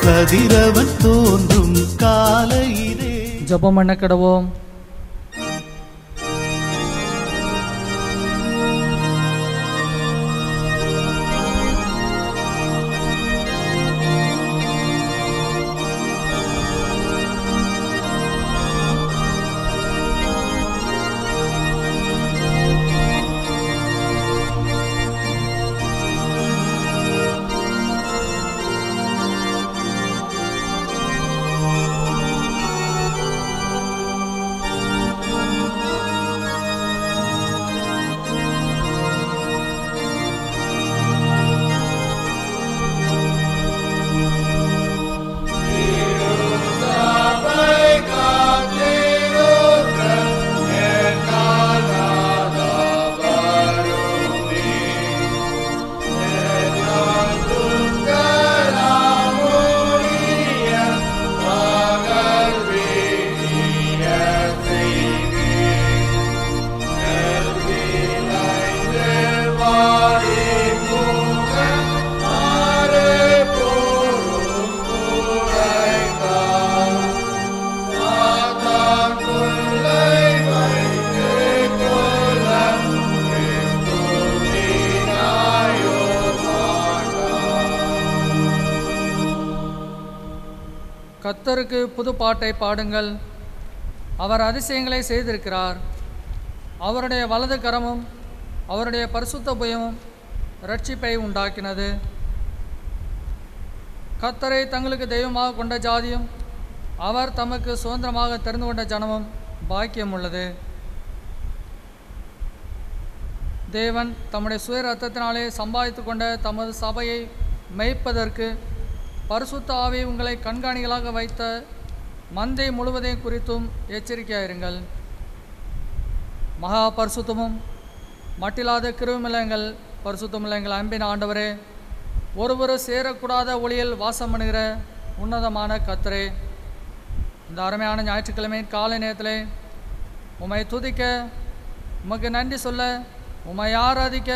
கதிரவன் தோன்றும் காலையிலே ஜெபம் பண்ண கிடவோம் கர்த்தருக்கு புது பாட்டை பாடுங்கள் அவர் அதிசயங்களை செய்திருக்கிறார் அவருடைய வலது கரமும் அவருடைய பரிசுத்த புயமும் ரட்சிப்பை உண்டாக்கினது கர்த்தரை தங்களுக்கு தெய்வமாக கொண்ட ஜாதியும் அவர் தமக்கு சுதந்திரமாக தெரிந்து கொண்ட ஜனமும் பாக்கியம் உள்ளது தேவன் தம்முடைய சுய ரத்தத்தினாலே சம்பாதித்து கொண்ட தமது சபையை மேய்ப்பதற்கு பரிசுத்த ஆவி உங்களை கண்காணிகளாக வைத்த மந்தை முழுவதையும் குறித்தும் எச்சரிக்கையாயிருங்கள் மகா பரிசுத்தமும் மட்டில்லாத கிருமிலங்கள் பரிசுத்தமுள்ள எங்கள் அன்பின் ஆண்டவரே ஒருவரு சேரக்கூடாத ஒளியில் வாசம் பண்ணுகிற உன்னதமான கத்தரே இந்த அருமையான ஞாயிற்றுக்கிழமையின் காலை நேரத்திலே உம்மை துதிக்க உமக்கு நன்றி சொல்ல உம்மை ஆராதிக்க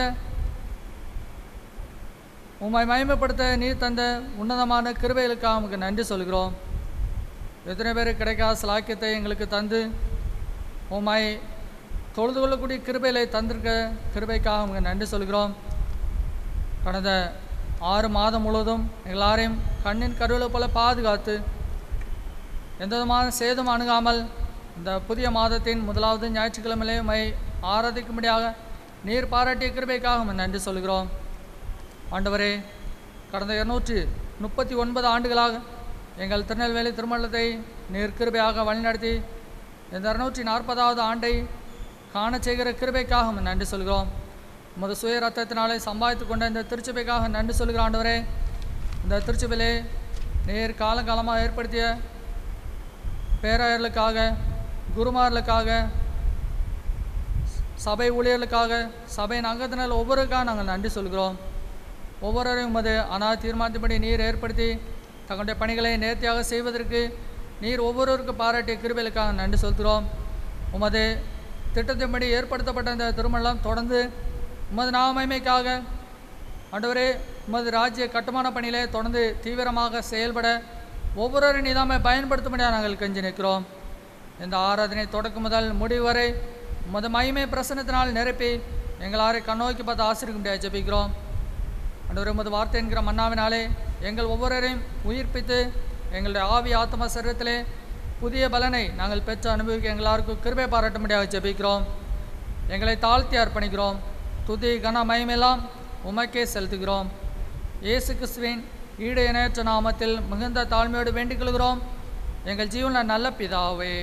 உம்மை மகிமைப்படுத்த நீர் தந்த உன்னதமான கிருபைகளுக்காக உமக்கு நன்றி சொல்கிறோம் எத்தனை பேர் கிடைக்காத சிலாக்கியத்தை எங்களுக்கு தந்து உம்மை தொழுது கொள்ளக்கூடிய கிருபைகளை தந்திருக்க கிருபைக்காக உமக்கு நன்றி சொல்கிறோம் கடந்த ஆறு மாதம் முழுவதும் எல்லாரையும் கண்ணின் கருவிலை போல பாதுகாத்து எந்த விதமான சேதம் அணுகாமல் இந்த புதிய மாதத்தின் முதலாவது ஞாயிற்றுக்கிழமையிலே உம்மை ஆராதிக்கும்படியாக நீர் பாராட்டிய கிருபைக்காக உம்மை நன்றி சொல்கிறோம் ஆண்டவரே கடந்த இருநூற்றி முப்பத்தி ஒன்பது ஆண்டுகளாக எங்கள் திருநெல்வேலி திருமணத்தை நீர் கிருபையாக வழிநடத்தி இந்த இருநூற்றி நாற்பதாவது ஆண்டை காணச் செய்கிற கிருபைக்காக உம்மை நன்றி சொல்கிறோம் உமது சுய ரத்தத்தினாலே சம்பாதித்து கொண்ட இந்த திருச்சபைக்காக நன்றி சொல்கிற ஆண்டவரே இந்த திருச்சபையிலே நீர் காலங்காலமாக ஏற்படுத்திய பேராயர்களுக்காக குருமார்களுக்காக சபை ஊழியர்களுக்காக சபையின் அங்கத்தினர் ஒவ்வொருக்காக நாங்கள் நன்றி சொல்கிறோம் ஒவ்வொருவரையும் உமது அனா தீர்மானத்தின்படி நீர் ஏற்படுத்தி தங்களுடைய பணிகளை நேர்த்தியாக செய்வதற்கு நீர் ஒவ்வொருவருக்கும் பாராட்டிய கிருபைகளுக்காக நன்றி செலுத்துகிறோம் உமது திட்டத்தின்படி ஏற்படுத்தப்பட்ட இந்த திருமணம் தொடர்ந்து உமது நாமமைக்காக ஆண்டவரே உமது ராஜ்ய கட்டுமான பணியிலே தொடர்ந்து தீவிரமாக செயல்பட ஒவ்வொருவரும் நிதாமை பயன்படுத்தும்படியாக நாங்கள் கெஞ்சி நிற்கிறோம் இந்த ஆராதனை தொடக்கம் முதல் முடிவு வரை உமது மகிமை பிரசனத்தினால் நிரப்பி எங்களாரை கண்ணோக்கி பார்த்து ஆசிரிக்கும்படியாக ஜெபிக்கிறோம் ஆண்டவரே உமது வார்த்தை என்கிற மன்னாவினாலே எங்கள் ஒவ்வொருவரையும் உயிர்ப்பித்து எங்களுடைய ஆவி ஆத்ம சரீரத்திலே புதிய பலனை நாங்கள் பெற்று அனுபவிக்க எங்களாருக்கும் கிருபை பாராட்டும்படியாக ஜெபிக்கிறோம் எங்களை தாழ்த்தி அர்ப்பணிக்கிறோம் துதி கன மயமெல்லாம் உமக்கே செலுத்துகிறோம் இயேசு கிறிஸ்துவின் ஈடு இணையற்ற நாமத்தில் மிகுந்த தாழ்மையோடு வேண்டிக் கொள்கிறோம் எங்கள் ஜீவனில் நல்ல பிதாவே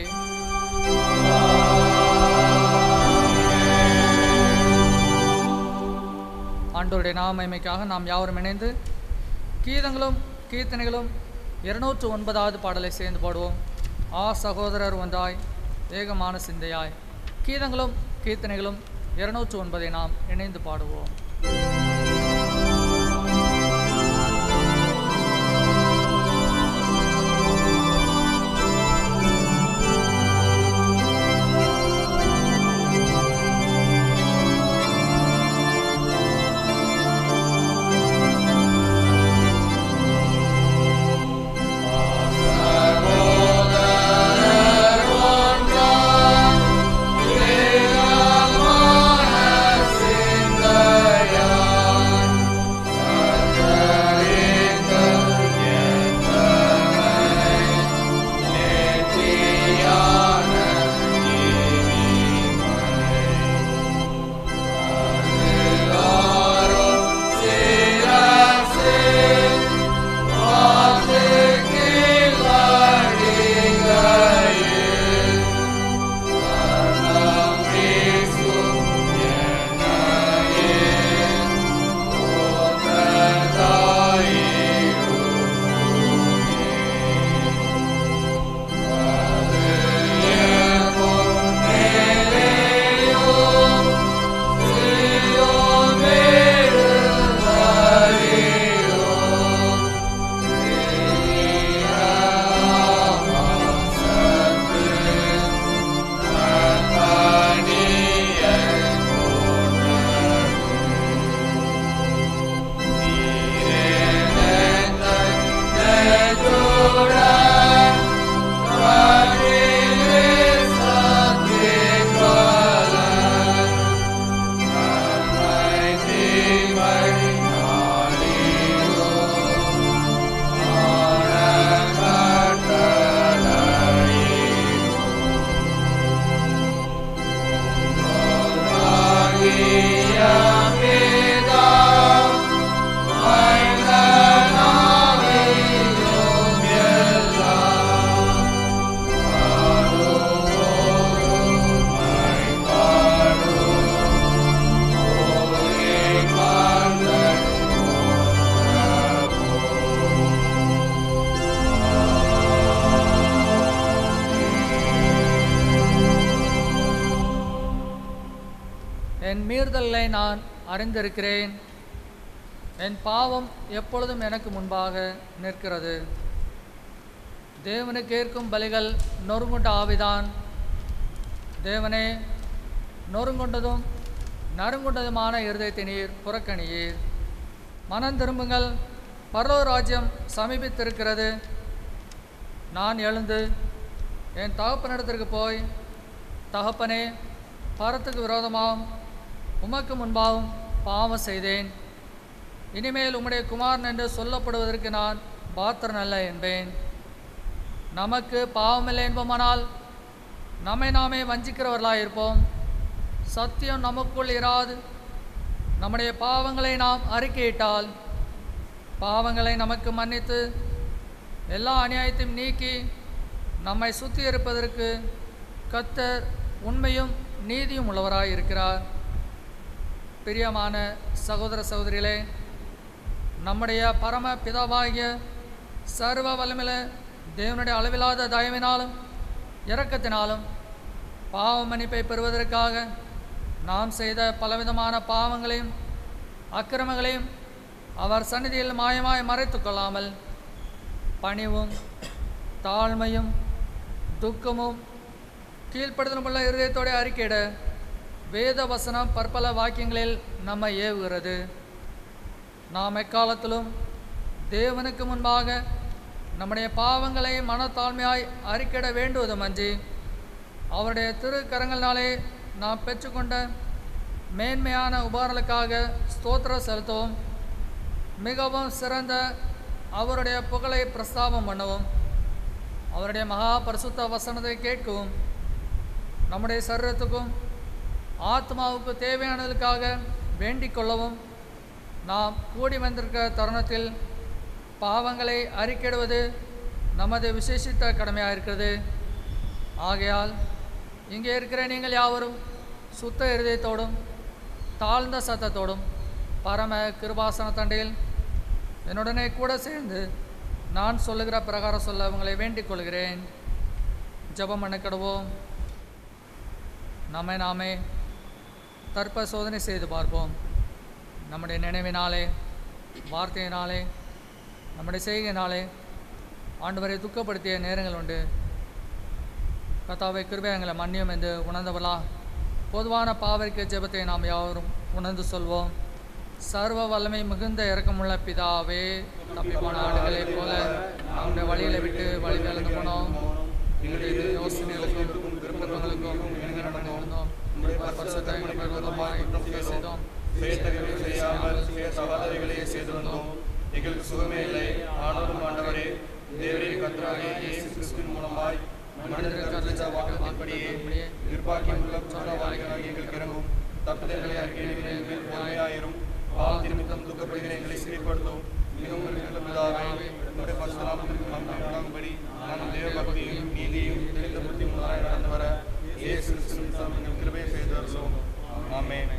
ஆண்டோருடைய நாமமைக்காக நாம் யாவரும் இணைந்து கீதங்களும் கீர்த்தனைகளும் இருநூற்று ஒன்பதாவது பாடலை சேர்ந்து பாடுவோம் ஆ சகோதரர் ஒன்றாய் ஏகமான சிந்தையாய் கீதங்களும் கீர்த்தனைகளும் இருநூற்று ஒன்பதை நாம் இணைந்து பாடுவோம் என் மீறுதலை நான் அறிந்திருக்கிறேன் என் பாவம் எப்பொழுதும் எனக்கு முன்பாக நிற்கிறது தேவனுக்கு ஏற்கும் பலிகள் நொறுங்குண்ட ஆவிதான் தேவனே நொறுங்குண்டதும் நறுங்குண்டதுமான இருதயத்தை நீர் புறக்கணியீர் மனம் திரும்புங்கள் பரலோ ராஜ்யம் சமீபித்திருக்கிறது நான் எழுந்து என் தகப்பனிடத்திற்கு போய் தகப்பனே பரத்துக்கு விரோதமாகவும் உமக்கு முன்பாகவும் பாவம் செய்தேன் இனிமேல் உம்முடைய குமாரன் என்று சொல்லப்படுவதற்கு நான் பாத்திரன் அல்ல என்பேன் நமக்கு பாவமில்லை என்போமானால் நம்மை நாமே வஞ்சிக்கிறவர்களாக இருப்போம் சத்தியம் நமக்குள் இராது நம்முடைய பாவங்களை நாம் அறிக்கையிட்டால் பாவங்களை நமக்கு மன்னித்து எல்லா அநியாயத்தையும் நீக்கி நம்மை சுத்தி இருப்பதற்கு கத்தர் உண்மையும் நீதியும் உள்ளவராய் இருக்கிறார் பிரியமான சகோதர சகோதரிகளே நம்முடைய பரம பிதாவாகிய சர்வ வல்லமில தேவனுடைய அளவில்லாத தயவினாலும் இரக்கத்தினாலும் பாவ மன்னிப்பை பெறுவதற்காக நாம் செய்த பலவிதமான பாவங்களையும் அக்கிரமங்களையும் அவர் சந்நிதியில் மாயமாய் மறைத்துக் கொள்ளாமல் பணிவும் தாழ்மையும் துக்கமும் கீழ்ப்படுதலும் உள்ள இருதயத்தோட அறிக்கையிட வேத வசனம் பற்பல வாக்கியங்களில் நம்மை ஏவுகிறது நாம் எக்காலத்திலும் தேவனுக்கு முன்பாக நம்முடைய பாவங்களை மனத்தாழ்மையாய் அறிக்கையிட வேண்டுவதுமன்றி அவருடைய திருக்கரங்களாலே நாம் பெற்றுக்கொண்ட மேன்மையான உபகாரங்களுக்காக ஸ்தோத்திரம் செலுத்தவும் மிகவும் சிறந்த அவருடைய புகழை பிரஸ்தாபம் பண்ணவும் அவருடைய மகா பரிசுத்த வசனத்தை கேட்கவும் நம்முடைய சரீரத்துக்கும் ஆத்மாவுக்கு தேவையானதுக்காக வேண்டிக் கொள்ளவும் நாம் கூடி வந்திருக்கிற தருணத்தில் பாவங்களை அறிக்கையிடுவது நமது விசேஷித்த கடமையாக இருக்கிறது ஆகையால் இங்கே இருக்கிற நீங்கள் யாவரும் சுத்த இருதயத்தோடும் தாழ்ந்த சத்தத்தோடும் பரம கிருபாசன தண்டையில் என்னுடனே கூட சேர்ந்து நான் சொல்லுகிற பிரகாரம் சொல்ல உங்களை வேண்டிக் கொள்கிறேன் ஜெபம் பண்ணக்கிடுவோம் நம்மை நாமே தற்ப சோதனை செய்து பார்ப்போம் நம்முடைய நினைவினாலே வார்த்தையினாலே நம்முடைய செய்கையினாலே ஆண்டவரை துக்கப்படுத்திய நேரங்கள் உண்டு கத்தாவை கிருபை எங்களை மன்னியும் என்று உணர்ந்தவளா பொதுவான பாவரிக்க ஜெபத்தை நாம் யாவரும் உணர்ந்து சொல்வோம் சர்வ வல்லமை மிகுந்த இரக்கமுள்ள பிதாவே தப்பி போன ஆடுகளைப் போல நம்முடைய வழிகளை விட்டு வழி விளந்து போனோம் எங்களுடைய யோசனைகளுக்கும் விருப்பங்களுக்கும் இணங்க நடந்து வந்தோம் உம்முடைய பரிசுத்த எங்களுக்கு விரோதமாய் தீமை செய்தோம் செய்யத்தக்கவை செய்யாமல் செய்ய சகோதரிகளே செய்திருந்தோம் எங்களுக்கு சுகமே இல்லை ஆனாலும் ஆண்டவரே தேவரே கர்த்தராகிய இயேசு கிறிஸ்துவின் மூலமாய் மனிதருக்கு அறிவித்த வாக்குறுதியின்படியே நிர்பாக்கியம் உள்ள குற்றவாளிகளாகிய எங்களுக்கு இறங்கும் தப்புதல்களை அறிக்கையிடுகிற எங்கள் பொறுமையாயிரும் பாவ நிமித்தம் துக்கப்படுகிற எங்களை சிறைப்படுத்தும் மிகவும் நல்ல பிதாவே உங்களுடைய பரிசுத்தநாமத்திற்கு மகிமை உண்டாகும்படி நாங்கள் தேவ பக்தியும் நீதியும் தெளிந்த புத்தி முதலாய் நடந்து வர இயேசு கிறிஸ்துவின் தாம் எங்கள் கிருபையை செய்து வருகிறோம் ஆமென்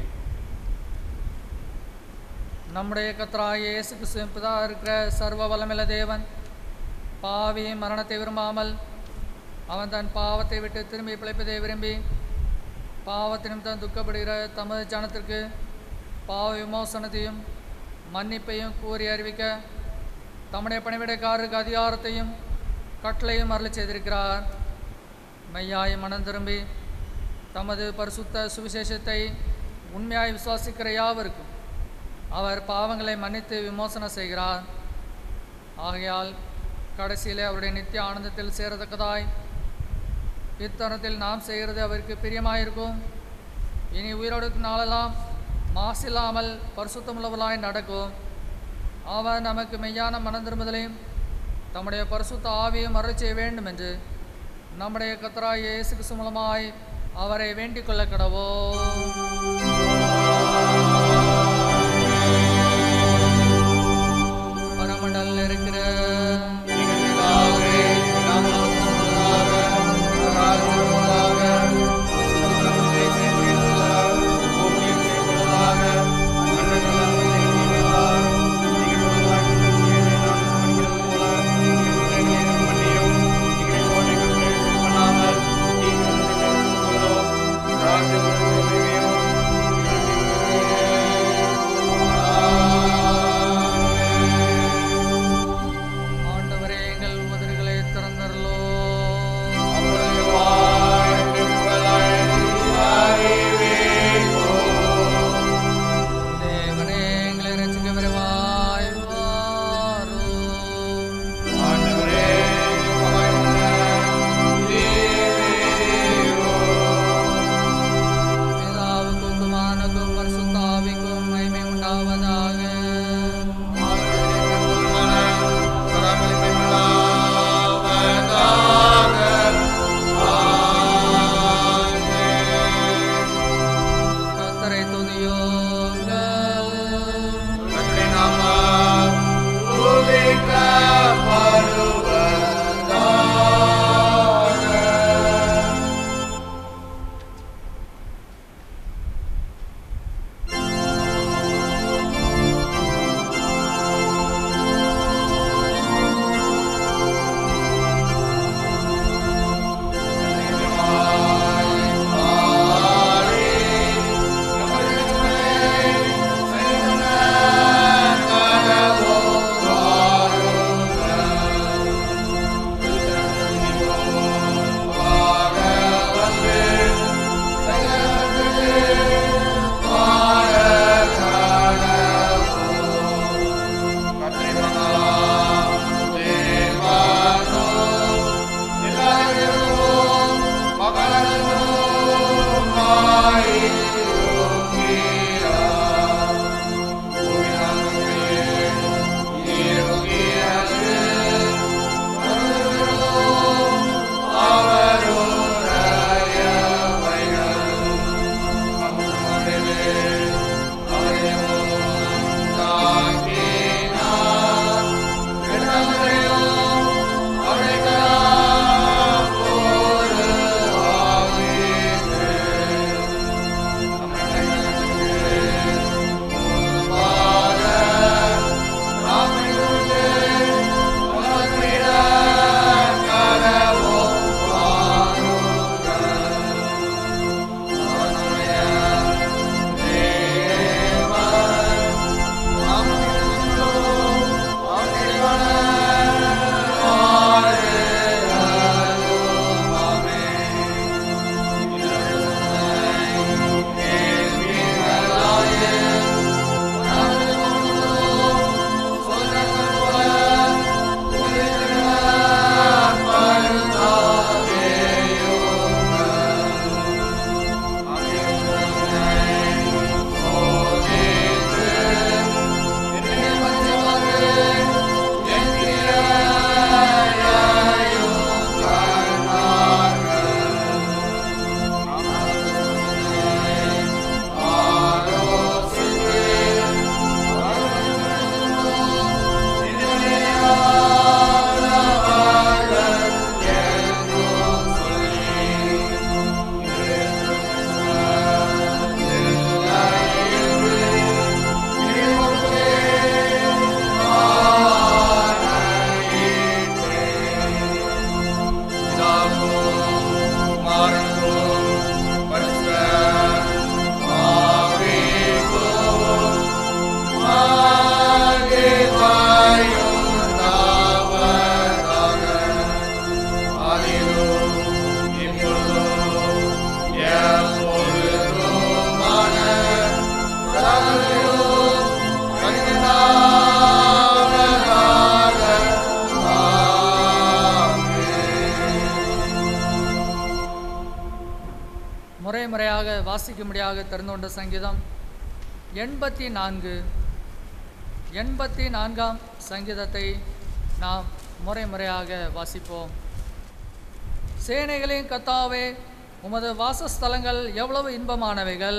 நம்முடைய கத்தராகிய இயேசு கிறிஸ்துவின் பிதா இருக்கிற சர்வ வல்லமில்ல தேவன் பாவியின் மரணத்தை விரும்பாமல் அவன் தன் பாவத்தை விட்டு திரும்பி பிழைப்பதை விரும்பி பாவத்தினும் தான் துக்கப்படுகிற தமது ஜனத்திற்கு பாவ விமோசனத்தையும் மன்னிப்பையும் கூறி அறிவிக்க தம்முடைய பணிவிடைக்காரருக்கு அதிகாரத்தையும் கட்டளையும் அருளி செய்திருக்கிறார் மெய்யாய் மனம் திரும்பி தமது பரிசுத்த சுவிசேஷத்தை உண்மையாய் விசுவாசிக்கிற யாவருக்கும் அவர் பாவங்களை மன்னித்து விமோசனம் செய்கிறார் ஆகையால் கடைசியிலே அவருடைய நித்திய ஆனந்தத்தில் சேரத்தக்கதாய் இத்தருணத்தில் நாம் செய்கிறது அவருக்கு பிரியமாயிருக்கும் இனி உயிரோடு நாளெல்லாம் மாசில்லாமல் பரிசுத்தமுள்ளவர்களாய் நடக்கும் அவர் நமக்கு மெய்யான மனம் திரும்புதலையும் தம்முடைய பரிசுத்த ஆவியும் அருள் செய்ய வேண்டும் என்று நம்முடைய கத்தராய் இயேசு கிறிஸ்து மூலமாய் அவரை வேண்டிக் கொள்ள கடவோம் உண்டாவதாக கத்தரை துதியோங்கள் முறை முறையாக வாசிக்கும்படியாக திறந்து கொண்ட சங்கீதம் எண்பத்தி நான்கு எண்பத்தி நான்காம் சங்கீதத்தை நாம் முறை முறையாக வாசிப்போம் சேனைகளின் கத்தாவே உமது வாசஸ்தலங்கள் எவ்வளவு இன்பமானவைகள்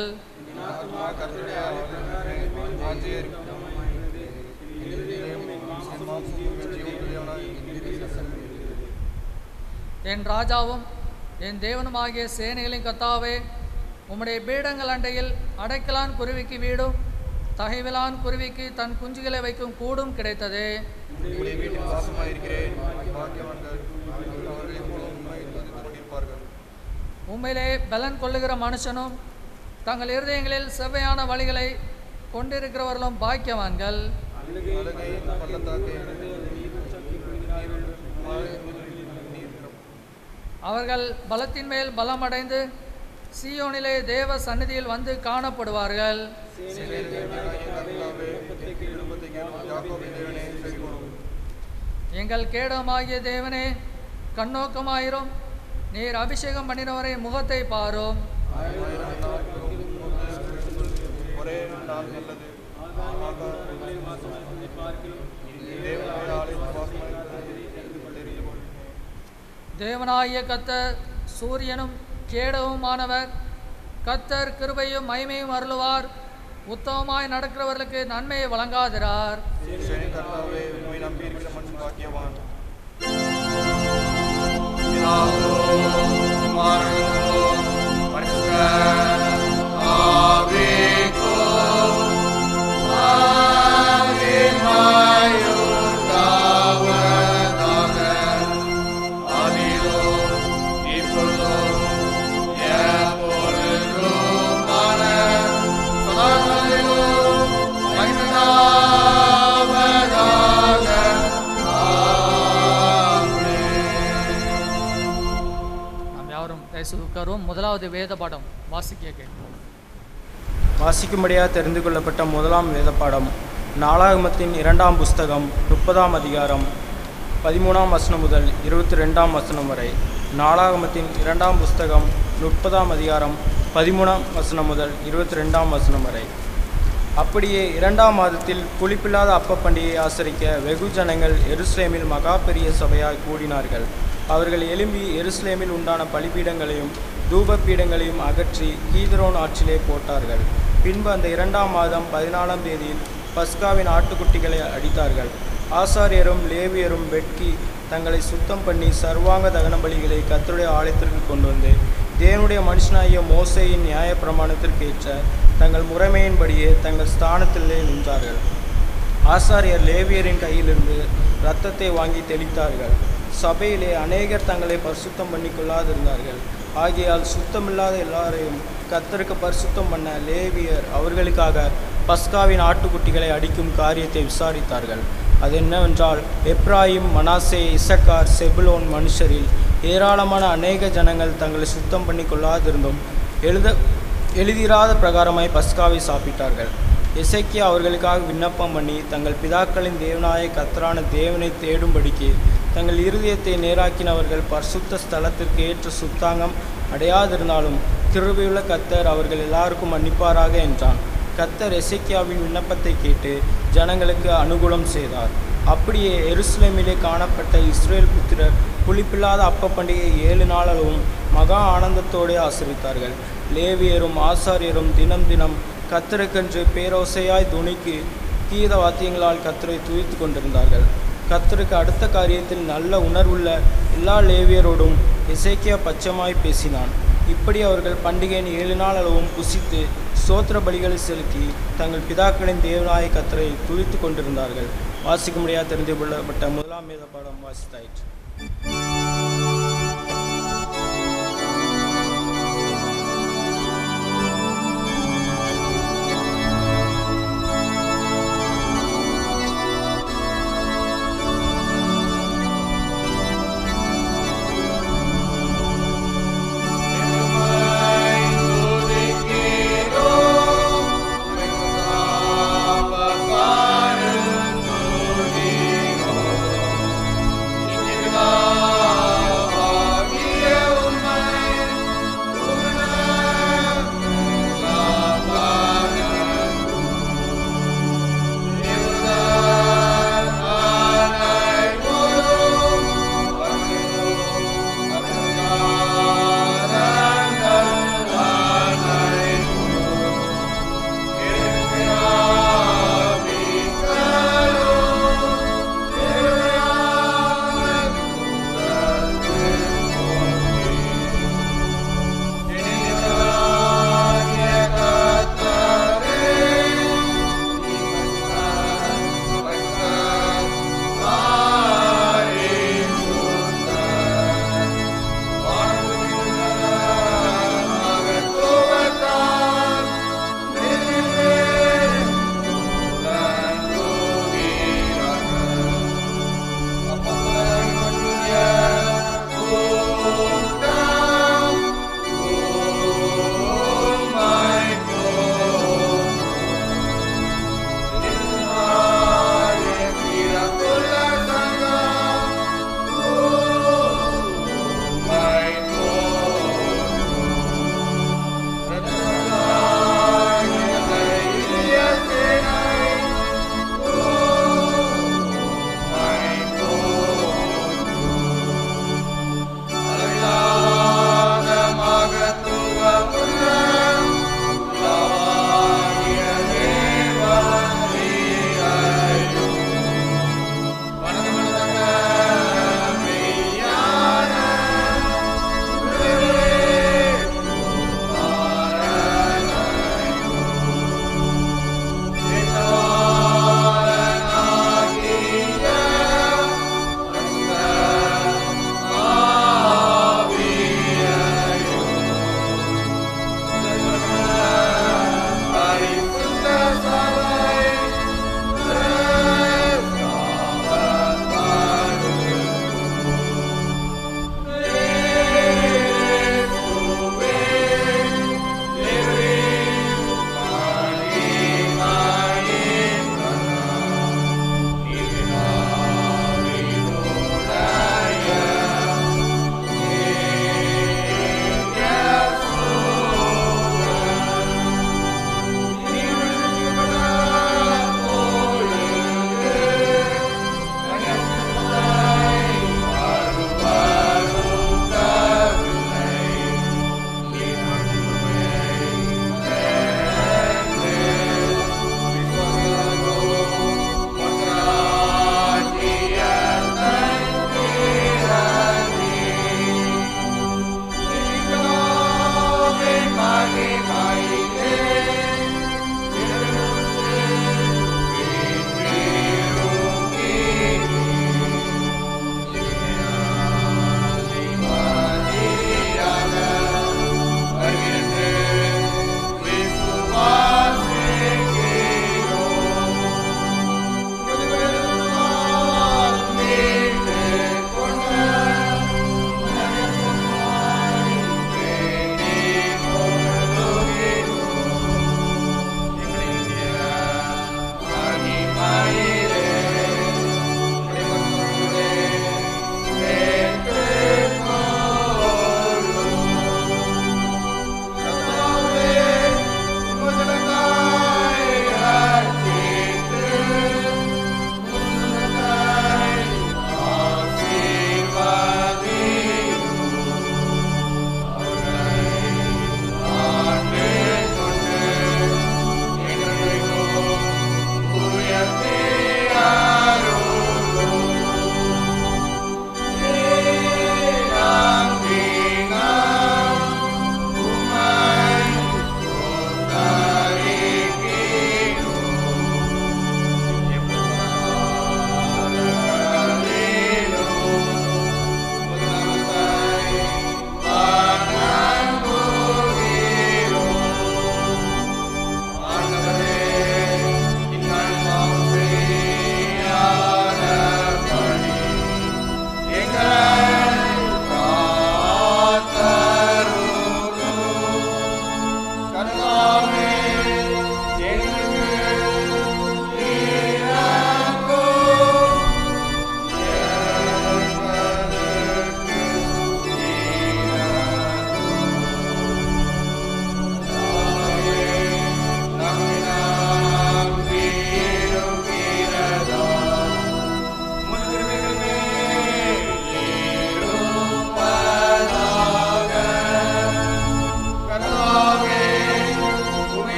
என் ராஜாவும் என் தேவனுமாகிய சேனைகளின் கத்தாவே உம்முடைய பீடங்கள் அண்டையில் அடைக்கலான் குருவிக்கு வீடும் தகைவிலான் குருவிக்கு தன் குஞ்சுகளை வைக்கும் கூடும் கிடைத்ததே உங்களுடைய வீட்டில் வாசமாயிருக்கிறேன் பாக்கியவான்கள் அவர்களே போல உண்மை துதித்துக் கொண்டிருப்பார்கள் உண்மையிலே பலன் கொள்ளுகிற மனுஷனும் தங்கள் இருதயங்களில் செவ்வையான வழிகளை கொண்டிருக்கிறவர்களும் பாக்கியவான்கள் அழுகை பள்ளத்தாக்கை அவர்கள் பலத்தின் மேல் பலமடைந்து சீயோனிலே தேவ சந்நிதியில் வந்து காணப்படுவார்கள் எங்கள் கேடமாகிய தேவனே கண்ணோக்கமாயிரும் நீர் அபிஷேகம் பண்ணினவரை முகத்தை பாரும் ஒரே நாள் நல்லது தேவனாகிய கத்தர் சூரியனும் கேடவுமானவர் கத்தர் கிருபையும் மகிமையும் அருளுவார் உத்தமமாய் நடக்கிறவர்களுக்கு நன்மையை வழங்காதிரார் சேனை கர்த்தாவே உண்மை நம்பியிருக்கிற மனுஷன் பாக்கியவான் நாம் யாவரும் தயசு உட்காரும் முதலாவது வேத பாடம் வாசிக்க கேட்போம் வாசிக்கும்படியாக தெரிந்து கொள்ளப்பட்ட முதலாம் வேதப்பாடம் நாளாகமத்தின் இரண்டாம் புஸ்தகம் முப்பதாம் அதிகாரம் பதிமூணாம் வசனம் முதல் இருபத்தி ரெண்டாம் வசனம் வரை நாளாகமத்தின் இரண்டாம் புஸ்தகம் முப்பதாம் அதிகாரம் பதிமூணாம் வசனம் முதல் இருபத்தி ரெண்டாம் வசனம் வரை அப்படியே இரண்டாம் மாதத்தில் புளிப்பில்லாத அப்ப பண்டிகையை ஆசரிக்க வெகு ஜனங்கள் எருசலேமில் மகா பெரிய சபையாய் கூடினார்கள் அவர்கள் எழும்பி எருசலேமில் உண்டான பலிபீடங்களையும் தூபபீடங்களையும் அகற்றி கீதரோன் ஆற்றிலே போட்டார்கள் பின்பு அந்த இரண்டாம் மாதம் பதினாலாம் தேதியில் பஸ்காவின் ஆட்டுக்குட்டிகளை அடித்தார்கள் ஆசாரியரும் லேவியரும் வெட்கி தங்களை சுத்தம் பண்ணி சர்வாங்க தகன பலிகளை கர்த்தருடைய ஆலயத்திற்கு கொண்டு வந்து தேவனுடைய மனுஷனாகிய மோசேயின் நியாய பிரமாணத்திற்கு ஏற்ற தங்கள் முறைமையின்படியே தங்கள் ஸ்தானத்திலே நின்றார்கள் ஆசாரியர் லேவியரின் கையிலிருந்து இரத்தத்தை வாங்கி தெளித்தார்கள் சபையிலே அநேகர் தங்களை பரிசுத்தம் பண்ணி கொள்ளாதிருந்தார்கள் ஆகையால் சுத்தமில்லாத எல்லாரையும் கத்தருக்கு பரிசுத்தம் பண்ண லேவியர் அவர்களுக்காக பஸ்காவின் ஆட்டுக்குட்டிகளை அடிக்கும் காரியத்தை விசாரித்தார்கள் அது என்னவென்றால் எப்ராயிம் மனாசே இசக்கார் செபுலோன் மனுஷரில் ஏராளமான அநேக ஜனங்கள் தங்களை சுத்தம் பண்ணி கொள்ளாதிருந்தும் எழுத எழுதிராத பிரகாரமாய் பஸ்காவை சாப்பிட்டார்கள் எசேக்கியா அவர்களுக்காக விண்ணப்பம் பண்ணி தங்கள் பிதாக்களின் தேவனாய கத்தரான தேவனை தேடும்படிக்கு தங்கள் இருதயத்தை நேராக்கினவர்கள் பரிசுத்த ஸ்தலத்திற்கு ஏற்ற சுத்தாங்கம் அடையாதிருந்தாலும் கிருபையுள்ள கத்தர் அவர்கள் எல்லாருக்கும் மன்னிப்பாராக என்றான் கத்தர் எசேக்கியாவின் விண்ணப்பத்தை கேட்டு ஜனங்களுக்கு அனுகூலம் செய்தார் அப்படியே எருசலேமிலே காணப்பட்ட இஸ்ரேல் புத்திரர் புளிப்பில்லாத அப்ப பண்டிகை ஏழு நாளளவும் மகா ஆனந்தத்தோடு ஆசரித்தார்கள் லேவியரும் ஆசாரியரும் தினம் தினம் கத்தருக்கென்று பேரோசையாய் துணிக்கு கீத வாத்தியங்களால் கத்தரை துதித்து கொண்டிருந்தார்கள் கத்தருக்கு அடுத்த காரியத்தில் நல்ல உணர்வுள்ள எல்லா லேவியரோடும் எசேக்கியா பச்சமாய் பேசினான் இப்படி அவர்கள் பண்டிகையின் ஏழு நாள் அளவும் புசித்து ஸ்தோத்திர பலிகளை செலுத்தி தங்கள் பிதாக்களின் தேவனாய கத்தரை துதித்து கொண்டிருந்தார்கள் வாசிக்க முடியாது தெரிந்து கொள்ளப்பட்ட முதலாம் வேத பாடம் வாசித்தாயிற்று Thank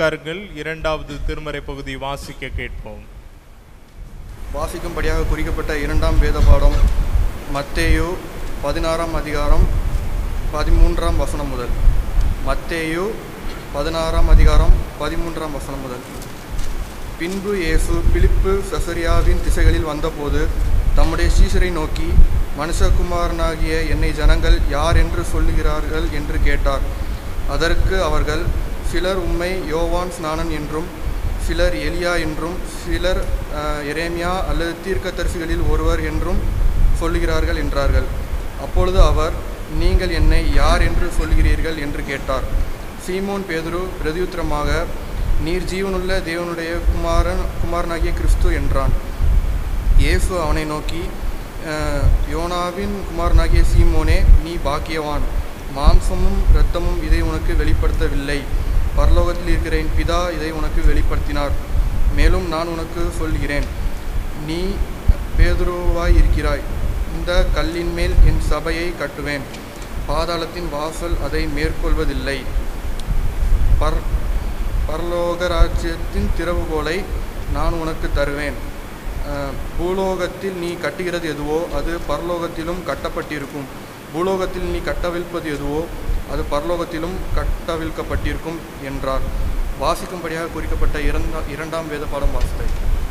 உட்காருங்கள் இரண்டாவது திருமறை பகுதி வாசிக்க கேட்போம் வாசிக்கும்படியாக குறிக்கப்பட்ட இரண்டாம் வேத பாடம் மத்தேயு பதினாறாம் அதிகாரம் பதிமூன்றாம் வசனம் முதல் மத்தேயு பதினாறாம் அதிகாரம் பதிமூன்றாம் வசனம் முதல் பின்பு இயேசு பிலிப்பு சசரியாவின் திசைகளில் வந்தபோது தம்முடைய சீசரை நோக்கி மனுஷகுமாரனாகிய என்னை ஜனங்கள் யார் என்று சொல்லுகிறார்கள் என்று கேட்டார் அதற்கு அவர்கள் சிலர் உம்மை யோவான் ஸ்நானன் என்றும் சிலர் எலியா என்றும் சிலர் அஹ், எரேமியா அல்லது தீர்க்கதரிசிகளில் ஒருவர் என்றும் சொல்லுகிறார்கள் என்றார்கள் அப்பொழுது அவர் நீங்கள் என்னை யார் என்று சொல்கிறீர்கள் என்று கேட்டார் சீமோன் பேதுரு பிரதியுத்தரமாக நீர் ஜீவனுள்ள தேவனுடைய குமாரன் குமாரனாகிய கிறிஸ்து என்றான் இயேசு அவனை நோக்கி "அஹ், யோனாவின் குமாரனாகிய சீமோனே நீ பாக்கியவான் மாம்சமும் இரத்தமும் இதை உனக்கு வெளிப்படுத்தவில்லை பரலோகத்தில் இருக்கிற என் பிதா இதை உனக்கு வெளிப்படுத்தினார் மேலும் நான் உனக்கு சொல்கிறேன் நீ பேதுருவாய் இருக்கிறாய் இந்த கல்லின் மேல் என் சபையை கட்டுவேன் பாதாளத்தின் வாசல் அதை மேற்கொள்வதில்லை பர் பரலோக ராஜ்யத்தின் திறவுகோலை நான் உனக்கு தருவேன் அஹ், பூலோகத்தில் நீ கட்டுகிறது எதுவோ அது பரலோகத்திலும் கட்டப்பட்டிருக்கும் பூலோகத்தில் நீ கட்டவிழ்ப்பது எதுவோ அது பரலோகத்திலும் கட்டவிழ்க்கப்பட்டிருக்கும் என்றார் வாசிக்கும்படியாக குறிக்கப்பட்ட இரண்டா இரண்டாம் வேத பாடம் வாசித்தை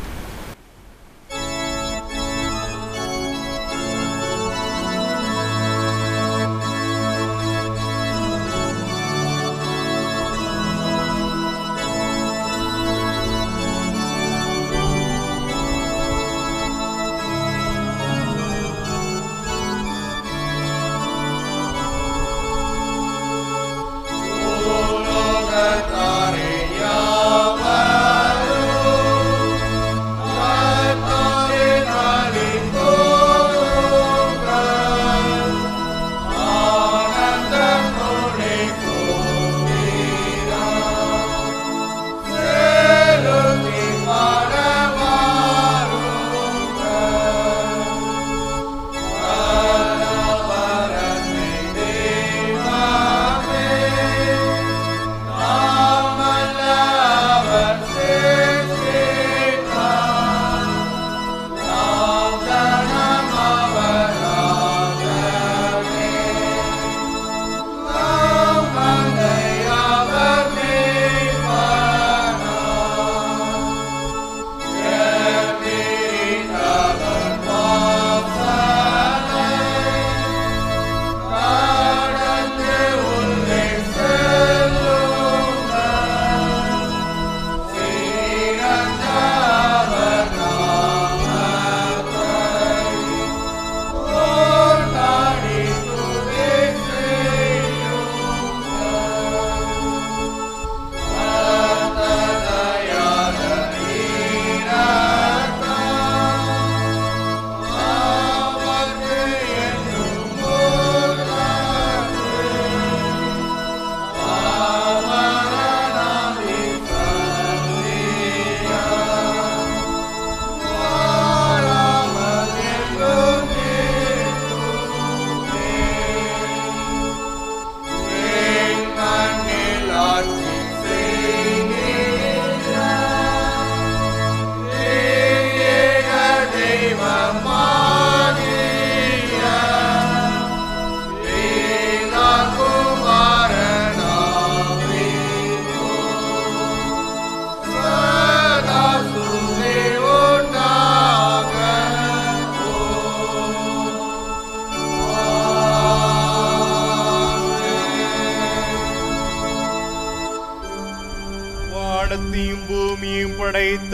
வானத்தையும் பூமியும் படைத்த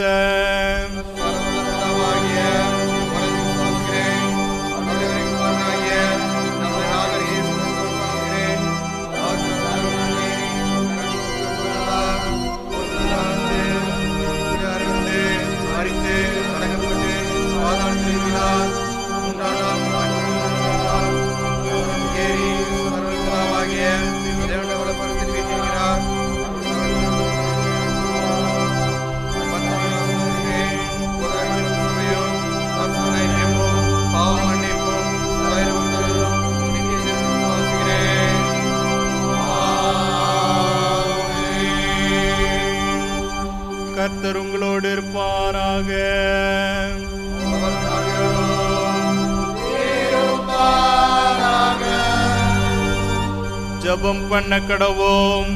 பரமபிதாவாகிய உமது விசுவாசிக்கிறேன். அவருடைய குமாரனாகிய நமது நாதர் இயேசு கிறிஸ்துவை விசுவாசிக்கிறேன். அவர் சர்வவல்லவரே, இரட்சகராக ஒன்றாந்து, அறிந்து, மரித்து, அடக்கப்பட்டு, பாதாளத்தில் இருக்கிறார். மூன்றாம் நாள் வாழ்வுடன் ஏறி சர்வபிதாவாகிய தேவனுடைய வலப்பக்கத்தில் வீற்றிருக்கிறார். அவர் இருப்பாராக ஜெபம் பண்ண கடவோம்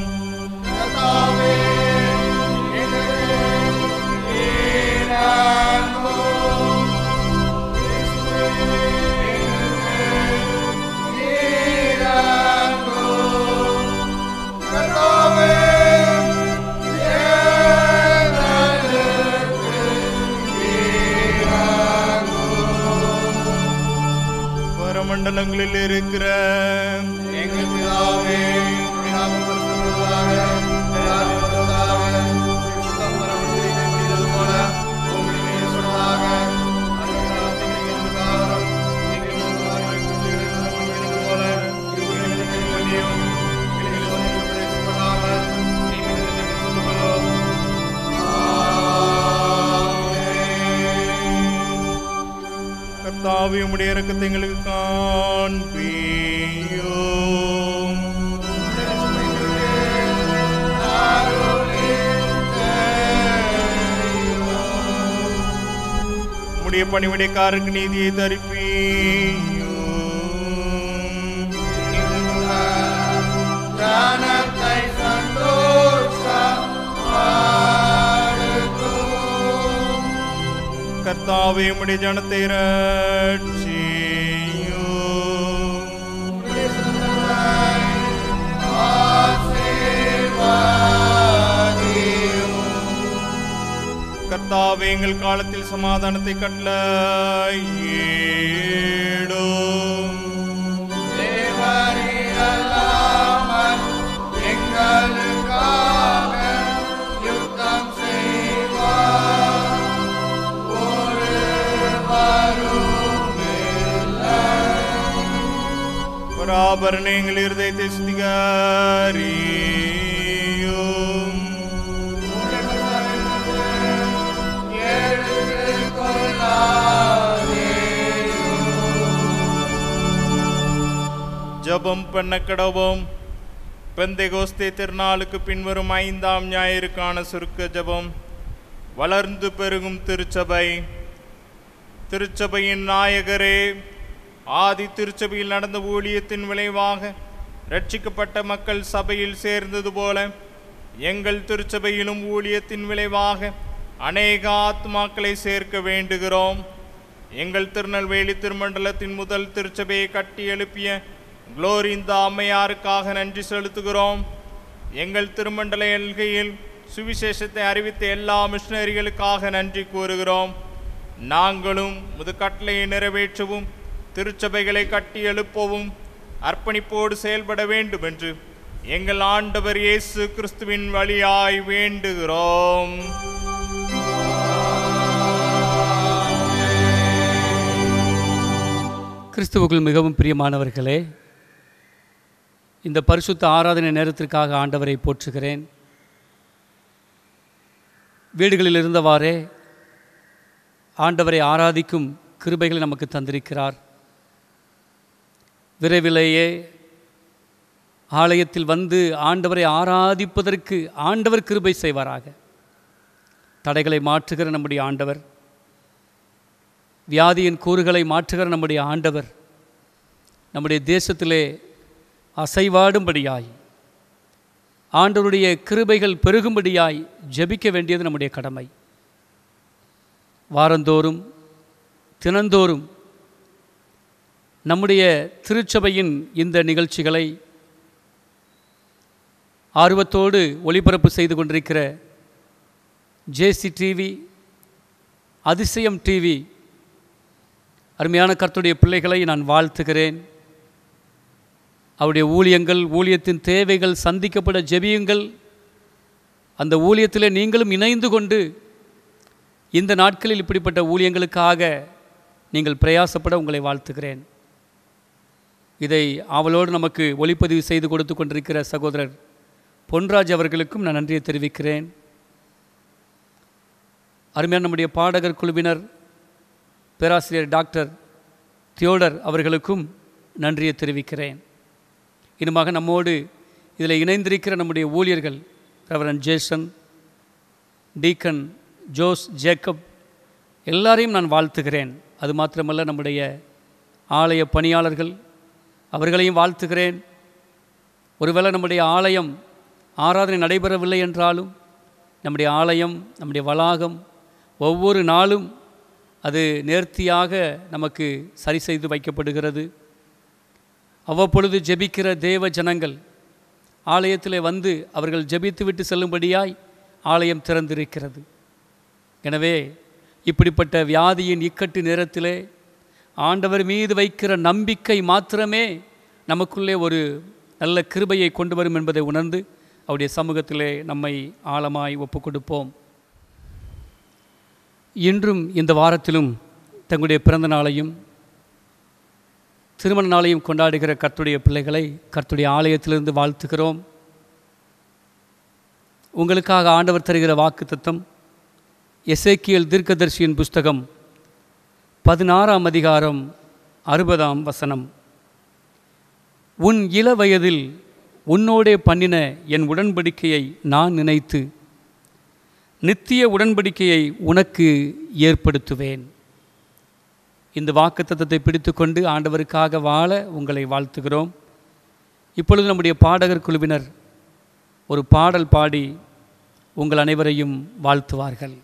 பரமண்டலங்களில் இருக்கிற எங்கள் பிதாவே உம்முடைய நாமம் பரிசுத்தப்படுவதாக. உம்முடைய ராஜ்யம் வருவதாக. உம்முடைய சித்தம் பரமண்டலத்தில் முடிந்தது போல உம்முடைய பெயர் சொல்வதாக. அன்றைய காலத்தில் எங்களுக்கு ஆகாரம் எங்களுக்கு உணவாக கொடுத்தீர்கள் என்று நாங்கள் வேண்டியது போல எங்களுக்கு மன்னியும். எங்களை சோதனையில் பிரவேசிப்படாமல் தீமையிலிருந்து கொள்ளுகிறோம். கர்த்தாவே உம்முடைய இரக்கத்தை எங்களுக்கு காண்பியும் உம்முடைய பணிவிடைக்காரருக்கு நீதியை தரிப்பியும் ஜனத்தை சந்தோஷம் கர்த்தாவே உம்முடைய ஜனத்தை ரட்சியும் கர்த்தாவே எங்கள் காலத்தில் சமாதானத்தை கட்டள ஏடும் எங்களுக்காக யுத்தம் செய்வார் பராபரண எங்கள் இருதயத்தை சுத்திகாரியும் ஜெபம் பண்ண கடவோம் பெந்தைகோஸ்தே திருநாளுக்கு பின்வரும் ஐந்தாம் ஞாயிறுக்கான சுருக்க ஜெபம் வளர்ந்து பெருகும் திருச்சபை திருச்சபையின் நாயகரே ஆதி திருச்சபையில் நடந்த ஊழியத்தின் விளைவாக ரட்சிக்கப்பட்ட மக்கள் சபையில் சேர்ந்தது போல எங்கள் திருச்சபையிலும் ஊழியத்தின் விளைவாக அநேக ஆத்மாக்களை சேர்க்க வேண்டுகிறோம் எங்கள் திருநெல்வேலி திருமண்டலத்தின் முதல் திருச்சபையை கட்டி எழுப்பிய குளோரிந்த அம்மையாருக்காக நன்றி செலுத்துகிறோம் எங்கள் திருமண்டல எல்கையில் சுவிசேஷத்தை அறிவித்த எல்லா மிஷினரிகளுக்காக நன்றி கூறுகிறோம் நாங்களும் முது கட்டளையை நிறைவேற்றவும் திருச்சபைகளை கட்டி எழுப்பவும் அர்ப்பணிப்போடு செயல்பட வேண்டும் என்று எங்கள் ஆண்டவர் இயேசு கிறிஸ்துவின் வழியாய் வேண்டுகிறோம் கிறிஸ்துவுக்குள் மிகவும் பிரியமானவர்களே இந்த பரிசுத்த ஆராதனை நேரத்திற்காக ஆண்டவரை போற்றுகிறேன் வீடுகளில் இருந்தவாறே ஆண்டவரை ஆராதிக்கும் கிருபைகளை நமக்கு தந்திருக்கிறார் விரைவிலேயே ஆலயத்தில் வந்து ஆண்டவரை ஆராதிப்பதற்கு ஆண்டவர் கிருபை செய்வாராக தடைகளை மாற்றுகிற நம்முடைய ஆண்டவர் வியாதியின் கூறுகளை மாற்றுகிற நம்முடைய ஆண்டவர் நம்முடைய தேசத்திலே அசைவாடும்படியாய் ஆண்டவருடைய கிருபைகள் பெருகும்படியாய் ஜெபிக்க வேண்டியது நம்முடைய கடமை வாரந்தோறும் தினந்தோறும் நம்முடைய திருச்சபையின் இந்த நிகழ்ச்சிகளை ஆர்வத்தோடு ஒளிபரப்பு செய்து கொண்டிருக்கிற ஜேசி டிவி அதிசயம் டிவி அருமையான கர்த்தருடைய பிள்ளைகளை நான் வாழ்த்துகிறேன் அவருடைய ஊழியங்கள் ஊழியத்தின் தேவைகள் சந்திக்கப்பட ஜெபியுங்கள் அந்த ஊழியத்திலே நீங்களும் இணைந்து கொண்டு இந்த நாட்களில் இப்படிப்பட்ட ஊழியங்களுக்காக நீங்கள் பிரயாசப்பட உங்களை வாழ்த்துகிறேன் இதை ஆவலோடு நமக்கு ஒளிப்பதிவு செய்து கொடுத்து கொண்டிருக்கிற சகோதரர் பொன்ராஜ் அவர்களுக்கும் நான் நன்றியை தெரிவிக்கிறேன் அருமையான நம்முடைய பாடகர் குழுவினர் பேராசிரியர் டாக்டர் தியோடர் அவர்களுக்கும் நன்றியை தெரிவிக்கிறேன் இனுமாக நம்மோடு இதில் இணைந்திருக்கிற நம்முடைய ஊழியர்கள் Reverend Jason Deacon Jose Jacob எல்லாரையும் நான் வாழ்த்துகிறேன் அது மாத்திரமல்ல நம்முடைய ஆலய பணியாளர்கள் அவர்களையும் வாழ்த்துகிறேன் ஒருவேளை நம்முடைய ஆலயம் ஆராதனை நடைபெறவில்லை என்றாலும் நம்முடைய ஆலயம் நம்முடைய வளாகம் ஒவ்வொரு நாளும் அது நேர்த்தியாக நமக்கு சரி செய்து வைக்கப்படுகிறது அவ்வப்பொழுது ஜெபிக்கிற தேவ ஜனங்கள் ஆலயத்திலே வந்து அவர்கள் ஜெபித்து விட்டு செல்லும்படியாய் ஆலயம் திறந்திருக்கிறது எனவே இப்படிப்பட்ட வியாதியின் இக்கட்டு நேரத்திலே ஆண்டவர் மீது வைக்கிற நம்பிக்கை மாத்திரமே நமக்குள்ளே ஒரு நல்ல கிருபையை கொண்டு வரும் என்பதை உணர்ந்து அவருடைய சமூகத்திலே நம்மை ஆழமாய் ஒப்புக் கொடுப்போம் இன்றும் இந்த வாரத்திலும் தங்களுடைய பிறந்த நாளையும் திருமண நாளையும் கொண்டாடுகிற கர்த்துடைய பிள்ளைகளை கர்த்துடைய ஆலயத்திலிருந்து வாழ்த்துகிறோம் உங்களுக்காக ஆண்டவர் தருகிற வாக்கு தத்தம் எசேக்கியல் தீர்க்கதர்சியின் புஸ்தகம் பதினாறாம் அதிகாரம் அறுபதாம் வசனம் உன் இள வயதில் உன்னோடே பண்ணின என் உடன்படிக்கையை நான் நினைத்து நித்திய உடன்படிக்கையை உனக்கு ஏற்படுத்துவேன் இந்த வாக்குத்தத்தத்தை பிடித்துக்கொண்டு ஆண்டவருக்காக வாழ உங்களை வாழ்த்துகிறோம் இப்பொழுது நம்முடைய பாடகர் குழுவினர் ஒரு பாடல் பாடி உங்கள் அனைவரையும் வாழ்த்துவார்கள்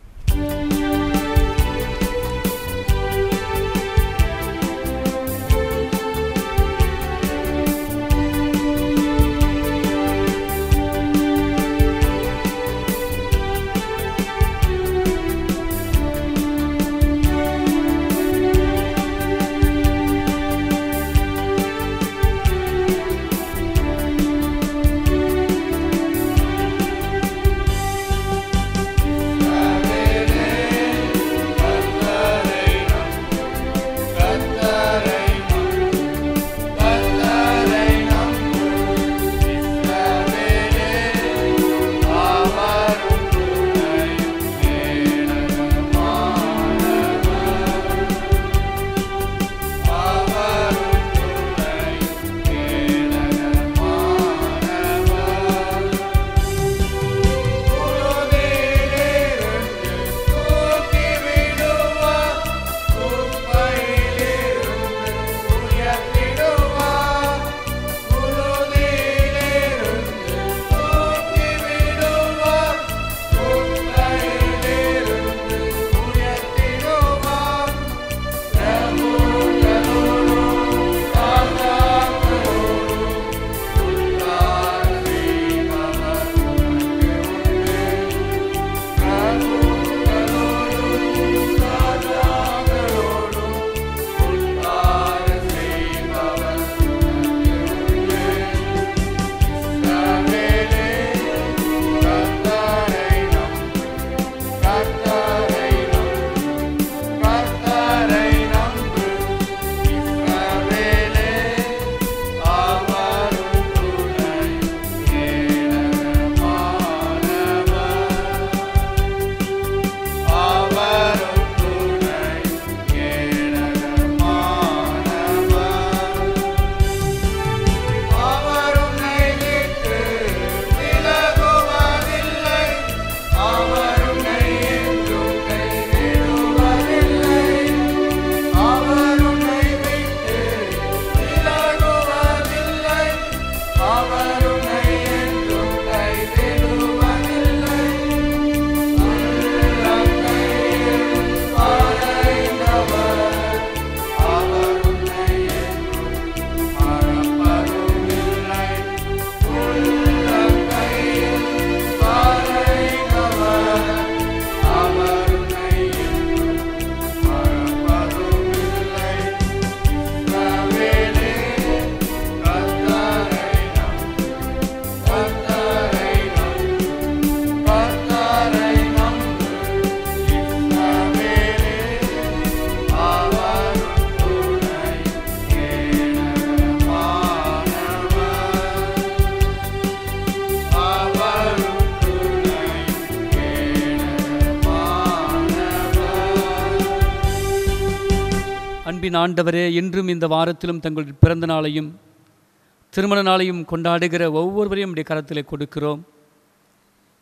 அன்பின் ஆண்டவரே இன்றும் இந்த வாரத்திலும் தங்கள் பிறந்த நாளையும் திருமண நாளையும் கொண்டாடுகிற ஒவ்வொருவரையும் நம்முடைய கரத்திலே கொடுக்கிறோம்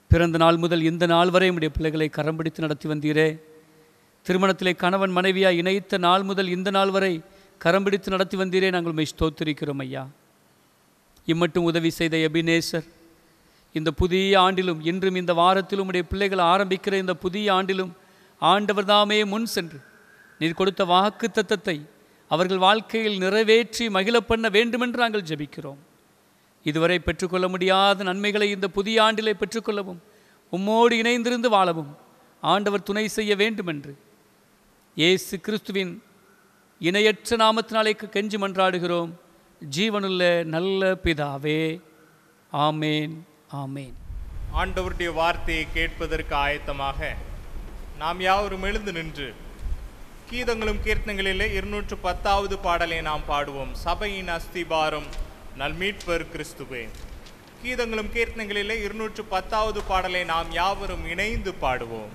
பிறந்த நாள் முதல் இந்த நாள் வரை உடைய பிள்ளைகளை கரம் பிடித்து நடத்தி வந்தீரே திருமணத்திலே கணவன் மனைவியா இணைத்த நாள் முதல் இந்த நாள் வரை கரம் பிடித்து நடத்தி வந்தீரே நாங்கள் உண்மை ஸ்தோத்திரிக்கிறோம் ஐயா இம்மட்டும் உதவி செய்த எபினேசர் இந்த புதிய ஆண்டிலும் இன்றும் இந்த வாரத்திலும் உடைய பிள்ளைகள் ஆரம்பிக்கிற இந்த புதிய ஆண்டிலும் ஆண்டவர் தாமே முன் சென்று நீர் கொடுத்த வாக்கு தத்தத்தை அவர்கள் வாழ்க்கையில் நிறைவேற்றி மகிழ பண்ண வேண்டுமென்று நாங்கள் ஜெபிக்கிறோம் இதுவரை பெற்றுக்கொள்ள முடியாத நன்மைகளை இந்த புதிய ஆண்டிலே பெற்றுக்கொள்ளவும் உம்மோடு இணைந்திருந்து வாழவும் ஆண்டவர் துணை செய்ய வேண்டுமென்று இயேசு கிறிஸ்துவின் இணையற்ற நாமத்தினாலே கெஞ்சி மன்றாடுகிறோம் ஜீவனுள்ள நல்ல பிதாவே ஆமேன் ஆமேன் ஆண்டவருடைய வார்த்தையை கேட்பதற்கு ஆயத்தமாக நாம் யாவரும் எழுந்து நின்று கீதங்களும் கீர்த்தனைகளிலே இருநூற்று பத்தாவது பாடலை நாம் பாடுவோம் சபையின் அஸ்திபாரம் நல்மீட்பர் கிறிஸ்துவே கீதங்களும் கீர்த்தனைகளிலே இருநூற்று பத்தாவது பாடலை நாம் யாவரும் இணைந்து பாடுவோம்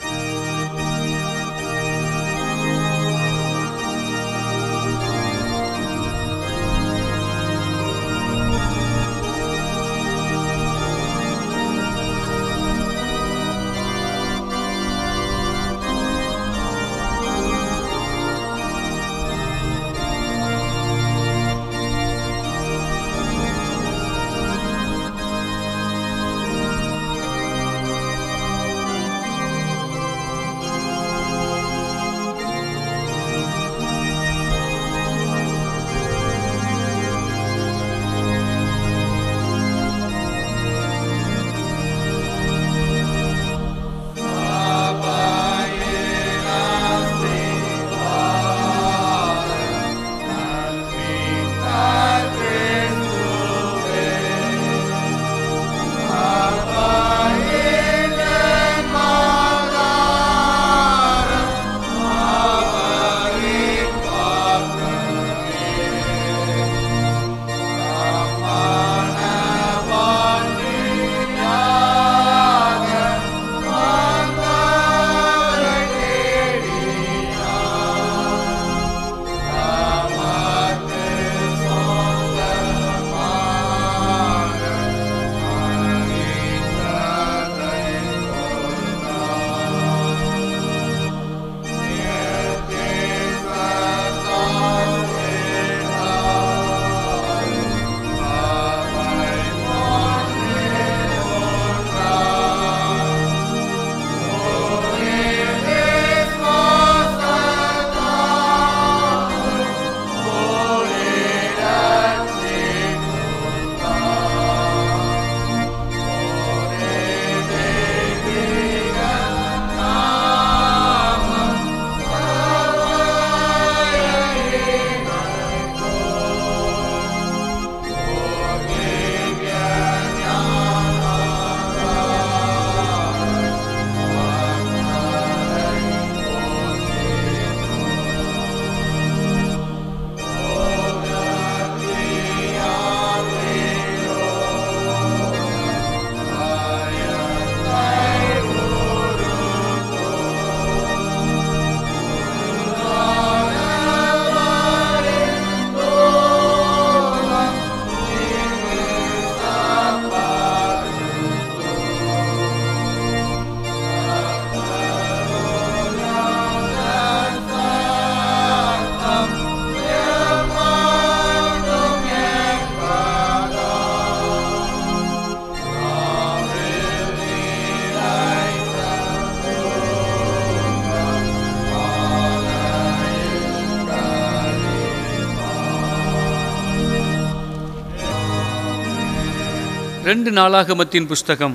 ரெண்டு நாளாகமத்தின் புஸ்தகம்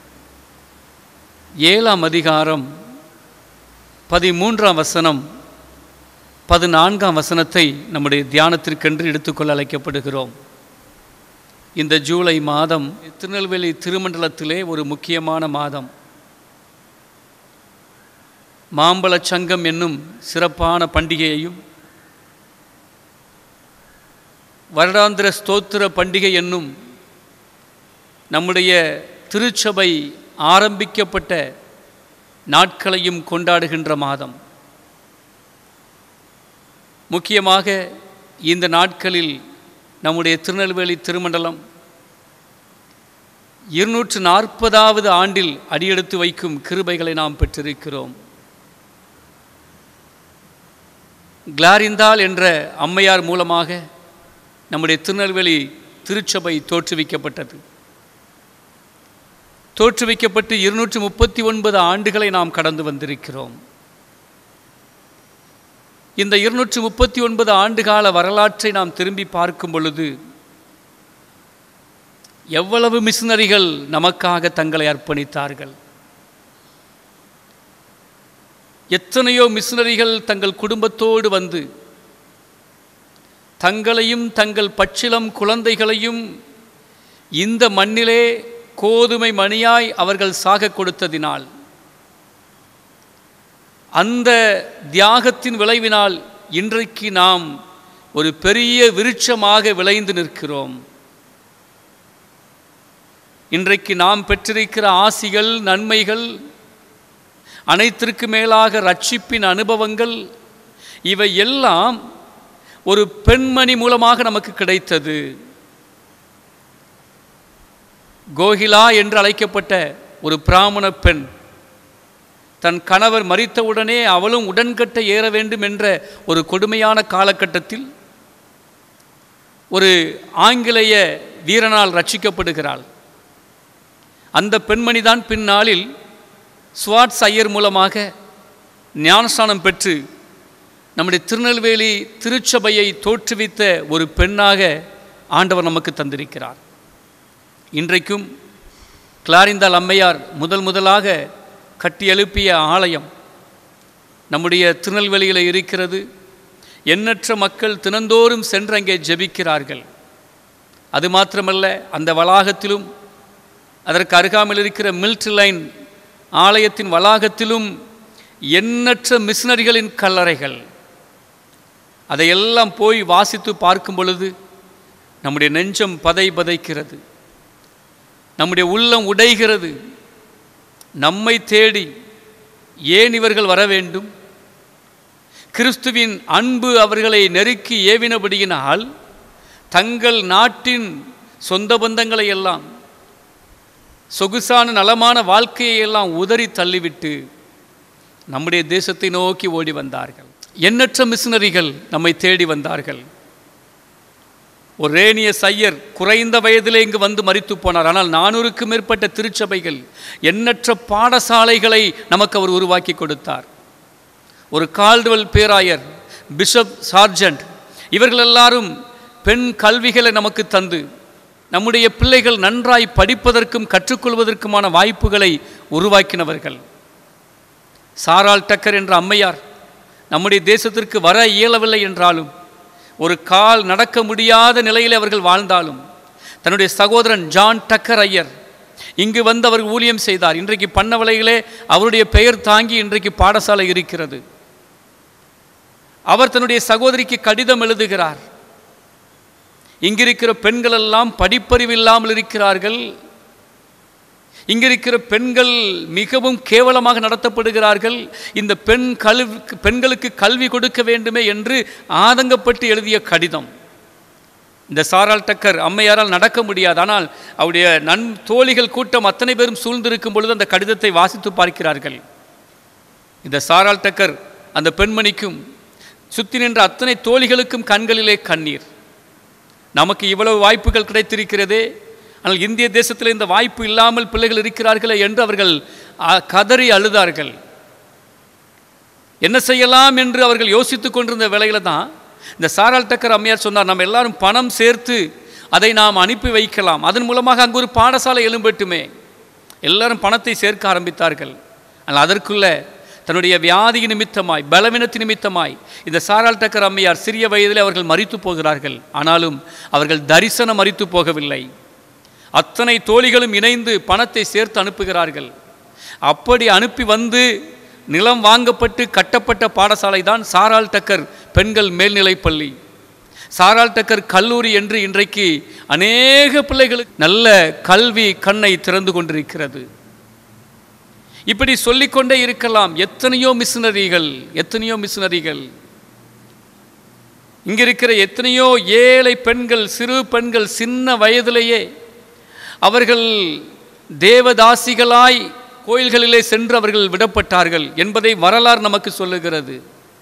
ஏழாம் அதிகாரம் பதிமூன்றாம் வசனம் பதினான்காம் வசனத்தை நம்முடைய தியானத்திற்கென்று எடுத்துக்கொள்ள அழைக்கப்படுகிறோம் இந்த ஜூலை மாதம் திருநெல்வேலி திருமண்டலத்திலே ஒரு முக்கியமான மாதம் மாம்பழச் சங்கம் என்னும் சிறப்பான பண்டிகையையும் வருடாந்திர ஸ்தோத்திர பண்டிகை என்னும் நம்முடைய திருச்சபை ஆரம்பிக்கப்பட்ட நாட்களையும் கொண்டாடுகின்ற மாதம் முக்கியமாக இந்த நாட்களில் நம்முடைய திருநெல்வேலி திருமண்டலம் இருநூற்று நாற்பதாவது ஆண்டில் அடியெடுத்து வைக்கும் கிருபைகளை நாம் பெற்றிருக்கிறோம் கிளாரிந்தால் என்ற அம்மையார் மூலமாக நம்முடைய திருநெல்வேலி திருச்சபை தோற்றுவிக்கப்பட்டது தோற்றுவிக்கப்பட்டு இருநூற்று முப்பத்தி ஒன்பது ஆண்டுகளை நாம் கடந்து வந்திருக்கிறோம் இந்த இருநூற்று முப்பத்தி ஒன்பது ஆண்டுகால வரலாற்றை நாம் திரும்பி பார்க்கும் பொழுது எவ்வளவு மிஷினரிகள் நமக்காக தங்களை அர்ப்பணித்தார்கள் எத்தனையோ மிஷினரிகள் தங்கள் குடும்பத்தோடு வந்து தங்களையும் தங்கள் பச்சிலம் குழந்தைகளையும் இந்த மண்ணிலே கோதுமை மணியாய் அவர்கள் சாக கொடுத்ததினால் அந்த தியாகத்தின் விளைவினால் இன்றைக்கு நாம் ஒரு பெரிய விருட்சமாக விளைந்து நிற்கிறோம் இன்றைக்கு நாம் பெற்றிருக்கிற ஆசிகள் நன்மைகள் அனைத்திற்கு மேலாக ரட்சிப்பின் அனுபவங்கள் இவை எல்லாம் ஒரு பெண்மணி மூலமாக நமக்கு கிடைத்தது கோகிலா என்று அழைக்கப்பட்ட ஒரு பிராமண பெண் தன் கணவர் மறித்தவுடனே அவளும் உடன்கட்டை ஏற வேண்டும் என்ற ஒரு கொடுமையான காலகட்டத்தில் ஒரு ஆங்கிலேய வீரனால் ரட்சிக்கப்படுகிறாள் அந்த பெண்மணிதான் பின்னாளில் ஸ்வாட்ஸ் ஐயர் மூலமாக ஞானஸ்தானம் பெற்று நம்முடைய திருநெல்வேலி திருச்சபையை தோற்றுவித்த ஒரு பெண்ணாக ஆண்டவர் நமக்கு தந்திருக்கிறார் இன்றைக்கும் கிளாரிந்தால் அம்மையார் முதல் முதலாக கட்டி எழுப்பிய ஆலயம் நம்முடைய திருநெல்வேலியில் இருக்கிறது எண்ணற்ற மக்கள் தினந்தோறும் சென்று அங்கே ஜெபிக்கிறார்கள் அது மாத்திரமல்ல அந்த வளாகத்திலும் அதற்கு அருகாமையில் இருக்கிற மில்ட் லைன் ஆலயத்தின் வளாகத்திலும் எண்ணற்ற மிஷினரிகளின் கல்லறைகள் அதையெல்லாம் போய் வாசித்து பார்க்கும் பொழுது நம்முடைய நெஞ்சம் பதை பதைக்கிறது நம்முடைய உள்ளம் உடைகிறது நம்மை தேடி ஏன் இவர்கள் வர வேண்டும் கிறிஸ்துவின் அன்பு அவர்களை நெருக்கி ஏவினபடியினால் தங்கள் நாட்டின் சொந்த பந்தங்களை எல்லாம் சொகுசான நலமான வாழ்க்கையை எல்லாம் உதறி தள்ளிவிட்டு நம்முடைய தேசத்தை நோக்கி ஓடி வந்தார்கள் எண்ணற்ற மிஷினரிகள் நம்மை தேடி வந்தார்கள் ஒரு ரேனிய சையர் குறைந்த வயதிலே இங்கு வந்து மறித்து போனார் ஆனால் நானூறுக்கும் மேற்பட்ட திருச்சபைகள் எண்ணற்ற பாடசாலைகளை நமக்கு அவர் உருவாக்கி கொடுத்தார் ஒரு கால்டுவல் பேராயர் பிஷப் சார்ஜண்ட் இவர்கள் எல்லாரும் பெண் கல்விகளை நமக்கு தந்து நம்முடைய பிள்ளைகள் நன்றாய் படிப்பதற்கும் கற்றுக்கொள்வதற்குமான வாய்ப்புகளை உருவாக்கினவர்கள் சாரால் டக்கர் என்ற அம்மையார் நம்முடைய தேசத்திற்கு வர இயலவில்லை என்றாலும் ஒரு கால் நடக்க முடியாத நிலையில் அவர்கள் வாழ்ந்தாலும் தன்னுடைய சகோதரன் ஜான் டக்கர் ஐயர் இங்கு வந்து அவர் ஊழியம் செய்தார் இன்றைக்கு பண்ணவலையிலே அவருடைய பெயர் தாங்கி இன்றைக்கு பாடசாலை இருக்கிறது அவர் தன்னுடைய சகோதரிக்கு கடிதம் எழுதுகிறார் இங்கிருக்கிற பெண்கள் எல்லாம் படிப்பறிவு இல்லாமல் இருக்கிறார்கள் இங்கிருக்கிற பெண்கள் மிகவும் கேவலமாக நடத்தப்படுகிறார்கள் இந்த பெண் கல்வி பெண்களுக்கு கல்வி கொடுக்க வேண்டுமே என்று ஆதங்கப்பட்டு எழுதிய கடிதம் இந்த சாரால் டக்கர் அம்மையாரால் நடக்க முடியாது ஆனால் அவருடைய நன் தோழிகள் கூட்டம் அத்தனை பேரும் சூழ்ந்திருக்கும் பொழுது அந்த கடிதத்தை வாசித்து பார்க்கிறார்கள் இந்த சாரால் டக்கர் அந்த பெண்மணிக்கும் சுத்தி நின்ற அத்தனை தோழிகளுக்கும் கண்களிலே கண்ணீர் நமக்கு இவ்வளவு வாய்ப்புகள் கிடைத்திருக்கிறதே ஆனால் இந்திய தேசத்தில் இந்த வாய்ப்பு இல்லாமல் பிள்ளைகள் இருக்கிறார்களே என்று அவர்கள் அ, கதறி அழுதார்கள் என்ன செய்யலாம் என்று அவர்கள் யோசித்து கொண்டிருந்த வேளையில தான் இந்த சாரால் டக்கர் அம்மையார் சொன்னார் நம்ம எல்லாரும் பணம் சேர்த்து அதை நாம் அனுப்பி வைக்கலாம் அதன் மூலமாக அங்கு ஒரு பாடசாலை எழும்பட்டுமே எல்லாரும் பணத்தை சேர்க்க ஆரம்பித்தார்கள் ஆனால் அதற்குள்ள தன்னுடைய வியாதி நிமித்தமாய் பலவீனத்தின் நிமித்தமாய் இந்த சாரால் டக்கர் அம்மையார் சிறிய வயதிலே அவர்கள் மறித்து போகிறார்கள் ஆனாலும் அவர்கள் தரிசனம் மறித்து போகவில்லை அத்தனை தோழிகளும் இணைந்து பணத்தை சேர்த்து அனுப்புகிறார்கள் அப்படி அனுப்பி வந்து நிலம் வாங்கப்பட்டு கட்டப்பட்ட பாடசாலை தான் சாரால் டக்கர் பெண்கள் மேல்நிலைப் பள்ளி சாரால் டக்கர் கல்லூரி என்று இன்றைக்கு அநேக பிள்ளைகளுக்கு நல்ல கல்வி கண்ணை திறந்து கொண்டிருக்கிறது இப்படி சொல்லிக்கொண்டே இருக்கலாம் எத்தனையோ மிஷினரிகள் எத்தனையோ மிஷினரிகள் இங்க இருக்கிற எத்தனையோ ஏழை பெண்கள் சிறு பெண்கள் சின்ன வயதிலேயே அவர்கள் தேவதாசிகளாய் கோயில்களிலே சென்று அவர்கள் விடப்பட்டார்கள் என்பதை வரலாறு நமக்கு சொல்லுகிறது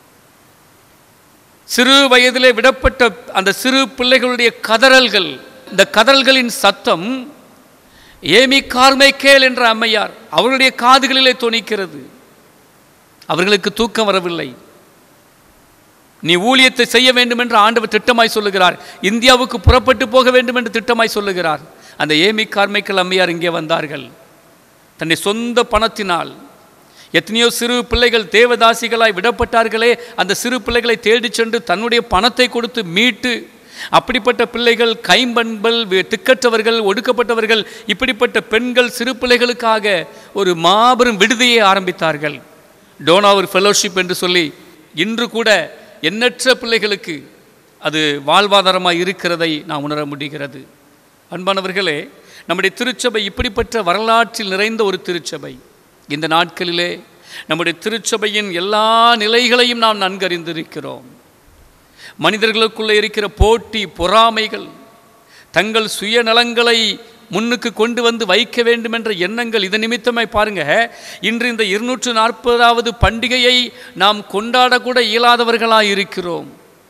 சிறு வயதிலே விடப்பட்ட அந்த சிறு பிள்ளைகளுடைய கதறல்கள் இந்த கதறல்களின் சத்தம் ஏமி கார்மைக்கேல் என்ற அம்மையார் அவருடைய காதுகளிலே தொனிக்கிறது அவர்களுக்கு தூக்கம் வரவில்லை நீ ஊழியத்தை செய்ய வேண்டும் என்று ஆண்டவர் திட்டமாய் சொல்லுகிறார் இந்தியாவுக்கு புறப்பட்டு போக வேண்டும் என்று திட்டமாய் சொல்லுகிறார் அந்த ஏமி கார்மைக்கல் அம்மையார் இங்கே வந்தார்கள் தன்னை சொந்த பணத்தினால் எத்தனையோ சிறு பிள்ளைகள் தேவதாசிகளாய் விடப்பட்டார்களே அந்த சிறு பிள்ளைகளை தேடிச் சென்று தன்னுடைய பணத்தை கொடுத்து மீட்டு அப்படிப்பட்ட பிள்ளைகள் கைம்பண்பல் வி- திக்கற்றவர்கள் ஒடுக்கப்பட்டவர்கள் இப்படிப்பட்ட பெண்கள் சிறு பிள்ளைகளுக்காக ஒரு மாபெரும் விடுதியை ஆரம்பித்தார்கள் டோனாவர் ஃபெலோஷிப் என்று சொல்லி இன்று கூட எண்ணற்ற பிள்ளைகளுக்கு அது வாழ்வாதாரமாக இருக்கிறதை நாம் உணர முடிகிறது அன்பானவர்களே நம்முடைய திருச்சபை இப்படிப்பட்ட வரலாற்றில் நிறைந்த ஒரு திருச்சபை இந்த நாட்களிலே நம்முடைய திருச்சபையின் எல்லா நிலைகளையும் நாம் நன்கறிந்திருக்கிறோம் மனிதர்களுக்குள்ளே இருக்கிற போட்டி பொறாமைகள் தங்கள் சுயநலங்களை முன்னுக்கு கொண்டு வந்து வைக்க வேண்டும் என்ற எண்ணங்கள் இது நிமித்தமாய் பாருங்க இன்று இந்த இருநூற்று நாற்பதாவது பண்டிகையை நாம் கொண்டாடக்கூட இயலாதவர்களாய் இருக்கிறோம்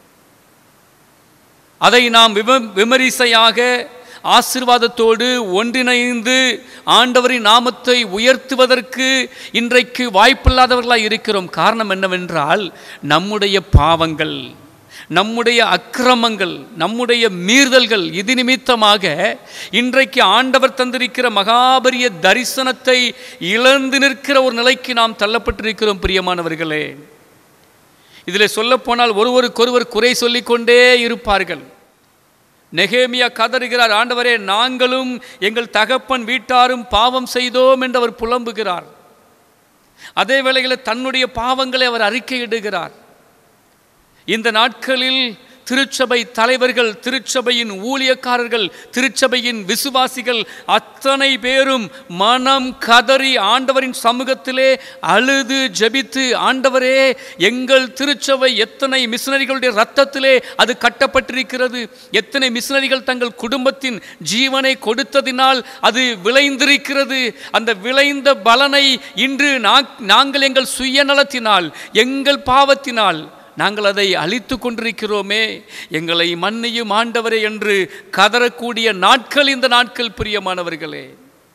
அதை நாம் விம விமரிசையாக ஆசிர்வாதத்தோடு ஒன்றிணைந்து ஆண்டவரின் நாமத்தை உயர்த்துவதற்கு இன்றைக்கு வாய்ப்பில்லாதவர்களாய் இருக்கிறோம் காரணம் என்னவென்றால் நம்முடைய பாவங்கள் நம்முடைய அக்கிரமங்கள் நம்முடைய மீறுதல்கள் இது நிமித்தமாக இன்றைக்கு ஆண்டவர் தந்திருக்கிற மகாபரிய தரிசனத்தை இழந்து நிற்கிற ஒரு நிலைக்கு நாம் தள்ளப்பட்டிருக்கிறோம் பிரியமானவர்களே இதில் சொல்லப்போனால் ஒருவருக்கொருவர் குறை சொல்லிக்கொண்டே இருப்பார்கள் நெகேமியா கதறுகிறார் ஆண்டவரே நாங்களும் எங்கள் தகப்பன் வீட்டாரும் பாவம் செய்தோம் என்று அவர் புலம்புகிறார் அதே வேளையில் தன்னுடைய பாவங்களை அவர் அறிக்கையிடுகிறார் இந்த நாட்களில் திருச்சபை தலைவர்கள் திருச்சபையின் ஊழியக்காரர்கள் திருச்சபையின் விசுவாசிகள் அத்தனை பேரும் மனம் கதறி ஆண்டவரின் சமூகத்திலே அழுது ஜெபித்து ஆண்டவரே எங்கள் திருச்சபை எத்தனை மிஷனரிகளுடைய ரத்தத்திலே அது கட்டப்பட்டிருக்கிறது எத்தனை மிஷனரிகள் தங்கள் குடும்பத்தின் ஜீவனை கொடுத்ததினால் அது விளைந்திருக்கிறது அந்த விளைந்த பலனை இன்று நா- நாங்கள் எங்கள் சுயநலத்தினால் எங்கள் பாவத்தினால் நாங்கள் அதை அழித்து கொண்டிருக்கிறோமே எங்களை மன்னியும் ஆண்டவரே என்று கதறக்கூடிய நாட்கள் இந்த நாட்கள் பிரியமானவர்களே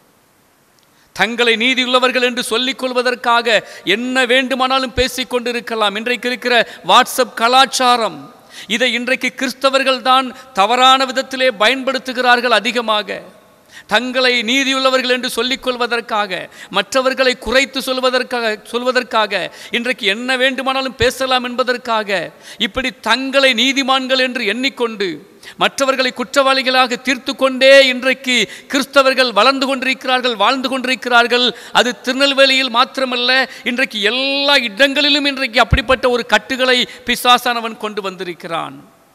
தங்களை நீதியுள்ளவர்கள் என்று சொல்லிக் கொள்வதற்காக என்ன வேண்டுமானாலும் பேசிக் கொண்டிருக்கலாம் இன்றைக்கு இருக்கிற வாட்ஸ்அப் கலாச்சாரம் இதை இன்றைக்கு கிறிஸ்தவர்கள் தான் தவறான விதத்திலே பயன்படுத்துகிறார்கள் அதிகமாக தங்களை நீதியுள்ளவர்கள் என்று சொல்லிக் கொள்வதற்காக மற்றவர்களை குறைத்து சொல்வதற்காக சொல்வதற்காக இன்றைக்கு என்ன வேண்டுமானாலும் பேசலாம் என்பதற்காக இப்படி தங்களை நீதிமான்கள் என்று எண்ணிக்கொண்டு மற்றவர்களை குற்றவாளிகளாக தீர்த்து கொண்டே இன்றைக்கு கிறிஸ்தவர்கள் வளர்ந்து கொண்டிருக்கிறார்கள் வாழ்ந்து கொண்டிருக்கிறார்கள் அது திருநெல்வேலியில் மாத்திரமல்ல இன்றைக்கு எல்லா இடங்களிலும் இன்றைக்கு அப்படிப்பட்ட ஒரு கட்டுகளை பிசாசானவன் கொண்டு வந்திருக்கிறான்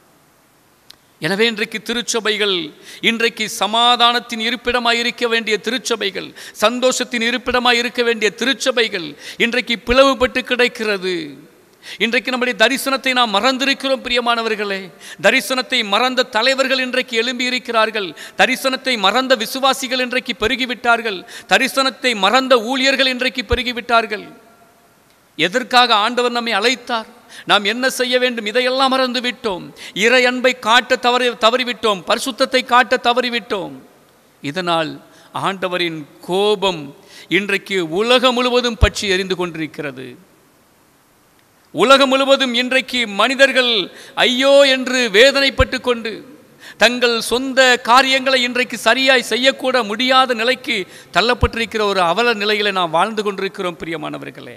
எனவே இன்றைக்கு திருச்சபைகள் இன்றைக்கு சமாதானத்தின் இருப்பிடமாய் இருக்க வேண்டிய திருச்சபைகள் சந்தோஷத்தின் இருப்பிடமாய் இருக்க வேண்டிய திருச்சபைகள் இன்றைக்கு பிளவுபட்டு கிடைக்கிறது இன்றைக்கு நம்முடைய தரிசனத்தை நாம் மறந்திருக்கிறோம் பிரியமானவர்களே தரிசனத்தை மறந்த தலைவர்கள் இன்றைக்கு எழும்பி இருக்கிறார்கள் தரிசனத்தை மறந்த விசுவாசிகள் இன்றைக்கு பெருகிவிட்டார்கள் தரிசனத்தை மறந்த ஊழியர்கள் இன்றைக்கு பெருகிவிட்டார்கள் எதற்காக ஆண்டவர் நம்மை அழைத்தார் நாம் என்ன செய்ய வேண்டும் இதையெல்லாம் மறந்து விட்டோம் இறை அன்பை காட்ட தவறி தவறிவிட்டோம் பரிசுத்தத்தை காட்ட தவறிவிட்டோம் இதனால் ஆண்டவரின் கோபம் இன்றைக்கு உலகம் முழுவதும் பற்றி எரிந்து கொண்டிருக்கிறது உலகம் முழுவதும் இன்றைக்கு மனிதர்கள் ஐயோ என்று வேதனைப்பட்டு கொண்டு தங்கள் சொந்த காரியங்களை இன்றைக்கு சரியாய் செய்யக்கூட முடியாத நிலைக்கு தள்ளப்பட்டிருக்கிற ஒரு அவல நிலையில நாம் வாழ்ந்து கொண்டிருக்கிறோம் பிரியமானவர்களே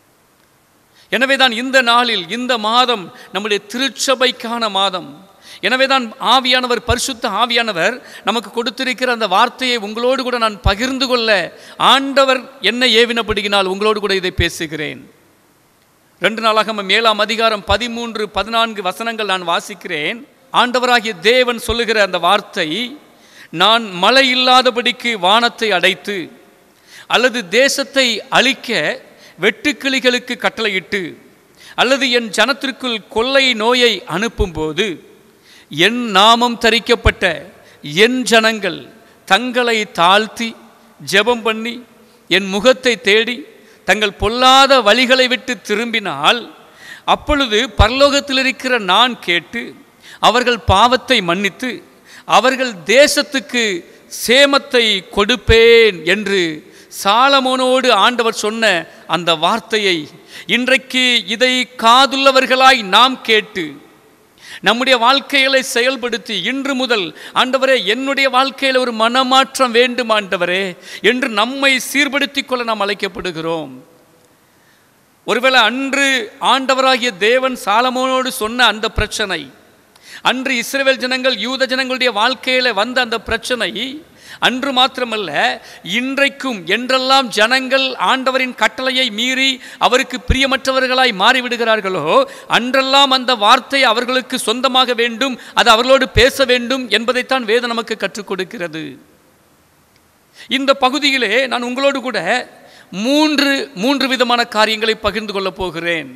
எனவே தான் இந்த நாளில் இந்த மாதம் நம்முடைய திருச்சபைக்கான மாதம் எனவே தான் ஆவியானவர் பரிசுத்த ஆவியானவர் நமக்கு கொடுத்திருக்கிற அந்த வார்த்தையை உங்களோடு கூட நான் பகிர்ந்து கொள்ள ஆண்டவர் என்ன ஏவினப்படுகினால் உங்களோடு கூட இதை பேசுகிறேன் ரெண்டு நாளாக ஏழாம் அதிகாரம் பதிமூன்று பதினான்கு வசனங்கள் நான் வாசிக்கிறேன் ஆண்டவராகிய தேவன் சொல்லுகிற அந்த வார்த்தை நான் மழை இல்லாதபடிக்கு வானத்தை அடைத்து அல்லது தேசத்தை அழிக்க வெட்டுக்கிளிகளுக்கு கட்டளையிட்டு அல்லது என் ஜனத்திற்குள் கொள்ளை நோயை அனுப்பும்போது என் நாமம் தரிக்கப்பட்ட என் ஜனங்கள் தங்களை தாழ்த்தி ஜெபம் பண்ணி என் முகத்தை தேடி தங்கள் பொல்லாத வழிகளை விட்டு திரும்பினால் அப்பொழுது பரலோகத்தில் இருக்கிற நான் கேட்டு அவர்கள் பாவத்தை மன்னித்து அவர்கள் தேசத்துக்கு சேமத்தை கொடுப்பேன் என்று சாலமோனோடு ஆண்டவர் சொன்ன அந்த வார்த்தையை இன்றைக்கு இதை காதுள்ளவர்களாய் நாம் கேட்டு நம்முடைய வாழ்க்கைகளை செயல்படுத்தி இன்று முதல் ஆண்டவரே என்னுடைய வாழ்க்கையில் ஒரு மனமாற்றம் வேண்டும் ஆண்டவரே என்று நம்மை சீர்படுத்திக் கொள்ள நாம் அழைக்கப்படுகிறோம் ஒருவேளை அன்று ஆண்டவராகிய தேவன் சாலமோனோடு சொன்ன அந்த பிரச்சனை அன்று இஸ்ரேல் ஜனங்கள் யூத ஜனங்களுடைய வாழ்க்கையில் வந்த அந்த பிரச்சனை அன்று மாத்திரமல்ல இன்றைக்கும் என்றெல்லாம் ஜனங்கள் ஆண்டவரின் கட்டளையை மீறி அவருக்கு பிரியமற்றவர்களாய் மாறிவிடுகிறார்களோ அன்றெல்லாம் அந்த வார்த்தை அவர்களுக்கு சொந்தமாக வேண்டும் அது அவர்களோடு பேச வேண்டும் என்பதைத்தான் வேதம் நமக்கு கற்றுக் கொடுக்கிறது இந்த பகுதியிலே நான் உங்களோடு கூட மூன்று மூன்று விதமான காரியங்களை பகிர்ந்து கொள்ளப் போகிறேன்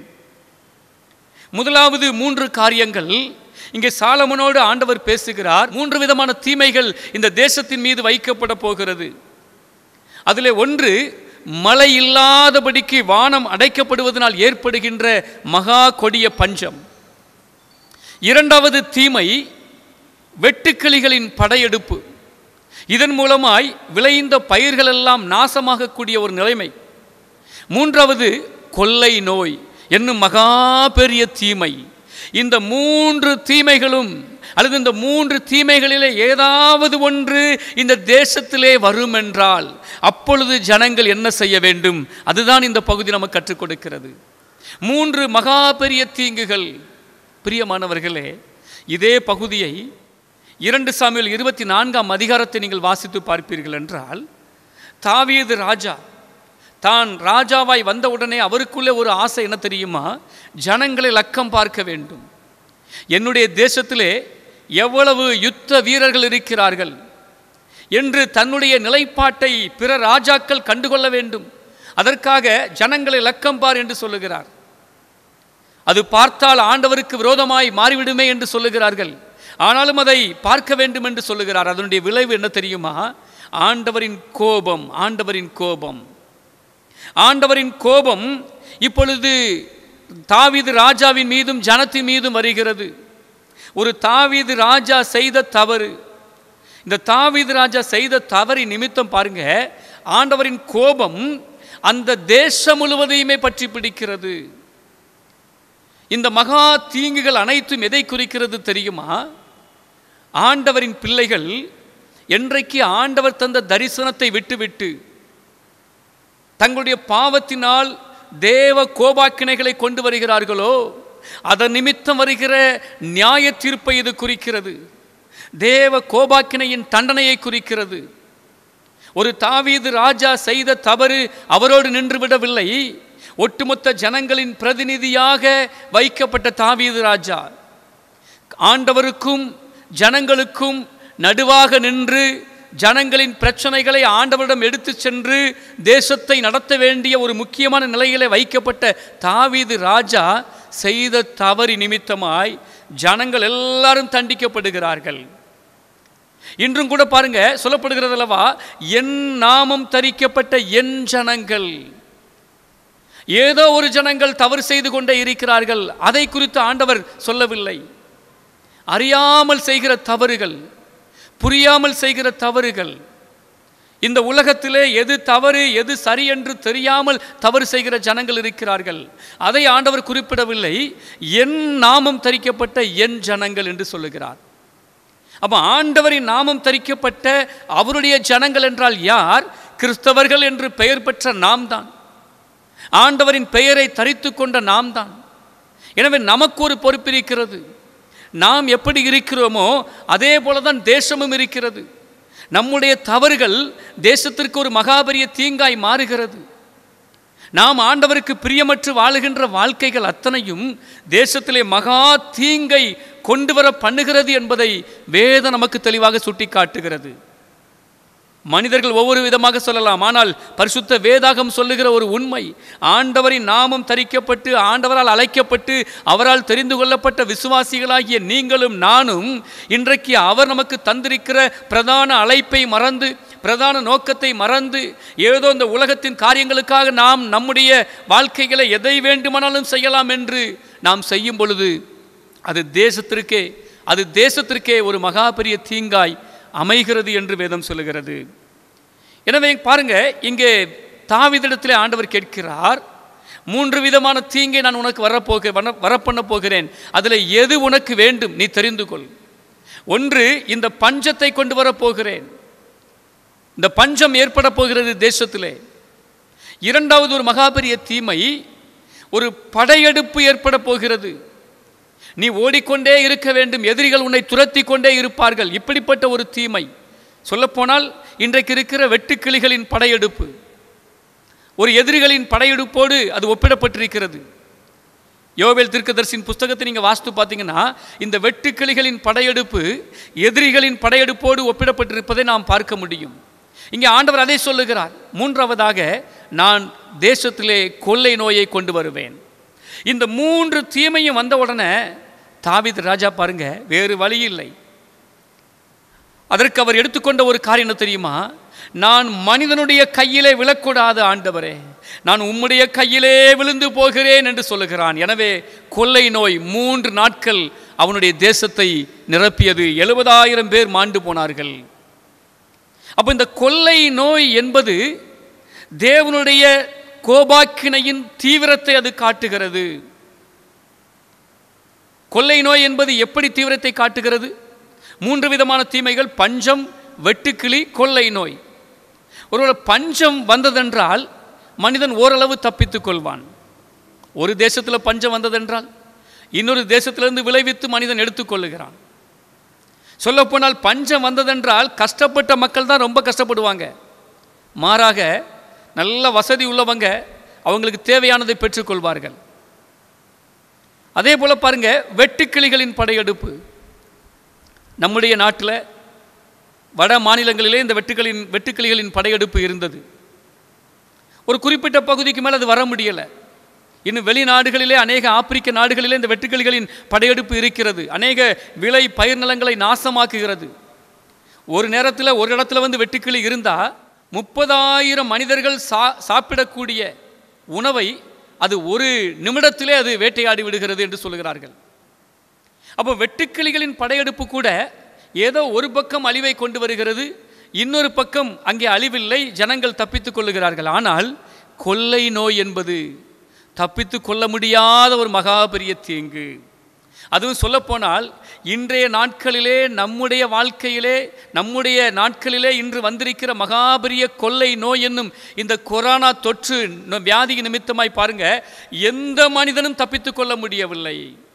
முதலாவது மூன்று காரியங்கள் இங்கே சாலமனோடு ஆண்டவர் பேசுகிறார் மூன்று விதமான தீமைகள் இந்த தேசத்தின் மீது வைக்கப்பட போகிறது அதிலே ஒன்று மழை இல்லாதபடிக்கு வானம் அடைக்கப்படுவதனால் ஏற்படுகின்ற மகா கொடிய பஞ்சம் இரண்டாவது தீமை வெட்டுக்கிளிகளின் படையெடுப்பு இதன் மூலமாய் விளைந்த பயிர்கள் எல்லாம் நாசமாகக்கூடிய ஒரு நிலைமை மூன்றாவது கொள்ளை நோய் என்னும் மகா பெரிய தீமை இந்த மூன்று தீமைகளும் அல்லது இந்த மூன்று தீமைகளிலே ஏதாவது ஒன்று இந்த தேசத்திலே வரும் என்றால் அப்பொழுது ஜனங்கள் என்ன செய்ய வேண்டும் அதுதான் இந்த பகுதி நமக்கு கற்றுக் கொடுக்கிறது மூன்று மகா பெரிய தீங்குகள் பிரியமானவர்களே இதே பகுதியை இரண்டு சாமியில் இருபத்தி நான்காம் அதிகாரத்தை நீங்கள் வாசித்து பார்ப்பீர்கள் என்றால் தாவீது ராஜா தான் ராஜாவாய் வந்தவுடனே அவருக்குள்ளே ஒரு ஆசை என்ன தெரியுமா ஜனங்களை லக்கம் பார்க்க வேண்டும் என்னுடைய தேசத்திலே எவ்வளவு யுத்த வீரர்கள் இருக்கிறார்கள் என்று தன்னுடைய நிலைப்பாட்டை பிற ராஜாக்கள் கண்டுகொள்ள வேண்டும் அதற்காக ஜனங்களை லக்கம் பார் என்று சொல்லுகிறார் அது பார்த்தால் ஆண்டவருக்கு விரோதமாய் மாறிவிடுமே என்று சொல்லுகிறார்கள் ஆனாலும் அதை பார்க்க வேண்டும் என்று சொல்லுகிறார் அதனுடைய விளைவு என்ன தெரியுமா ஆண்டவரின் கோபம் ஆண்டவரின் கோபம் ஆண்டவரின் கோபம் இப்பொழுது தாவீது ராஜாவின் மீதும் ஜனத்தின் மீதும் வருகிறது ஒரு தாவீது ராஜா செய்த தவறு இந்த தாவீது ராஜா செய்த தவறின் நிமித்தம் பாருங்க ஆண்டவரின் கோபம் அந்த தேசம் முழுவதையுமே பற்றி பிடிக்கிறது இந்த மகா தீங்குகள் அனைத்தும் எதை குறிக்கிறது தெரியுமா ஆண்டவரின் பிள்ளைகள் என்றைக்கு ஆண்டவர் தந்த தரிசனத்தை விட்டுவிட்டு தங்களுடைய பாவத்தினால் தேவ கோபாக்கினைகளை கொண்டு வருகிறார்களோ அதன் நிமித்தம் வருகிற நியாய தீர்ப்பை இது குறிக்கிறது தேவ கோபாக்கினையின் தண்டனையை குறிக்கிறது ஒரு தாவீது ராஜா செய்த தவறு அவரோடு நின்று விடவில்லை ஒட்டுமொத்த ஜனங்களின் பிரதிநிதியாக வைக்கப்பட்ட தாவீது ராஜா ஆண்டவருக்கும் ஜனங்களுக்கும் நடுவாக நின்று ஜனங்களின் பிரச்சனைகளை ஆண்டவரிடம் எடுத்து சென்று தேசத்தை நடத்த வேண்டிய ஒரு முக்கியமான நிலையிலே வைக்கப்பட்ட தாவீது ராஜா செய்த தவறி நிமித்தமாய் ஜனங்கள் எல்லாரும் தண்டிக்கப்படுகிறார்கள் இன்றும் கூட பாருங்க சொல்லப்படுகிறது அல்லவா என் நாமம் தரிக்கப்பட்ட என் ஜனங்கள் ஏதோ ஒரு ஜனங்கள் தவறு செய்து கொண்டே இருக்கிறார்கள் அதை குறித்து ஆண்டவர் சொல்லவில்லை அறியாமல் செய்கிற தவறுகள் புரியாமல் செய்கிற தவறுகள் இந்த உலகத்திலே எது தவறு எது சரி என்று தெரியாமல் தவறு செய்கிற ஜனங்கள் இருக்கிறார்கள் அதை ஆண்டவர் குறிப்பிடவில்லை என் நாமம் தரிக்கப்பட்ட என் ஜனங்கள் என்று சொல்லுகிறார் அப்போ ஆண்டவரின் நாமம் தரிக்கப்பட்ட அவருடைய ஜனங்கள் என்றால் யார் கிறிஸ்தவர்கள் என்று பெயர் பெற்ற நாம் தான் ஆண்டவரின் பெயரை தரித்து கொண்ட நாம் தான் எனவே நமக்கு ஒரு பொறுப்பு இருக்கிறது நாம் எப்படி இருக்கிறோமோ அதே போல தான் தேசமும் இருக்கிறது நம்முடைய தவறுகள் தேசத்திற்கு ஒரு மகாபரிய தீங்காய் மாறுகிறது நாம் ஆண்டவருக்கு பிரியமற்று வாழுகின்ற வாழ்க்கைகள் அத்தனையும் தேசத்திலே மகா தீங்கை கொண்டு வர பண்ணுகிறது என்பதை வேதம் நமக்கு தெளிவாக சுட்டி காட்டுகிறது மனிதர்கள் ஒவ்வொரு விதமாக சொல்லலாம் ஆனால் பரிசுத்த வேதாகம் சொல்லுகிற ஒரு உண்மை ஆண்டவரின் நாமம் தரிக்கப்பட்டு ஆண்டவரால் அழைக்கப்பட்டு அவரால் தெரிந்து கொள்ளப்பட்ட விசுவாசிகளாகிய நீங்களும் நானும் இன்றைக்கு அவர் நமக்கு தந்திருக்கிற பிரதான அழைப்பை மறந்து பிரதான நோக்கத்தை மறந்து ஏதோ இந்த உலகத்தின் காரியங்களுக்காக நாம் நம்முடைய வாழ்க்கைகளை எதை வேண்டுமானாலும் செய்யலாம் என்று நாம் செய்யும் பொழுது அது தேசத்திற்கே அது தேசத்திற்கே ஒரு மகா பெரிய தீங்காய் அமைகிறது என்று வேதம் சொல்லுகிறது எனவே பாருங்க இங்கே தாவிதிடத்திலே ஆண்டவர் கேட்கிறார் மூன்று விதமான தீங்கை நான் உனக்கு வரப்போக வர வரப்பண்ண போகிறேன் அதில் எது உனக்கு வேண்டும் நீ தெரிந்து கொள் ஒன்று இந்த பஞ்சத்தை கொண்டு வரப்போகிறேன் இந்த பஞ்சம் ஏற்பட போகிறது தேசத்திலே இரண்டாவது ஒரு மகாபெரிய தீமை ஒரு படையெடுப்பு ஏற்பட போகிறது நீ ஓடிக்கொண்டே இருக்க வேண்டும் எதிரிகள் உன்னை துரத்தி கொண்டே இருப்பார்கள் இப்படிப்பட்ட ஒரு தீமை சொல்லப்போனால் இன்றைக்கு இருக்கிற வெட்டுக்கிளிகளின் படையெடுப்பு ஒரு எதிரிகளின் படையெடுப்போடு அது ஒப்பிடப்பட்டிருக்கிறது யோவேல் தீர்க்கதரிசியின் புஸ்தகத்தை நீங்கள் வாஸ்து பார்த்தீங்கன்னா இந்த வெட்டுக்கிளிகளின் படையெடுப்பு எதிரிகளின் படையெடுப்போடு ஒப்பிடப்பட்டிருப்பதை நாம் பார்க்க முடியும் இங்கே ஆண்டவர் அதை சொல்லுகிறார் மூன்றாவதாக நான் தேசத்திலே கொள்ளை நோயை கொண்டு வருவேன் இந்த மூன்று தீமையும் வந்த உடனே தாவீது ராஜா பாருங்க வேறு வழி இல்லை அதற்கு அவர் எடுத்துக்கொண்ட ஒரு காரியம் என்ன தெரியுமா நான் மனிதனுடைய கையிலே விழக்கூடாது ஆண்டவரே நான் உம்முடைய கையிலே விழுந்து போகிறேன் என்று சொல்லுகிறான் எனவே கொள்ளை நோய் மூன்று நாட்கள் அவனுடைய தேசத்தை நிரப்பியது எழுபதாயிரம் பேர் மாண்டு போனார்கள் அப்போ இந்த கொள்ளை நோய் என்பது தேவனுடைய கோபாக்கினையின் தீவிரத்தை அது காட்டுகிறது கொள்ளை நோய் என்பது எப்படி தீவிரத்தை காட்டுகிறது மூன்று விதமான தீமைகள் பஞ்சம் வெட்டுக்கிளி கொள்ளை நோய் ஒருவேளை பஞ்சம் வந்ததென்றால் மனிதன் ஓரளவு தப்பித்துக் கொள்வான் ஒரு தேசத்தில் பஞ்சம் வந்ததென்றால் இன்னொரு தேசத்திலிருந்து விளைவித்து மனிதன் எடுத்துக்கொள்ளுகிறான் சொல்லப்போனால் பஞ்சம் வந்ததென்றால் கஷ்டப்பட்ட மக்கள் தான் ரொம்ப கஷ்டப்படுவாங்க மாறாக நல்ல வசதி உள்ளவங்க அவங்களுக்கு தேவையானதை பெற்றுக்கொள்வார்கள் அதே போல் பாருங்க வெட்டுக்கிளிகளின் படையெடுப்பு நம்முடைய நாட்டில் வட மாநிலங்களிலே இந்த வெட்டுக்களின் வெட்டுக்கிளிகளின் படையெடுப்பு இருந்தது ஒரு குறிப்பிட்ட பகுதிக்கு மேலே அது வர முடியலை இன்னும் வெளிநாடுகளிலே அநேக ஆப்பிரிக்க நாடுகளிலே இந்த வெட்டுக்கிளிகளின் படையெடுப்பு இருக்கிறது அநேக விளை பயிர் நிலங்களை நாசமாக்குகிறது ஒரு நேரத்தில் ஒரு இடத்துல வந்து வெட்டுக்கிளி இருந்தால் முப்பதாயிரம் மனிதர்கள் சா சாப்பிடக்கூடிய உணவை அது ஒரு நிமிடத்திலே அது வேட்டையாடி விடுகிறது என்று சொல்கிறார்கள் அப்போ வெட்டுக்கிளிகளின் படையெடுப்பு கூட ஏதோ ஒரு பக்கம் அழிவை கொண்டு வருகிறது இன்னொரு பக்கம் அங்கே அழிவில்லை ஜனங்கள் தப்பித்துக் கொள்ளுகிறார்கள் ஆனால் கொள்ளை நோய் என்பது தப்பித்து கொள்ள முடியாத ஒரு மகா பெரிய தீங்கு அதுவும் சொல்லப்போனால் இன்றைய நாட்களிலே நம்முடைய வாழ்க்கையிலே நம்முடைய நாட்களிலே இன்று வந்திருக்கிற மகாபெரிய கொள்ளை நோய் என்னும் இந்த கொரோனா தொற்று நோ- வியாதி நிமித்தமாய் பாருங்க எந்த மனிதனும் தப்பித்துக் கொள்ள முடியவில்லை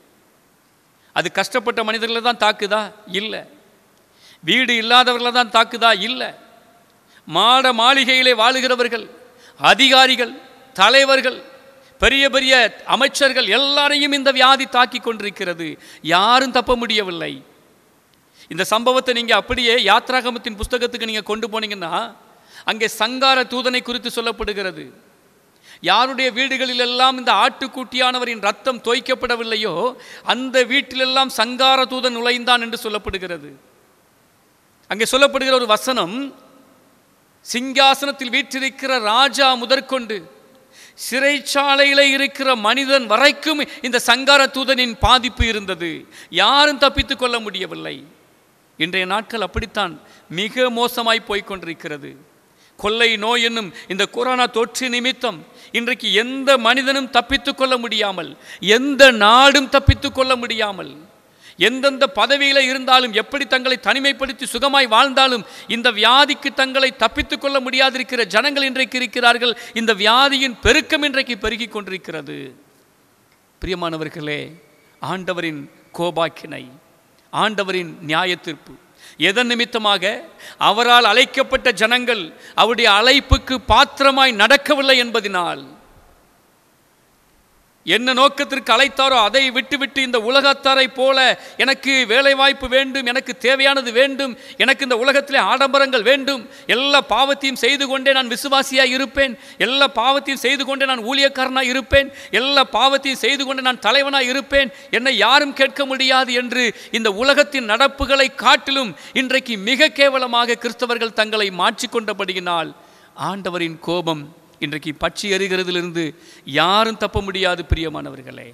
அது கஷ்டப்பட்ட மனிதர்களை தான் தாக்குதா இல்லை வீடு இல்லாதவர்களை தான் தாக்குதா இல்லை மாட மாளிகையிலே வாழுகிறவர்கள் அதிகாரிகள் தலைவர்கள் பெரிய பெரிய அமைச்சர்கள் எல்லாரையும் இந்த வியாதி தாக்கி கொண்டிருக்கிறது யாரும் தப்ப முடியவில்லை இந்த சம்பவத்தை நீங்கள் அப்படியே யாத்ராகமத்தின் புஸ்தகத்துக்கு நீங்கள் கொண்டு போனீங்கன்னா அங்கே சங்கார தூதனை குறித்து சொல்லப்படுகிறது யாருடைய வீடுகளில் எல்லாம் இந்த ஆட்டுக்குட்டியானவரின் ரத்தம் தோய்க்கப்படவில்லையோ அந்த வீட்டிலெல்லாம் சங்கார தூதன் நுழைந்தான் என்று சொல்லப்படுகிறது அங்கே சொல்லப்படுகிற ஒரு வசனம் சிங்காசனத்தில் வீற்றிருக்கிற ராஜா முதற்கொண்டு சிறைச்சாலையில் இருக்கிற மனிதன் வரைக்கும் இந்த சங்கார தூதனின் பாதிப்பு இருந்தது யாரும் தப்பித்துக் கொள்ள முடியவில்லை இன்றைய நாட்கள் அப்படித்தான் மிக மோசமாய் போய்க் கொண்டிருக்கிறது கொள்ளை நோய் என்னும் இந்த கொரோனா தொற்று நிமித்தம் இன்றைக்கு எந்த மனிதனும் தப்பித்துக் கொள்ள முடியாமல் எந்த நாடும் தப்பித்துக் கொள்ள முடியாமல் எந்தெந்த பதவியில் இருந்தாலும் எப்படி தங்களை தனிமைப்படுத்தி சுகமாய் வாழ்ந்தாலும் இந்த வியாதிக்கு தங்களை தப்பித்துக் கொள்ள முடியாதிருக்கிற ஜனங்கள் இன்றைக்கு இருக்கிறார்கள் இந்த வியாதியின் பெருக்கம் இன்றைக்கு பெருகிக் கொண்டிருக்கிறது பிரியமானவர்களே ஆண்டவரின் கோபாக்கினை ஆண்டவரின் நியாய தீர்ப்பு எதன் நிமித்தமாக அவரால் அழைக்கப்பட்ட ஜனங்கள் அவருடைய அழைப்புக்கு பாத்திரமாய் நடக்கவில்லை என்பதினால் என்ன நோக்கத்திற்கு அழைத்தாரோ அதை விட்டுவிட்டு இந்த உலகத்தாரை போல எனக்கு வேலை வாய்ப்பு வேண்டும் எனக்கு தேவையானது வேண்டும் எனக்கு இந்த உலகத்திலே ஆடம்பரங்கள் வேண்டும் எல்லா பாவத்தையும் செய்து கொண்டே நான் விசுவாசியாக இருப்பேன் எல்லா பாவத்தையும் செய்து கொண்டே நான் ஊழியக்காரனாக இருப்பேன் எல்லா பாவத்தையும் செய்து கொண்டே நான் தலைவனாக இருப்பேன் என்னை யாரும் கேட்க முடியாது என்று இந்த உலகத்தின் நடப்புகளை காட்டிலும் இன்றைக்கு மிக கேவலமாக கிறிஸ்தவர்கள் தங்களை மாற்றிக்கொண்டபடியினால் ஆண்டவரின் கோபம் இன்றைக்கு பற்றி எறிகிறதிலிருந்து யாரும் தப்ப முடியாது பிரியமானவர்களே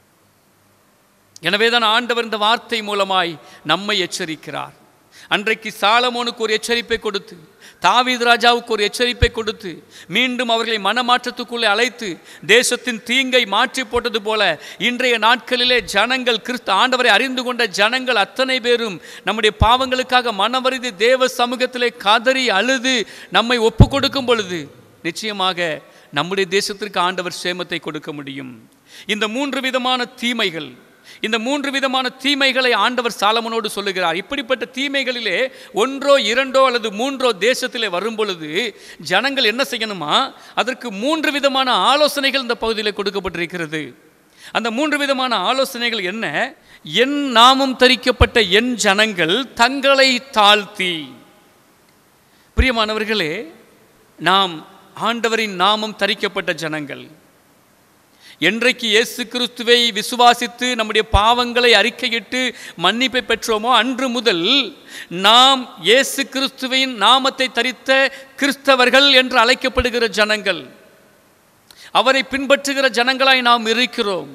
எனவேதான் ஆண்டவர் இந்த வார்த்தை மூலமாய் நம்மை எச்சரிக்கிறார் அன்றைக்கு சாலமோனுக்கு ஒரு எச்சரிப்பை கொடுத்து தாவீது ராஜாவுக்கு ஒரு எச்சரிப்பை கொடுத்து மீண்டும் அவர்களை மனமாற்றத்துக்குள்ளே அழைத்து தேசத்தின் தீங்கை மாற்றி போட்டது போல இன்றைய நாட்களிலே ஜனங்கள் கிறிஸ்து ஆண்டவரை அறிந்து கொண்ட ஜனங்கள் அத்தனை பேரும் நம்முடைய பாவங்களுக்காக மனவருதி தேவ சமூகத்திலே கதறி அழுது நம்மை ஒப்பு கொடுக்கும் பொழுது நிச்சயமாக நம்முடைய தேசத்திற்கு ஆண்டவர் சேமத்தை கொடுக்க முடியும் இந்த மூன்று விதமான தீமைகள் இந்த மூன்று விதமான தீமைகளை ஆண்டவர் சாலமனோடு சொல்லுகிறார் இப்படிப்பட்ட தீமைகளிலே ஒன்றோ இரண்டோ அல்லது மூன்றோ தேசத்திலே வரும் பொழுது ஜனங்கள் என்ன செய்யணுமா அதற்கு மூன்று விதமான ஆலோசனைகள் இந்த பகுதியில் கொடுக்கப்பட்டிருக்கிறது அந்த மூன்று விதமான ஆலோசனைகள் என்ன என் நாமம் தரிக்கப்பட்ட என் ஜனங்கள் தங்களை தாழ்த்தி பிரியமானவர்களே நாம் ஆண்டவரின் நாமம் தரிக்கப்பட்ட ஜனங்கள் என்றைக்கு இயேசு கிறிஸ்துவை விசுவாசித்து நம்முடைய பாவங்களை அறிக்கையிட்டு மன்னிப்பை பெற்றோமோ அன்று முதல் நாம் இயேசு கிறிஸ்துவின் நாமத்தை தரித்த கிறிஸ்தவர்கள் என்று அழைக்கப்படுகிற ஜனங்கள் அவரை பின்பற்றுகிற ஜனங்களாய் நாம் இருக்கிறோம்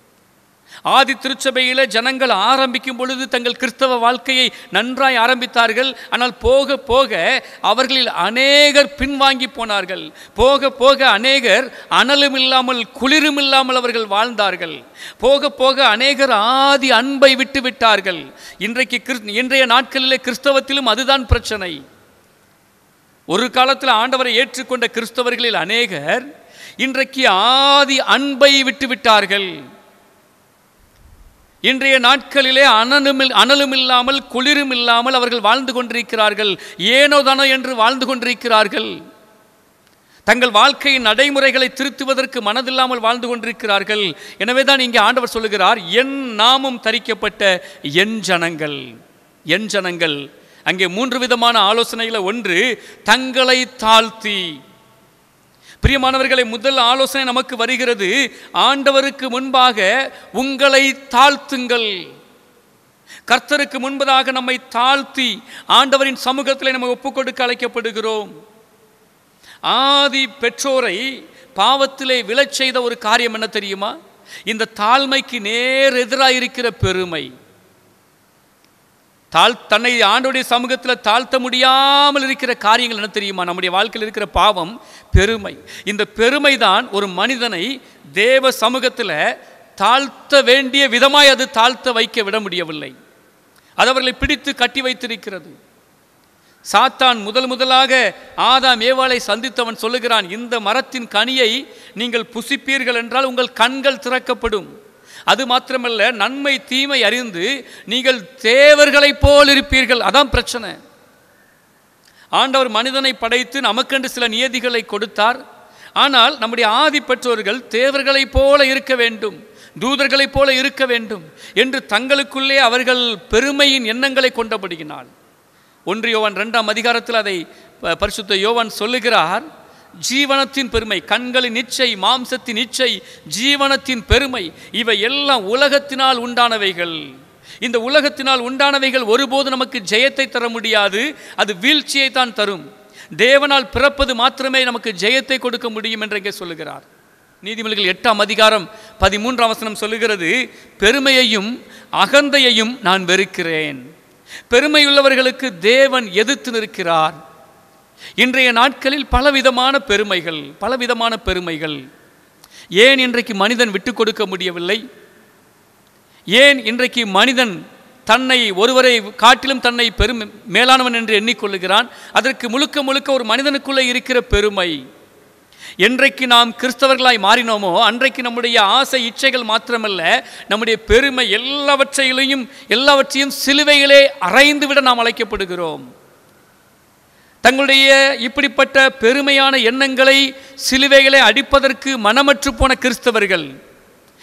ஆதி திருச்சபையில ஜனங்கள் ஆரம்பிக்கும் பொழுது தங்கள் கிறிஸ்தவ வாழ்க்கையை நன்றாய் ஆரம்பித்தார்கள் ஆனால் போக போக அவர்களில் அநேகர் பின்வாங்கி போனார்கள் போக போக அநேகர் அனலும் இல்லாமல் குளிரும் இல்லாமல் அவர்கள் வாழ்ந்தார்கள் போக போக அநேகர் ஆதி அன்பை விட்டு விட்டார்கள் இன்றைக்கு கிறிஸ் இன்றைய நாட்களிலே கிறிஸ்தவத்திலும் அதுதான் பிரச்சனை ஒரு காலத்தில் ஆண்டவரை ஏற்றுக்கொண்ட கிறிஸ்தவர்களில் அநேகர் இன்றைக்கு ஆதி அன்பை விட்டு விட்டார்கள் இன்றைய நாட்களிலே அனலும் அனலும் இல்லாமல் குளிரும் இல்லாமல் அவர்கள் வாழ்ந்து கொண்டிருக்கிறார்கள் ஏனோ தானோ என்று வாழ்ந்து கொண்டிருக்கிறார்கள் தங்கள் வாழ்க்கையின் நடைமுறைகளை திருத்துவதற்கு மனதில்லாமல் வாழ்ந்து கொண்டிருக்கிறார்கள் எனவே தான் இங்கே ஆண்டவர் சொல்லுகிறார் என் நாமம் தரிக்கப்பட்ட என் ஜனங்கள் என் ஜனங்கள் அங்கே மூன்று விதமான ஆலோசனைகளை ஒன்று தங்களை தாழ்த்தி பிரியமானவர்களை முதல் ஆலோசனை நமக்கு வருகிறது ஆண்டவருக்கு முன்பாக உங்களை தாழ்த்துங்கள் கர்த்தருக்கு முன்பதாக நம்மை தாழ்த்தி ஆண்டவரின் சமூகத்தில் நம்ம ஒப்புக் கொடுக்க அழைக்கப்படுகிறோம் ஆதி பெற்றோரை பாவத்திலே விழச் செய்த ஒரு காரியம் என்ன தெரியுமா இந்த தாழ்மைக்கு நேர் எதிராக இருக்கிற பெருமை தாழ் தன்னை ஆண்டோடைய சமூகத்தில் தாழ்த்த முடியாமல் இருக்கிற காரியங்கள் என்ன தெரியுமா நம்முடைய வாழ்க்கையில் இருக்கிற பாவம் பெருமை இந்த பெருமை தான் ஒரு மனிதனை தேவ சமூகத்தில் தாழ்த்த வேண்டிய விதமாய் அது தாழ்த்த வைக்க விட முடியவில்லை அது அவர்களை பிடித்து கட்டி வைத்திருக்கிறது சாத்தான் முதல் முதலாக ஆதாம் ஏவாளை சந்தித்தவன் சொல்லுகிறான் இந்த மரத்தின் கனியை நீங்கள் புசிப்பீர்கள் என்றால் உங்கள் கண்கள் திறக்கப்படும் அது மாத்திரமல்ல நன்மை தீமை அறிந்து நீங்கள் தேவர்களைப் போல் இருப்பீர்கள் அதான் பிரச்சனை ஆண்டவர் மனிதனை படைத்து நமக்கென்று சில நியதிகளை கொடுத்தார் ஆனால் நம்முடைய ஆதி பெற்றோர்கள் தேவர்களைப் போல இருக்க வேண்டும் தூதர்களைப் போல இருக்க வேண்டும் என்று தங்களுக்குள்ளே அவர்கள் பெருமையின் எண்ணங்களை கொண்டபடியினால் ஒன்று யோவான் ரெண்டாம் அதிகாரத்தில் அதை ப- பரிசுத்த யோவான் சொல்லுகிறார் ஜீவனத்தின் பெருமை கண்களின் இச்சை மாம்சத்தின் இச்சை ஜீவனத்தின் பெருமை இவை எல்லாம் உலகத்தினால் உண்டானவைகள் இந்த உலகத்தினால் உண்டானவைகள் ஒருபோது நமக்கு ஜெயத்தை தர முடியாது அது வீழ்ச்சியை தான் தரும் தேவனால் பிறப்பது மாத்திரமே நமக்கு ஜெயத்தை கொடுக்க முடியும் என்று இங்கே சொல்லுகிறார் நீதிமொழிகள் எட்டாம் அதிகாரம் பதிமூன்றாம் வசனம் சொல்லுகிறது பெருமையையும் அகந்தையையும் நான் வெறுக்கிறேன் பெருமையுள்ளவர்களுக்கு தேவன் எதிர்த்து நிற்கிறார் இன்றைய நாட்களில் பலவிதமான பெருமைகள் பலவிதமான பெருமைகள் ஏன் இன்றைக்கு மனிதன் விட்டு கொடுக்க முடியவில்லை ஏன் இன்றைக்கு மனிதன் தன்னை ஒருவரை காட்டிலும் தன்னை பெரும் மேலானவன் என்று எண்ணிக்கொள்ளுகிறான் அதற்கு முழுக்க முழுக்க ஒரு மனிதனுக்குள்ளே இருக்கிற பெருமை என்றைக்கு நாம் கிறிஸ்தவர்களாய் மாறினோமோ அன்றைக்கு நம்முடைய ஆசை இச்சைகள் மாத்திரமல்ல நம்முடைய பெருமை எல்லாவற்றையிலையும் எல்லாவற்றையும் சிலுவையிலே அறைந்து விட நாம் அழைக்கப்படுகிறோம் தங்களுடைய இப்படிப்பட்ட பெருமையான எண்ணங்களை சிலுவைகளை அடிப்பதற்கு மனமற்று போன கிறிஸ்தவர்கள்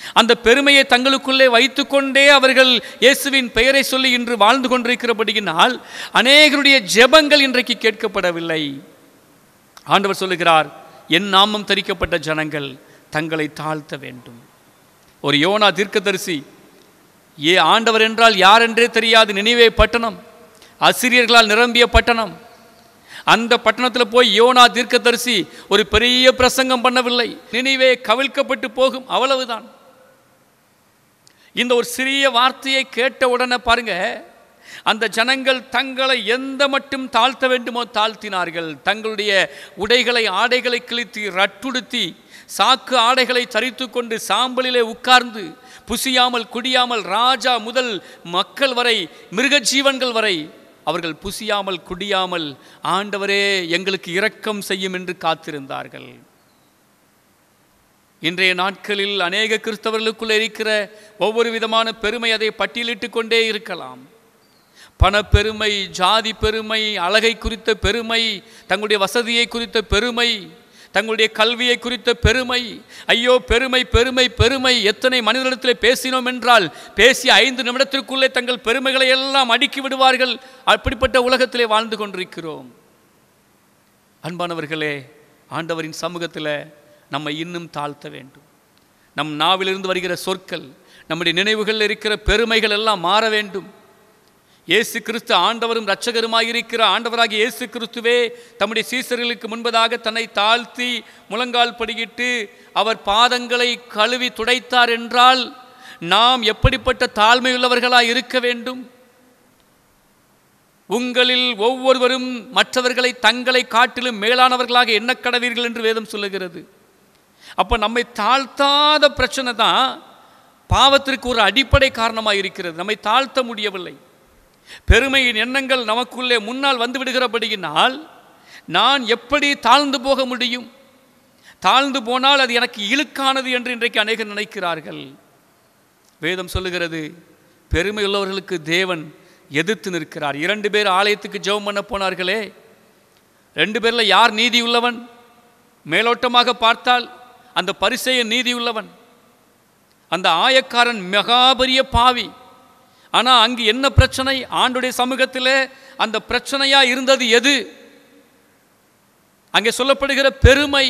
அந்த பெருமையை தங்களுக்குள்ளே வைத்துக்கொண்டே அவர்கள் இயேசுவின் பெயரை சொல்லி இன்று வாழ்ந்து கொண்டிருக்கிறபடியினால் அநேகருடைய ஜெபங்கள் இன்றைக்கு கேட்கப்படவில்லை ஆண்டவர் சொல்லுகிறார் என் நாமம் தரிக்கப்பட்ட ஜனங்கள் தங்களை தாழ்த்த வேண்டும் ஒரு யோனா தீர்க்கதரிசி ஏ ஆண்டவர் என்றால் யார் என்றே தெரியாது நினைவே பட்டணம் அசிரியர்களால் நிரம்பிய பட்டணம் அந்த பட்டணத்தில் போய் யோனா தீர்க்கதரிசி ஒரு பெரிய பிரசங்கம் பண்ணவில்லை நினைவே கவிழ்க்கப்பட்டு போகும் அவ்வளவுதான் இந்த ஒரு சிறிய வார்த்தையை கேட்ட உடனே பாருங்க அந்த ஜனங்கள் தங்களை எந்த மட்டும் தாழ்த்த வேண்டுமோ தாழ்த்தினார்கள் தங்களுடைய உடைகளை ஆடைகளை கிழித்து ரட்டுடுத்தி சாக்கு ஆடைகளை தரித்து கொண்டு சாம்பலிலே உட்கார்ந்து புசியாமல் குடியாமல் ராஜா முதல் மக்கள் வரை மிருக ஜீவன்கள் வரை அவர்கள் புசியாமல் குடியாமல் ஆண்டவரே எங்களுக்கு இரக்கம் செய்யும் என்று காத்திருந்தார்கள் இன்றைய நாட்களில் அநேக கிறிஸ்தவர்களுக்குள்ள இருக்கிற ஒவ்வொரு விதமான பெருமை அதை பட்டியலிட்டு கொண்டே இருக்கலாம் பணப்பெருமை ஜாதி பெருமை அழகை குறித்த பெருமை தங்களுடைய வசதியை குறித்த பெருமை தங்களுடைய கல்வியை குறித்த பெருமை ஐயோ பெருமை பெருமை பெருமை எத்தனை மனிதனிடத்தில் பேசினோம் என்றால் பேசி ஐந்து நிமிடத்திற்குள்ளே தங்கள் பெருமைகளை எல்லாம் அடுக்கி விடுவார்கள் அப்படிப்பட்ட உலகத்திலே வாழ்ந்து கொண்டிருக்கிறோம் அன்பானவர்களே ஆண்டவரின் சமூகத்தில் நம்மை இன்னும் தாழ்த்த வேண்டும் நம் நாவிலிருந்து வருகிற சொற்கள் நம்முடைய நினைவுகளில் இருக்கிற பெருமைகள் எல்லாம் மாற வேண்டும் இயேசு கிறிஸ்து ஆண்டவரும் இரட்சகருமாயிருக்கிற ஆண்டவராகிய இயேசு கிறிஸ்துவே தம்முடைய சீசர்களுக்கு முன்பதாக தன்னை தாழ்த்தி முழங்கால் படியிட்டு அவர் பாதங்களை கழுவி துடைத்தார் என்றால் நாம் எப்படிப்பட்ட தாழ்மையுள்ளவர்களாய் இருக்க வேண்டும் உங்களில் ஒவ்வொருவரும் மற்றவர்களை தங்களை காட்டிலும் மேலானவர்களாக எண்ணக் கடவீர்கள் என்று வேதம் சொல்லுகிறது அப்போ நம்மை தாழ்த்தாத பிரச்சனை தான் பாவத்திற்கு ஒரு அடிப்படை காரணமாக இருக்கிறது நம்மை தாழ்த்த முடியவில்லை பெருமையின் எண்ணங்கள் நமக்குள்ளே முன்னால் வந்து விடுகிறபடியினால் நான் எப்படி தாழ்ந்து போக முடியும் தாழ்ந்து போனால் அது எனக்கு இழுக்கானது என்று இன்றைக்கு அநேகர் நினைக்கிறார்கள் வேதம் சொல்லுகிறது பெருமை உள்ளவர்களுக்கு தேவன் எதிர்த்து நிற்கிறார் இரண்டு பேர் ஆலயத்துக்கு ஜெபம் பண்ண போனார்களே ரெண்டு பேரில் யார் நீதி உள்ளவன் மேலோட்டமாக பார்த்தால் அந்த பரிசெயன் நீதி உள்ளவன் அந்த ஆயக்காரன் மெகாபரிய பாவி ஆனால் அங்கு என்ன பிரச்சனை ஆண்டுடைய சமூகத்தில் அந்த பிரச்சனையா இருந்தது எது அங்கே சொல்லப்படுகிற பெருமை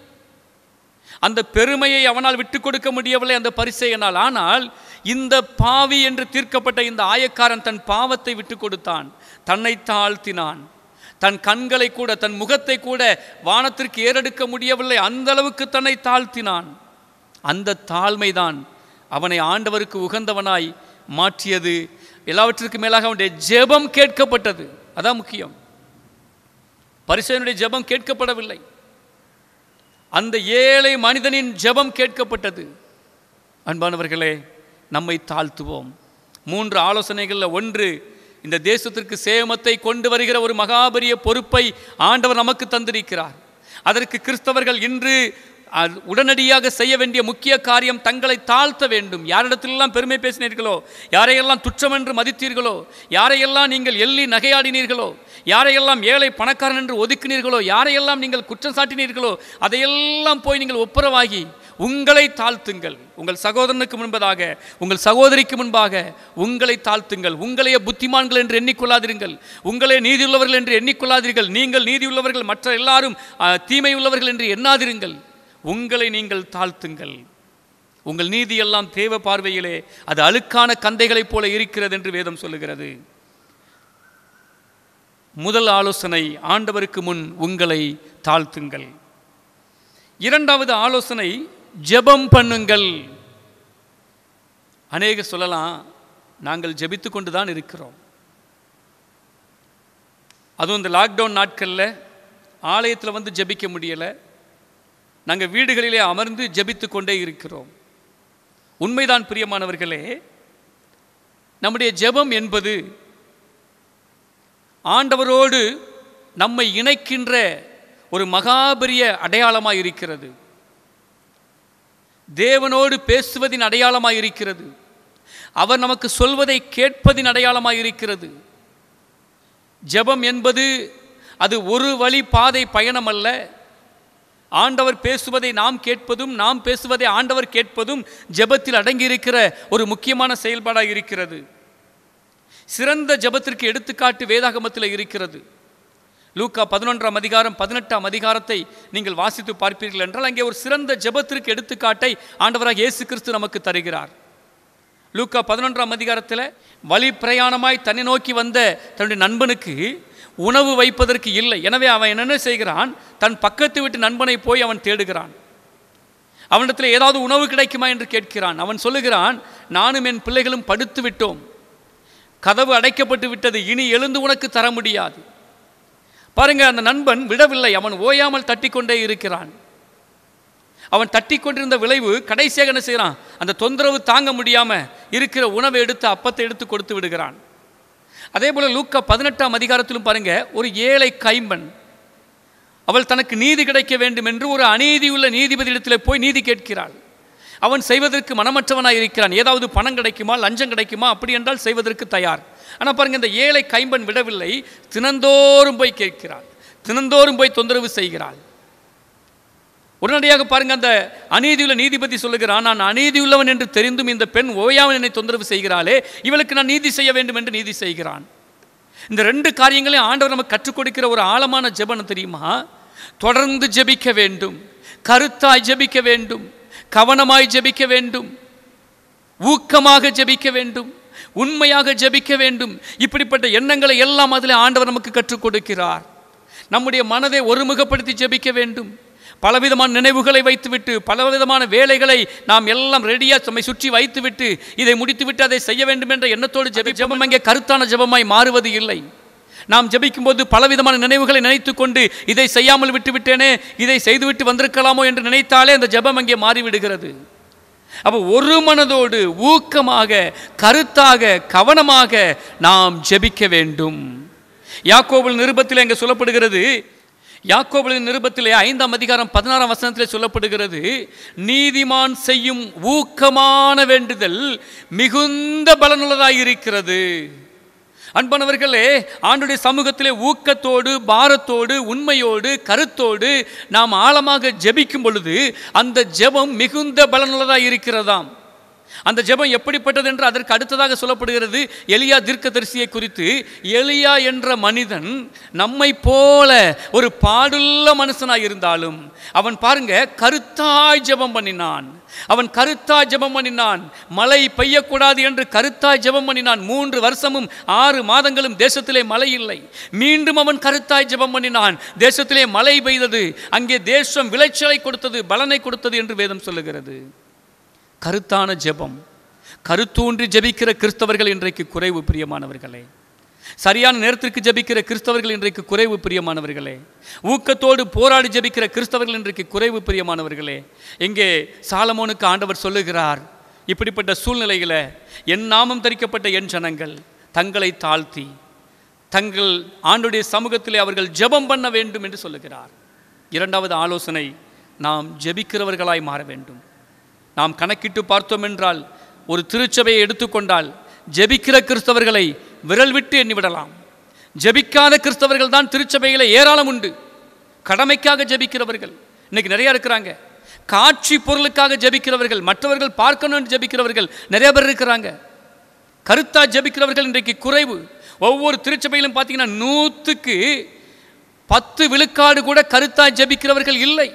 அந்த பெருமையை அவனால் விட்டு கொடுக்க முடியவில்லை அந்த பரிசெயனால் ஆனால் இந்த பாவி என்று தீர்க்கப்பட்ட இந்த ஆயக்காரன் தன் பாவத்தை விட்டு கொடுத்தான் தன்னை தாழ்த்தினான் தன் கண்களை கூட தன் முகத்தை கூட வானத்திற்கு ஏறெடுக்க முடியவில்லை அந்த அளவுக்கு தன்னை தாழ்த்தினான் அந்த தாழ்மைதான் அவனை ஆண்டவருக்கு உகந்தவனாய் மாற்றியது எல்லாவற்றிற்கு மேலாக அவனுடைய ஜெபம் கேட்கப்பட்டது அதான் முக்கியம் பரிசனுடைய ஜெபம் கேட்கப்படவில்லை அந்த ஏழை மனிதனின் ஜெபம் கேட்கப்பட்டது அன்பானவர்களே நம்மை தாழ்த்துவோம் மூன்று ஆலோசனைகளில் ஒன்று இந்த தேசத்திற்கு சேமத்தை கொண்டு வருகிற ஒரு மகாபரிய பொறுப்பை ஆண்டவர் நமக்கு தந்திருக்கிறார் அதற்கு கிறிஸ்தவர்கள் இன்று அ- உடனடியாக செய்ய வேண்டிய முக்கிய காரியம் தங்களை தாழ்த்த வேண்டும் யாரிடத்திலெல்லாம் பெருமை பேசினீர்களோ யாரையெல்லாம் துச்சம் என்று மதித்தீர்களோ யாரையெல்லாம் நீங்கள் எள்ளி நகையாடினீர்களோ யாரையெல்லாம் ஏழை பணக்காரன் என்று ஒதுக்கினீர்களோ யாரையெல்லாம் நீங்கள் குற்றம் சாட்டினீர்களோ அதையெல்லாம் போய் நீங்கள் ஒப்புரவாகி உங்களை தாழ்த்துங்கள் உங்கள் சகோதரனுக்கு முன்பதாக உங்கள் சகோதரிக்கு முன்பாக உங்களை தாழ்த்துங்கள் உங்களையே புத்திமான்கள் என்று எண்ணிக்கொள்ளாதிருங்கள் உங்களே நீதியுள்ளவர்கள் என்று எண்ணிக்கொள்ளாதீர்கள் நீங்கள் நீதியுள்ளவர்கள் மற்ற எல்லாரும் ஆ, தீமை உள்ளவர்கள் என்று எண்ணாதிருங்கள் உங்களை நீங்கள் தாழ்த்துங்கள் உங்கள் நீதியெல்லாம் தேவ பார்வையிலே அது அழுக்கான கந்தைகளைப் போல இருக்கிறது என்று வேதம் சொல்லுகிறது முதல் ஆலோசனை ஆண்டவருக்கு முன் உங்களை தாழ்த்துங்கள் இரண்டாவது ஆலோசனை ஜெபம் பண்ணுங்கள் அநேகர் சொல்லலாம் நாங்கள் ஜெபித்து கொண்டு தான் இருக்கிறோம் அதுவும் இந்த லாக்டவுன் நாட்களில் ஆலயத்தில் வந்து ஜெபிக்க முடியலை நாங்கள் வீடுகளிலே அமர்ந்து ஜெபித்து கொண்டே இருக்கிறோம் உண்மைதான் பிரியமானவர்களே நம்முடைய ஜெபம் என்பது ஆண்டவரோடு நம்மை இணைக்கின்ற ஒரு மகாபெரிய அடையாளமாக இருக்கிறது தேவனோடு பேசுவதின் அடையாளமாக இருக்கிறது அவர் நமக்கு சொல்வதை கேட்பதின் அடையாளமாக இருக்கிறது ஜெபம் என்பது அது ஒரு வழி பாதை பயணம் அல்ல ஆண்டவர் பேசுவதை நாம் கேட்பதும் நாம் பேசுவதை ஆண்டவர் கேட்பதும் ஜெபத்தில் அடங்கியிருக்கிற ஒரு முக்கியமான செயல்பாடாக இருக்கிறது சிறந்த ஜெபத்திற்கு எடுத்துக்காட்டு வேதாகமத்தில் இருக்கிறது லூக்கா பதினொன்றாம் அதிகாரம் பதினெட்டாம் அதிகாரத்தை நீங்கள் வாசித்து பார்ப்பீர்கள் என்றால் அங்கே ஒரு சிறந்த ஜெபத்திற்கு எடுத்துக்காட்டை ஆண்டவராக இயேசு கிறிஸ்து நமக்கு தருகிறார் லூக்கா பதினொன்றாம் அதிகாரத்தில் வழி பிரயாணமாய் தன்னை நோக்கி வந்த தன்னுடைய நண்பனுக்கு உணவு வைப்பதற்கு இல்லை எனவே அவன் என்ன செய்கிறான் தன் பக்கத்து வீட்டு நண்பனை போய் அவன் தேடுகிறான் அவனிடத்தில் ஏதாவது உணவு கிடைக்குமா என்று கேட்கிறான் அவன் சொல்லுகிறான் நானும் என் பிள்ளைகளும் படுத்து விட்டோம் கதவு அடைக்கப்பட்டு விட்டது இனி எழுந்து உனக்கு தர முடியாது பாருங்க அந்த நண்பன் விடவில்லை அவன் ஓயாமல் தட்டிக்கொண்டே இருக்கிறான் அவன் தட்டி கொண்டிருந்த விளைவு கடைசியாக என்ன செய்கிறான் அந்த தொந்தரவு தாங்க முடியாம இருக்கிற உணவை எடுத்து அப்பத்தை எடுத்து கொடுத்து விடுகிறான் அதே போல லூக்கா பதினெட்டாம் அதிகாரத்திலும் பாருங்க ஒரு ஏழை கைம்பன் அவள் தனக்கு நீதி கிடைக்க வேண்டும் என்று ஒரு அநீதியுள்ள நீதிபதியிடத்தில் போய் நீதி கேட்கிறாள் அவன் செய்வதற்கு மனமற்றவனாக இருக்கிறான் ஏதாவது பணம் கிடைக்குமா லஞ்சம் கிடைக்குமா அப்படி என்றால் செய்வதற்கு தயார் ஆனால் பாருங்க இந்த ஏழை கைம்பன் விடவில்லை தினந்தோறும் போய் கேட்கிறாள் தினந்தோறும் போய் தொந்தரவு செய்கிறாள் உடனடியாக பாருங்க அந்த அநீதியுள்ள நீதிபதி சொல்லுகிறான் நான் அநீதியுள்ளவன் என்று தெரிந்தும் இந்த பெண் ஓயாமல் என்னை தொந்தரவு செய்கிறாளே இவளுக்கு நான் நீதி செய்ய வேண்டும் என்று நீதி செய்கிறான் இந்த ரெண்டு காரியங்களையும் ஆண்டவர் நமக்கு கற்றுக் கொடுக்கிற ஒரு ஆழமான ஜெபம் தெரியுமா தொடர்ந்து ஜெபிக்க வேண்டும் கருத்தாய் ஜெபிக்க வேண்டும் கவனமாய் ஜெபிக்க வேண்டும் ஊக்கமாக ஜெபிக்க வேண்டும் உண்மையாக ஜெபிக்க வேண்டும் இப்படிப்பட்ட எண்ணங்களை எல்லாம் அதில் ஆண்டவர் நமக்கு கற்றுக் கொடுக்கிறார் நம்முடைய மனதை ஒருமுகப்படுத்தி ஜெபிக்க வேண்டும் பலவிதமான நினைவுகளை வைத்துவிட்டு பலவிதமான வேலைகளை நாம் எல்லாம் ரெடியாக நம்மை சுற்றி வைத்துவிட்டு இதை முடித்துவிட்டு அதை செய்ய வேண்டும் என்ற எண்ணத்தோடு ஜெபி ஜெபம் அங்கே கருத்தான ஜெபமாய் மாறுவது இல்லை நாம் ஜெபிக்கும்போது பலவிதமான நினைவுகளை நினைத்துக் கொண்டு இதை செய்யாமல் விட்டுவிட்டேனே இதை செய்துவிட்டு வந்திருக்கலாமோ என்று நினைத்தாலே அந்த ஜெபம் அங்கே மாறிவிடுகிறது அப்போ ஒரு மனதோடு ஊக்கமாக கருத்தாக கவனமாக நாம் ஜெபிக்க வேண்டும் யாக்கோபுல் நிருபத்தில் இங்கே சொல்லப்படுகிறது யாக்கோபுலின் நிருபத்திலே ஐந்தாம் அதிகாரம் பதினாறாம் வசனத்திலே சொல்லப்படுகிறது நீதிமான் செய்யும் ஊக்கமான வேண்டுதல் மிகுந்த பலனுள்ளதாக இருக்கிறது அன்பானவர்களே ஆண்டுடைய சமூகத்திலே ஊக்கத்தோடு பாரத்தோடு உண்மையோடு கருத்தோடு நாம் ஆழமாக ஜெபிக்கும் பொழுது அந்த ஜெபம் மிகுந்த பலனுள்ளதாக இருக்கிறதாம் அந்த ஜெபம் எப்படிப்பட்டது என்று அதற்கு அடுத்ததாக சொல்லப்படுகிறது எலியா தீர்க்கதரிசியை குறித்து எலியா என்ற மனிதன் நம்மை போல ஒரு பாடுள்ள மனுஷனாய் இருந்தாலும் அவன் பாருங்க கருத்தாய் ஜெபம் பண்ணினான் அவன் கருத்தாய் ஜெபம் பண்ணினான் மழை பெய்யக்கூடாது என்று கருத்தாய் ஜெபம் பண்ணினான் மூன்று வருஷமும் ஆறு மாதங்களும் தேசத்திலே மழை இல்லை மீண்டும் அவன் கருத்தாய் ஜெபம் பண்ணினான் தேசத்திலே மழை பெய்தது அங்கே தேசம் விளைச்சலை கொடுத்தது பலனை கொடுத்தது என்று வேதம் சொல்லுகிறது கருத்தான ஜெபம் கருத்தூன்றி ஜெபிக்கிற கிறிஸ்தவர்கள் இன்றைக்கு குறைவு பிரியமானவர்களே சரியான நேரத்திற்கு ஜெபிக்கிற கிறிஸ்தவர்கள் இன்றைக்கு குறைவு பிரியமானவர்களே ஊக்கத்தோடு போராடி ஜெபிக்கிற கிறிஸ்தவர்கள் இன்றைக்கு குறைவு பிரியமானவர்களே எங்கே சாலமோனுக்கு ஆண்டவர் சொல்லுகிறார் இப்படிப்பட்ட சூழ்நிலையில் என் நாமம் தரிக்கப்பட்ட என் ஜனங்கள் தங்களை தாழ்த்தி தங்கள் ஆண்டுடைய சமூகத்திலே அவர்கள் ஜெபம் பண்ண வேண்டும் என்று சொல்லுகிறார் இரண்டாவது ஆலோசனை நாம் ஜெபிக்கிறவர்களாய் மாற வேண்டும் நாம் கணக்கிட்டு பார்த்தோம் என்றால் ஒரு திருச்சபையை எடுத்துக்கொண்டால் ஜெபிக்கிற கிறிஸ்தவர்களை விரல் விட்டு எண்ணிவிடலாம் ஜெபிக்காத கிறிஸ்தவர்கள் தான் திருச்சபைகளை ஏராளம் உண்டு கடமைக்காக ஜெபிக்கிறவர்கள் இன்னைக்கு நிறைய இருக்கிறாங்க காட்சி பொருளுக்காக ஜெபிக்கிறவர்கள் மற்றவர்கள் பார்க்கணும்னு ஜெபிக்கிறவர்கள் நிறைய பேர் இருக்கிறாங்க கருத்தா ஜெபிக்கிறவர்கள் இன்றைக்கு குறைவு ஒவ்வொரு திருச்சபையிலும் பார்த்தீங்கன்னா நூற்றுக்கு பத்து விழுக்காடு கூட கருத்தா ஜெபிக்கிறவர்கள் இல்லை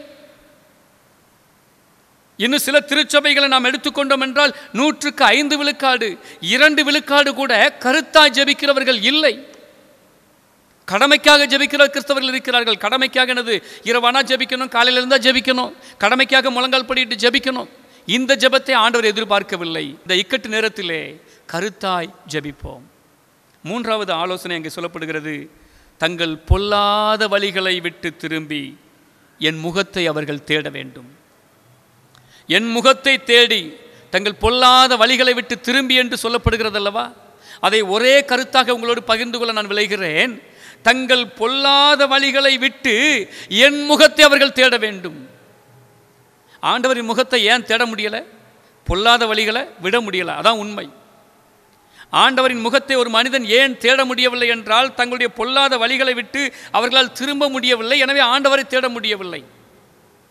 இன்னும் சில திருச்சபைகளை நாம் எடுத்துக்கொண்டோம் என்றால் நூற்றுக்கு ஐந்து விழுக்காடு இரண்டு விழுக்காடு கூட கருத்தாய் ஜெபிக்கிறவர்கள் இல்லை கடமைக்காக ஜெபிக்கிற கிறிஸ்தவர்கள் இருக்கிறார்கள் கடமைக்காக என்னது இரவானா ஜெபிக்கணும் காலையில இருந்தா ஜெபிக்கணும் கடமைக்காக முழங்கால் படிட்டு ஜெபிக்கணும் இந்த ஜெபத்தை ஆண்டவர் எதிர்பார்க்கவில்லை இந்த இக்கட்டு நேரத்திலே கருத்தாய் ஜெபிப்போம் மூன்றாவது ஆலோசனை அங்கே சொல்லப்படுகிறது தங்கள் பொல்லாத வழிகளை விட்டு திரும்பி என் முகத்தை அவர்கள் தேட வேண்டும் என் முகத்தை தேடி தங்கள் பொல்லாத வழிகளை விட்டு திரும்பி என்று சொல்லப்படுகிறது அல்லவா அதை ஒரே கருத்தாக உங்களோடு பகிர்ந்து கொள்ள நான் விளைகிறேன் தங்கள் பொல்லாத வழிகளை விட்டு என் முகத்தை அவர்கள் தேட வேண்டும் ஆண்டவரின் முகத்தை ஏன் தேட முடியல பொல்லாத வழிகளை விட முடியல அதான் உண்மை ஆண்டவரின் முகத்தை ஒரு மனிதன் ஏன் தேட முடியவில்லை என்றால் தங்களுடைய பொல்லாத வழிகளை விட்டு அவர்களால் திரும்ப முடியவில்லை எனவே ஆண்டவரை தேட முடியவில்லை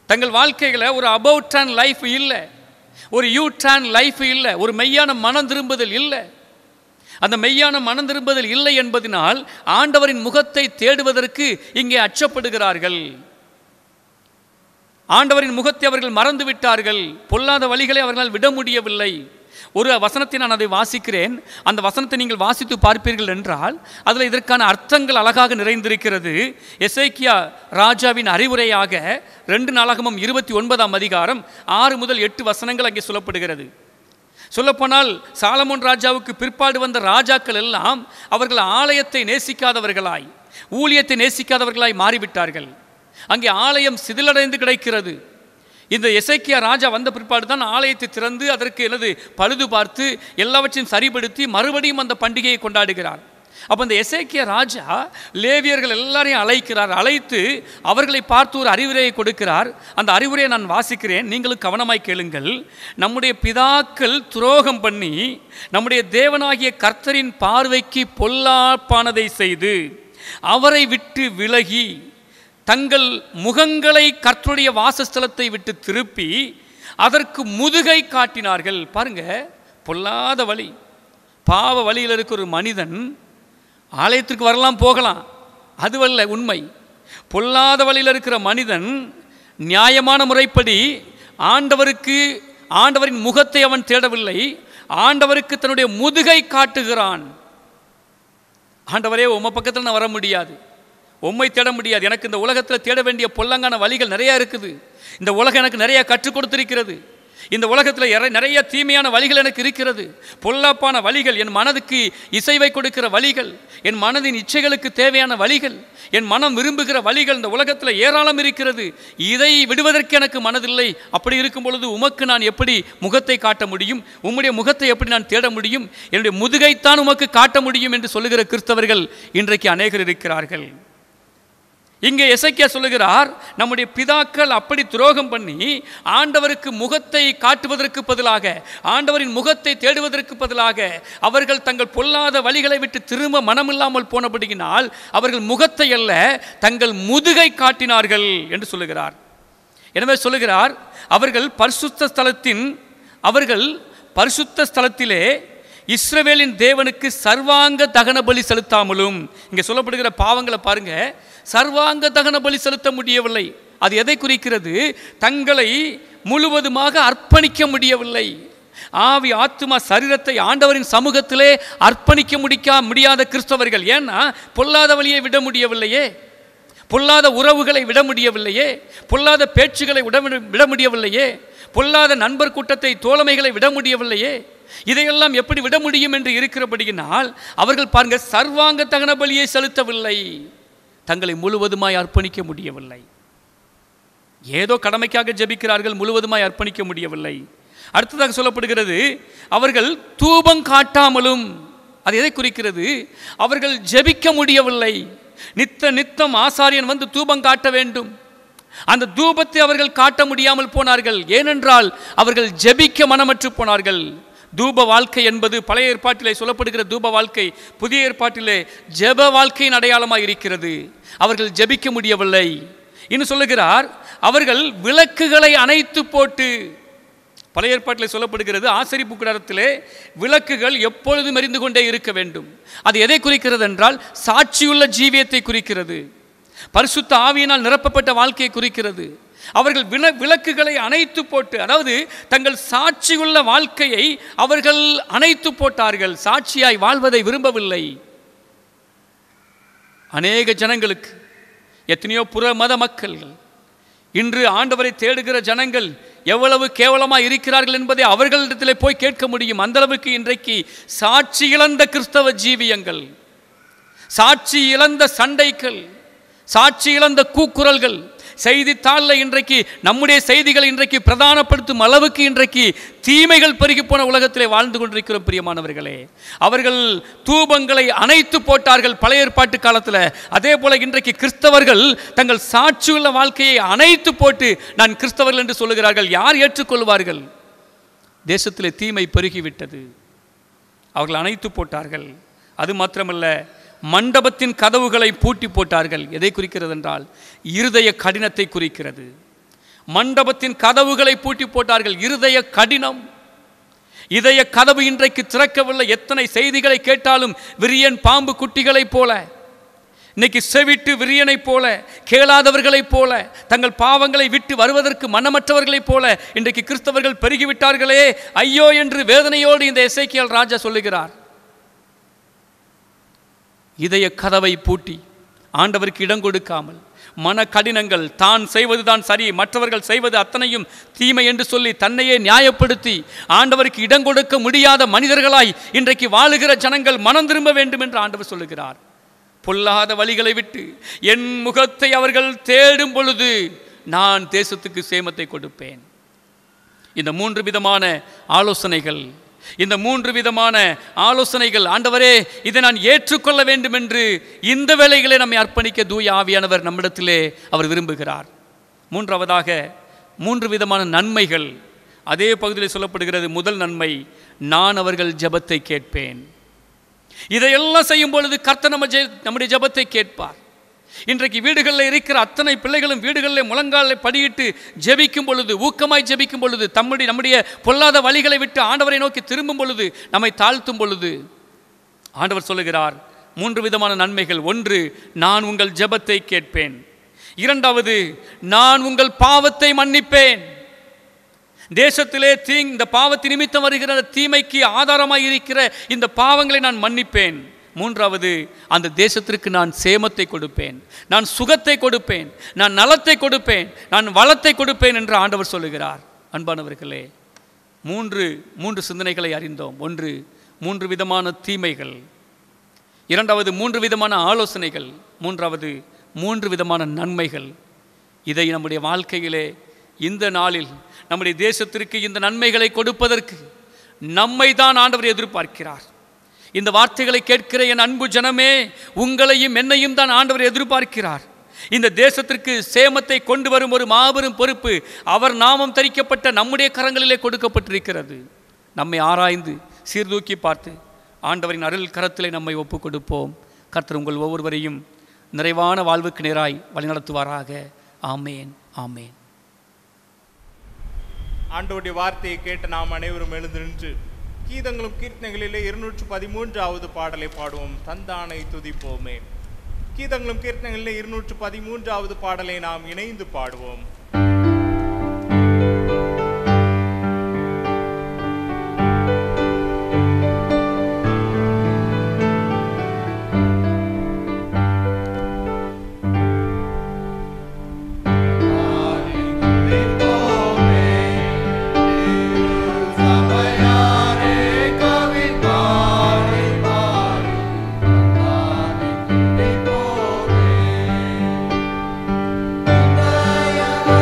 தங்கள் வாழ்க்கையில் ஒரு அபவுட் ட்ரான் லைஃப் இல்லை ஒரு யூ ட்ரான் லைஃப் இல்லை ஒரு மெய்யான மனம் திரும்புதல் இல்லை அந்த மெய்யான மனம் திரும்புதல் இல்லை என்பதனால் ஆண்டவரின் முகத்தை தேடுவதற்கு இங்கே அச்சப்படுகிறார்கள் ஆண்டவரின் முகத்தை அவர்கள் மறந்து விட்டார்கள் பொல்லாத வழிகளை அவர்களால் விட முடியவில்லை ஒரு வசனத்தை நான் அதை வாசிக்கிறேன் அந்த வசனத்தை நீங்கள் வாசித்து பார்ப்பீர்கள் என்றால் அதில் இதற்கான அர்த்தங்கள் அழகாக நிறைந்திருக்கிறது எசேக்கியா ராஜாவின் அறிவுரையாக ரெண்டு நாளாகமும் இருபத்தி ஒன்பதாம் அதிகாரம் ஆறு முதல் எட்டு வசனங்கள் அங்கே சொல்லப்படுகிறது சொல்லப்போனால் சாலமோன் ராஜாவுக்கு பிற்பாடு வந்த ராஜாக்கள் எல்லாம் அவர்கள் ஆலயத்தை நேசிக்காதவர்களாய் ஊழியத்தை நேசிக்காதவர்களாய் மாறிவிட்டார்கள் அங்கே ஆலயம் சிதிலடைந்து கிடைக்கிறது இந்த எசைக்கியா ராஜா வந்த பிற்பாடு தான் ஆலயத்தை திறந்து அதற்கு எனது பழுது பார்த்து எல்லாவற்றையும் சரிப்படுத்தி மறுபடியும் அந்த பண்டிகையை கொண்டாடுகிறார் அப்போ இந்த எசேக்கியா ராஜா லேவியர்கள் எல்லாரையும் அழைக்கிறார் அழைத்து அவர்களை பார்த்து ஒரு அறிவுரையை கொடுக்கிறார் அந்த அறிவுரையை நான் வாசிக்கிறேன் நீங்களும் கவனமாய் கேளுங்கள் நம்முடைய பிதாக்கள் துரோகம் பண்ணி நம்முடைய தேவனாகிய கர்த்தரின் பார்வைக்கு பொல்லாப்பானதை செய்து அவரை விட்டு விலகி தங்கள் முகங்களை கர்த்தருடைய வாசஸ்தலத்தை விட்டு திருப்பி அதற்கு முதுகை காட்டினார்கள் பாருங்க பொல்லாத வழி பாவ வழியில் இருக்கிற ஒரு மனிதன் ஆலயத்திற்கு வரலாம் போகலாம் அதுவல்ல உண்மை பொல்லாத வழியில் இருக்கிற மனிதன் நியாயமான முறைப்படி ஆண்டவருக்கு ஆண்டவரின் முகத்தை அவன் தேடவில்லை ஆண்டவருக்கு தன்னுடைய முதுகை காட்டுகிறான் ஆண்டவரே உம்ம பக்கத்தில் நான் வர முடியாது உம்மை தேட முடியாது எனக்கு இந்த உலகத்தில் தேட வேண்டிய பொல்லங்கான வழிகள் நிறையா இருக்குது இந்த உலகம் எனக்கு நிறைய கற்றுக் கொடுத்திருக்கிறது இந்த உலகத்தில் எற- நிறைய தீமையான வழிகள் எனக்கு இருக்கிறது பொல்லாப்பான வழிகள் என் மனதுக்கு இசைவை கொடுக்கிற வழிகள் என் மனதின் இச்சைகளுக்கு தேவையான வழிகள் என் மனம் விரும்புகிற வழிகள் இந்த உலகத்தில் ஏராளம் இருக்கிறது இதை விடுவதற்கு எனக்கு மனதில்லை அப்படி இருக்கும் பொழுது உமக்கு நான் எப்படி முகத்தை காட்ட முடியும் உம்முடைய முகத்தை எப்படி நான் தேட முடியும் என்னுடைய முதுகைத்தான் உமக்கு காட்ட முடியும் என்று சொல்லுகிற கிறிஸ்தவர்கள் இன்றைக்கு அநேகர் இருக்கிறார்கள் இங்கே எசைக்கியா சொல்லுகிறார் நம்முடைய பிதாக்கள் அப்படி துரோகம் பண்ணி ஆண்டவருக்கு முகத்தை காட்டுவதற்கு பதிலாக ஆண்டவரின் முகத்தை தேடுவதற்கு பதிலாக அவர்கள் தங்கள் பொல்லாத வழிகளை விட்டு திரும்ப மனமில்லாமல் போனபடியினால் அவர்கள் முகத்தை அல்ல தங்கள் முதுகை காட்டினார்கள் என்று சொல்லுகிறார் எனவே சொல்லுகிறார் அவர்கள் பரிசுத்த ஸ்தலத்தின் அவர்கள் பரிசுத்த ஸ்தலத்திலே இஸ்ரவேலின் தேவனுக்கு சர்வாங்க தகன பலி செலுத்தாமலும் இங்கே சொல்லப்படுகிற பாவங்களை பாருங்க சர்வாங்க தகன பலி செலுத்த முடியவில்லை அது எதை குறிக்கிறது தங்களை முழுவதுமாக அர்ப்பணிக்க முடியவில்லை ஆவி ஆத்துமா சரீரத்தை ஆண்டவரின் சமூகத்திலே அர்ப்பணிக்க முடிக்க முடியாத கிறிஸ்தவர்கள் ஏன்னா பொல்லாத வழியை விட முடியவில்லையே பொல்லாத உறவுகளை விட முடியவில்லையே பொல்லாத பேச்சுகளை விட விட முடியவில்லையே பொல்லாத நண்பர் கூட்டத்தை தோழமைகளை விட முடியவில்லையே இதையெல்லாம் எப்படி விட முடியும் என்று இருக்கிறபடியினால் அவர்கள் பாருங்க சர்வாங்க தகன பலியை செலுத்தவில்லை தங்களை முழுவதுமாய் அர்ப்பணிக்க முடியவில்லை ஏதோ கடமைக்காக ஜெபிக்கிறார்கள் முழுவதுமாய் அர்ப்பணிக்க முடியவில்லை அடுத்ததாக சொல்லப்படுகிறது அவர்கள் தூபம் காட்டாமலும் அது எதை குறிக்கிறது அவர்கள் ஜெபிக்க முடியவில்லை நித்த நித்தம் ஆசாரியன் வந்து தூபம் காட்ட வேண்டும் அந்த தூபத்தை அவர்கள் காட்ட முடியாமல் போனார்கள் ஏனென்றால் அவர்கள் ஜெபிக்க மனமற்று போனார்கள் தூப வாழ்க்கை என்பது பழைய ஏற்பாட்டிலே சொல்லப்படுகிற தூப வாழ்க்கை புதிய ஏற்பாட்டிலே ஜெப வாழ்க்கையின் அடையாளமாக இருக்கிறது அவர்கள் ஜெபிக்க முடியவில்லை இன்னும் சொல்லுகிறார் அவர்கள் விளக்குகளை அணைத்து போட்டு பழைய ஏற்பாட்டில் சொல்லப்படுகிறது ஆசரிப்பு கூடாரத்திலே விளக்குகள் எப்பொழுதும் எரிந்து கொண்டே இருக்க வேண்டும் அது எதை குறிக்கிறது என்றால் சாட்சியுள்ள ஜீவியத்தை குறிக்கிறது பரிசுத்த ஆவியினால் நிரப்பப்பட்ட வாழ்க்கையை குறிக்கிறது அவர்கள் விள விளக்குகளை அணைத்து போட்டு அதாவது தங்கள் சாட்சியுள்ள வாழ்க்கையை அவர்கள் அணைத்து போட்டார்கள் சாட்சியாய் வாழ்வதை விரும்பவில்லை அநேக ஜனங்களுக்கு எத்தனையோ புற மத மக்கள் இன்று ஆண்டவரை தேடுகிற ஜனங்கள் எவ்வளவு கேவலமாக இருக்கிறார்கள் என்பதை அவர்களிடத்தில் போய் கேட்க முடியும் அந்த அளவுக்கு இன்றைக்கு சாட்சி இழந்த கிறிஸ்தவ ஜீவியங்கள் சாட்சி இழந்த சண்டைகள் சாட்சி இழந்த கூக்குரல்கள் செய்தித்தாளில் இன்றைக்கு நம்முடைய செய்திகளை இன்றைக்கு பிரதானப்படுத்தும் அளவுக்கு இன்றைக்கு தீமைகள் பெருகி போன உலகத்திலே வாழ்ந்து கொண்டிருக்கிறோம் பிரியமானவர்களே அவர்கள் தூபங்களை அணைத்து போட்டார்கள் பழைய ஏற்பாட்டு காலத்தில் அதே போல இன்றைக்கு கிறிஸ்தவர்கள் தங்கள் சாட்சியுள்ள வாழ்க்கையை அணைத்து போட்டு நான் கிறிஸ்தவர்கள் என்று சொல்லுகிறார்கள் யார் ஏற்றுக்கொள்வார்கள் தேசத்திலே தீமை பெருகிவிட்டது அவர்கள் அணைத்து போட்டார்கள் அது மாத்திரமல்ல மண்டபத்தின் கதவுகளை பூட்டி போட்டார்கள் எதை குறிக்கிறது என்றால் இருதய கடினத்தை குறிக்கிறது மண்டபத்தின் கதவுகளை பூட்டி போட்டார்கள் இருதய கடினம் இதய கதவு இன்றைக்கு திறக்கவில்லை எத்தனை செய்திகளை கேட்டாலும் விரியன் பாம்பு குட்டிகளைப் போல இன்னைக்கு செவிட்டு விரியனைப் போல கேளாதவர்களைப் போல தங்கள் பாவங்களை விட்டு வருவதற்கு மனமற்றவர்களைப் போல இன்றைக்கு கிறிஸ்தவர்கள் பெருகிவிட்டார்களே ஐயோ என்று வேதனையோடு இந்த எசேக்கியேல் ராஜா சொல்லுகிறார் இதய கதவை பூட்டி ஆண்டவருக்கு இடம் கொடுக்காமல் மன கடினங்கள் தான் செய்வதுதான் சரி மற்றவர்கள் செய்வது அத்தனையும் தீமை என்று சொல்லி தன்னையே நியாயப்படுத்தி ஆண்டவருக்கு இடம் கொடுக்க முடியாத மனிதர்களாய் இன்றைக்கு வாழுகிற ஜனங்கள் மனம் திரும்ப வேண்டும் என்று ஆண்டவர் சொல்லுகிறார் பொல்லாத வழிகளை விட்டு என் முகத்தை அவர்கள் தேடும் பொழுது நான் தேசத்துக்கு சேமத்தை கொடுப்பேன் இந்த மூன்று விதமான ஆலோசனைகள் இந்த மூன்று விதமான ஆலோசனைகள் ஆண்டவரே இதை நான் ஏற்றுக்கொள்ள வேண்டும் என்று இந்த வேலைகளை நம்மை அர்ப்பணிக்க தூய ஆவியானவர் நம்மிடத்திலே அவர் விரும்புகிறார் மூன்றாவதாக மூன்று விதமான நன்மைகள் அதே பகுதியில் சொல்லப்படுகிறது முதல் நன்மை நான் அவர்கள் ஜெபத்தை கேட்பேன் இதையெல்லாம் செய்யும் பொழுது கர்த்தர் நம்ம ஜெ- நம்முடைய ஜெபத்தை கேட்பார் இன்றைக்கு வீடுகளில் இருக்கிற அத்தனை பிள்ளைகளும் வீடுகளில் முழங்காலில் படியிட்டு ஜெபிக்கும் பொழுது ஊக்கமாய் ஜெபிக்கும் பொழுது தம்முடைய நம்முடைய பொல்லாத வழிகளை விட்டு ஆண்டவரை நோக்கி திரும்பும் பொழுது நம்மை தாழ்த்தும் பொழுது ஆண்டவர் சொல்லுகிறார் மூன்று விதமான நன்மைகள் ஒன்று நான் உங்கள் ஜெபத்தை கேட்பேன் இரண்டாவது நான் உங்கள் பாவத்தை மன்னிப்பேன் தேசத்திலே தீ இந்த பாவத்து நிமித்தம் வருகிற அந்த தீமைக்கு ஆதாரமாய் இருக்கிற இந்த பாவங்களை நான் மன்னிப்பேன் மூன்றாவது அந்த தேசத்திற்கு நான் சேமத்தை கொடுப்பேன் நான் சுகத்தை கொடுப்பேன் நான் நலத்தை கொடுப்பேன் நான் வளத்தை கொடுப்பேன் என்று ஆண்டவர் சொல்லுகிறார் அன்பானவர்களே மூன்று மூன்று சிந்தனைகளை அறிந்தோம் ஒன்று மூன்று விதமான தீமைகள் இரண்டாவது மூன்று விதமான ஆலோசனைகள் மூன்றாவது மூன்று விதமான நன்மைகள் இதை நம்முடைய வாழ்க்கையிலே இந்த நாளில் நம்முடைய தேசத்திற்கு இந்த நன்மைகளை கொடுப்பதற்கு நம்மை தான் ஆண்டவர் எதிர்பார்க்கிறார் இந்த வார்த்தைகளை கேட்கிற என் அன்பு ஜனமே உங்களையும் என்னையும் தான் ஆண்டவர் எதிர்பார்க்கிறார் இந்த தேசத்திற்கு சேமத்தை கொண்டு வரும் ஒரு மாபெரும் பொறுப்பு அவர் நாமம் தரிக்கப்பட்ட நம்முடைய கரங்களிலே கொடுக்கப்பட்டிருக்கிறது நம்மை ஆராய்ந்து சீர்தூக்கி பார்த்து ஆண்டவரின் அருள் கரத்திலே நம்மை ஒப்புக் கொடுப்போம் கர்த்தர் உங்கள் ஒவ்வொருவரையும் நிறைவான வாழ்வுக்கு நேராய் வழிநடத்துவாராக ஆமேன் ஆமேன் ஆண்டவருடைய வார்த்தையை கேட்டு நாம் அனைவரும் எழுந்து நின்று கீதங்களும் கீர்த்தனைகளிலே இருநூற்று பதிமூன்றாவது பாடலை பாடுவோம் தந்தானை துதிப்போமே கீதங்களும் கீர்த்தனைகளிலே இருநூற்று பதிமூன்றாவது பாடலை நாம் இணைந்து பாடுவோம் போமே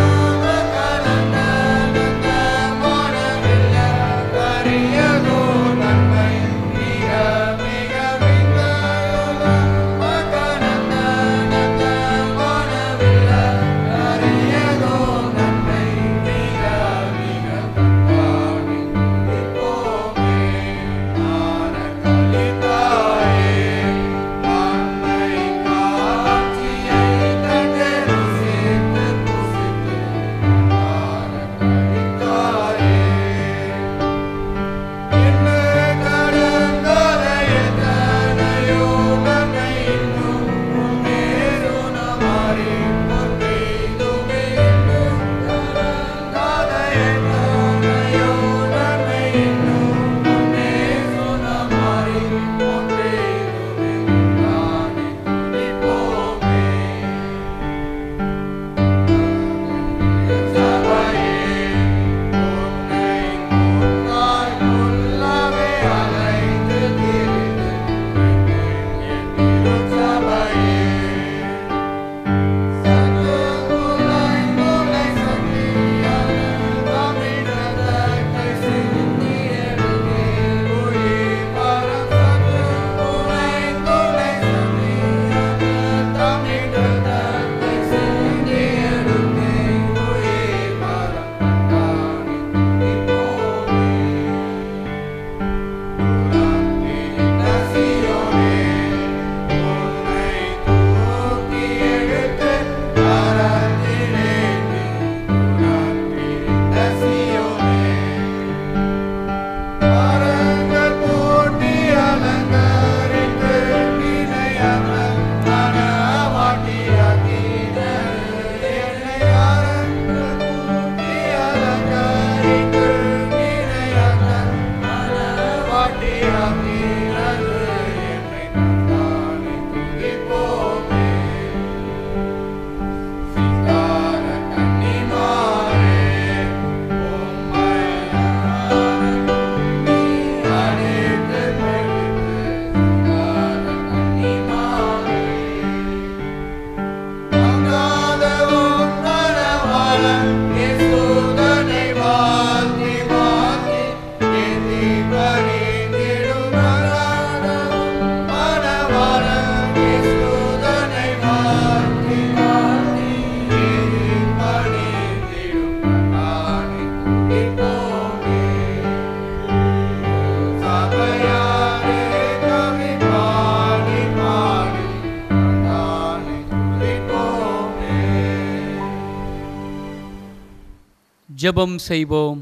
ஜெபம் செய்வோம்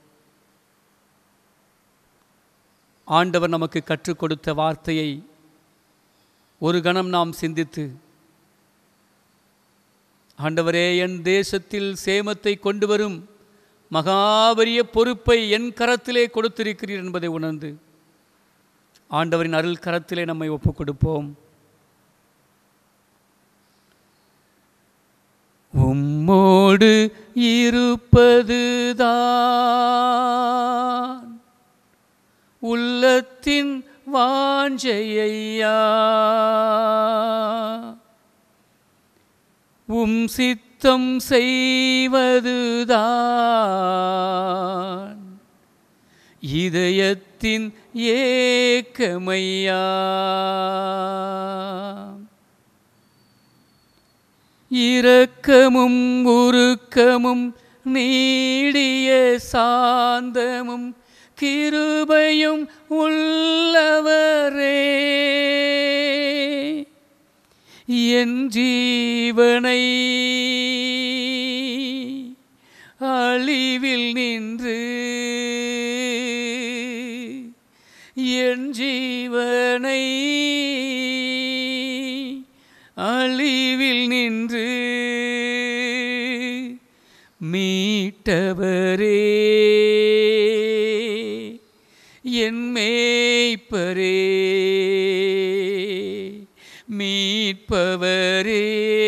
ஆண்டவர் நமக்கு கற்றுக் கொடுத்த வார்த்தையை ஒரு கணம் நாம் சிந்தித்து ஆண்டவரே என் தேசத்தில் சேமத்தை கொண்டு வரும் மகாபரிய பொறுப்பை என் கரத்திலே கொடுத்திருக்கிறீர் என்பதை உணர்ந்து ஆண்டவரின் அருள் கரத்திலே நம்மை ஒப்புக் கொடுப்போம் உம்மோடு இருப்பதுதான் உள்ளத்தின் வாஞ்சையா உம் சித்தம் செய்வதுதான் இதயத்தின் ஏக்கமையா இரக்கமும் உருக்கமும் நீடிய சாந்தமும் கிருபையும் உள்ளவரே என் ஜீவனை அழிவில் நின்று என் ஜீவனை அழிவில் நின்று மீட்டவரே என் மேய்ப்பரே மீட்பவரே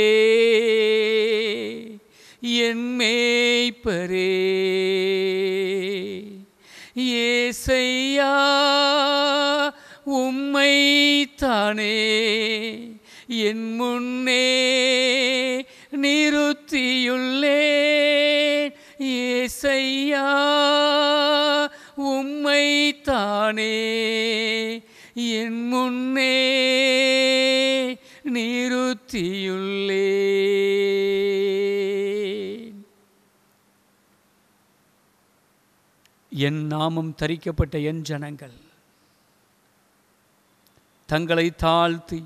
என் மேய்ப்பரே ஏசையா உம்மை தானே என் முன்னே நிறுத்தியுள்ளேன் ஏசையா உம்மை தானே என் முன்னே நிறுத்தியுள்ளேன் என் நாமம் தரிக்கப்பட்ட என் ஜனங்கள் தங்களை தாழ்த்தி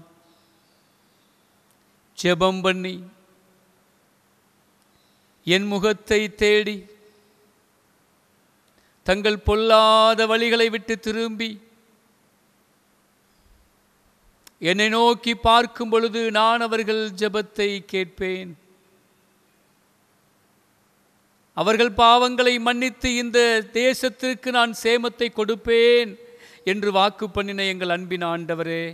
ஜெபம் பண்ணி என் முகத்தை தேடி தங்கள் பொல்லாத வழிகளை விட்டு திரும்பி என்னை நோக்கி பார்க்கும் பொழுது நான் அவர்கள் ஜெபத்தை கேட்பேன் அவர்கள் பாவங்களை மன்னித்து இந்த தேசத்திற்கு நான் சேமத்தை கொடுப்பேன் என்று வாக்கு பண்ணின எங்கள் அன்பின் ஆண்டவரே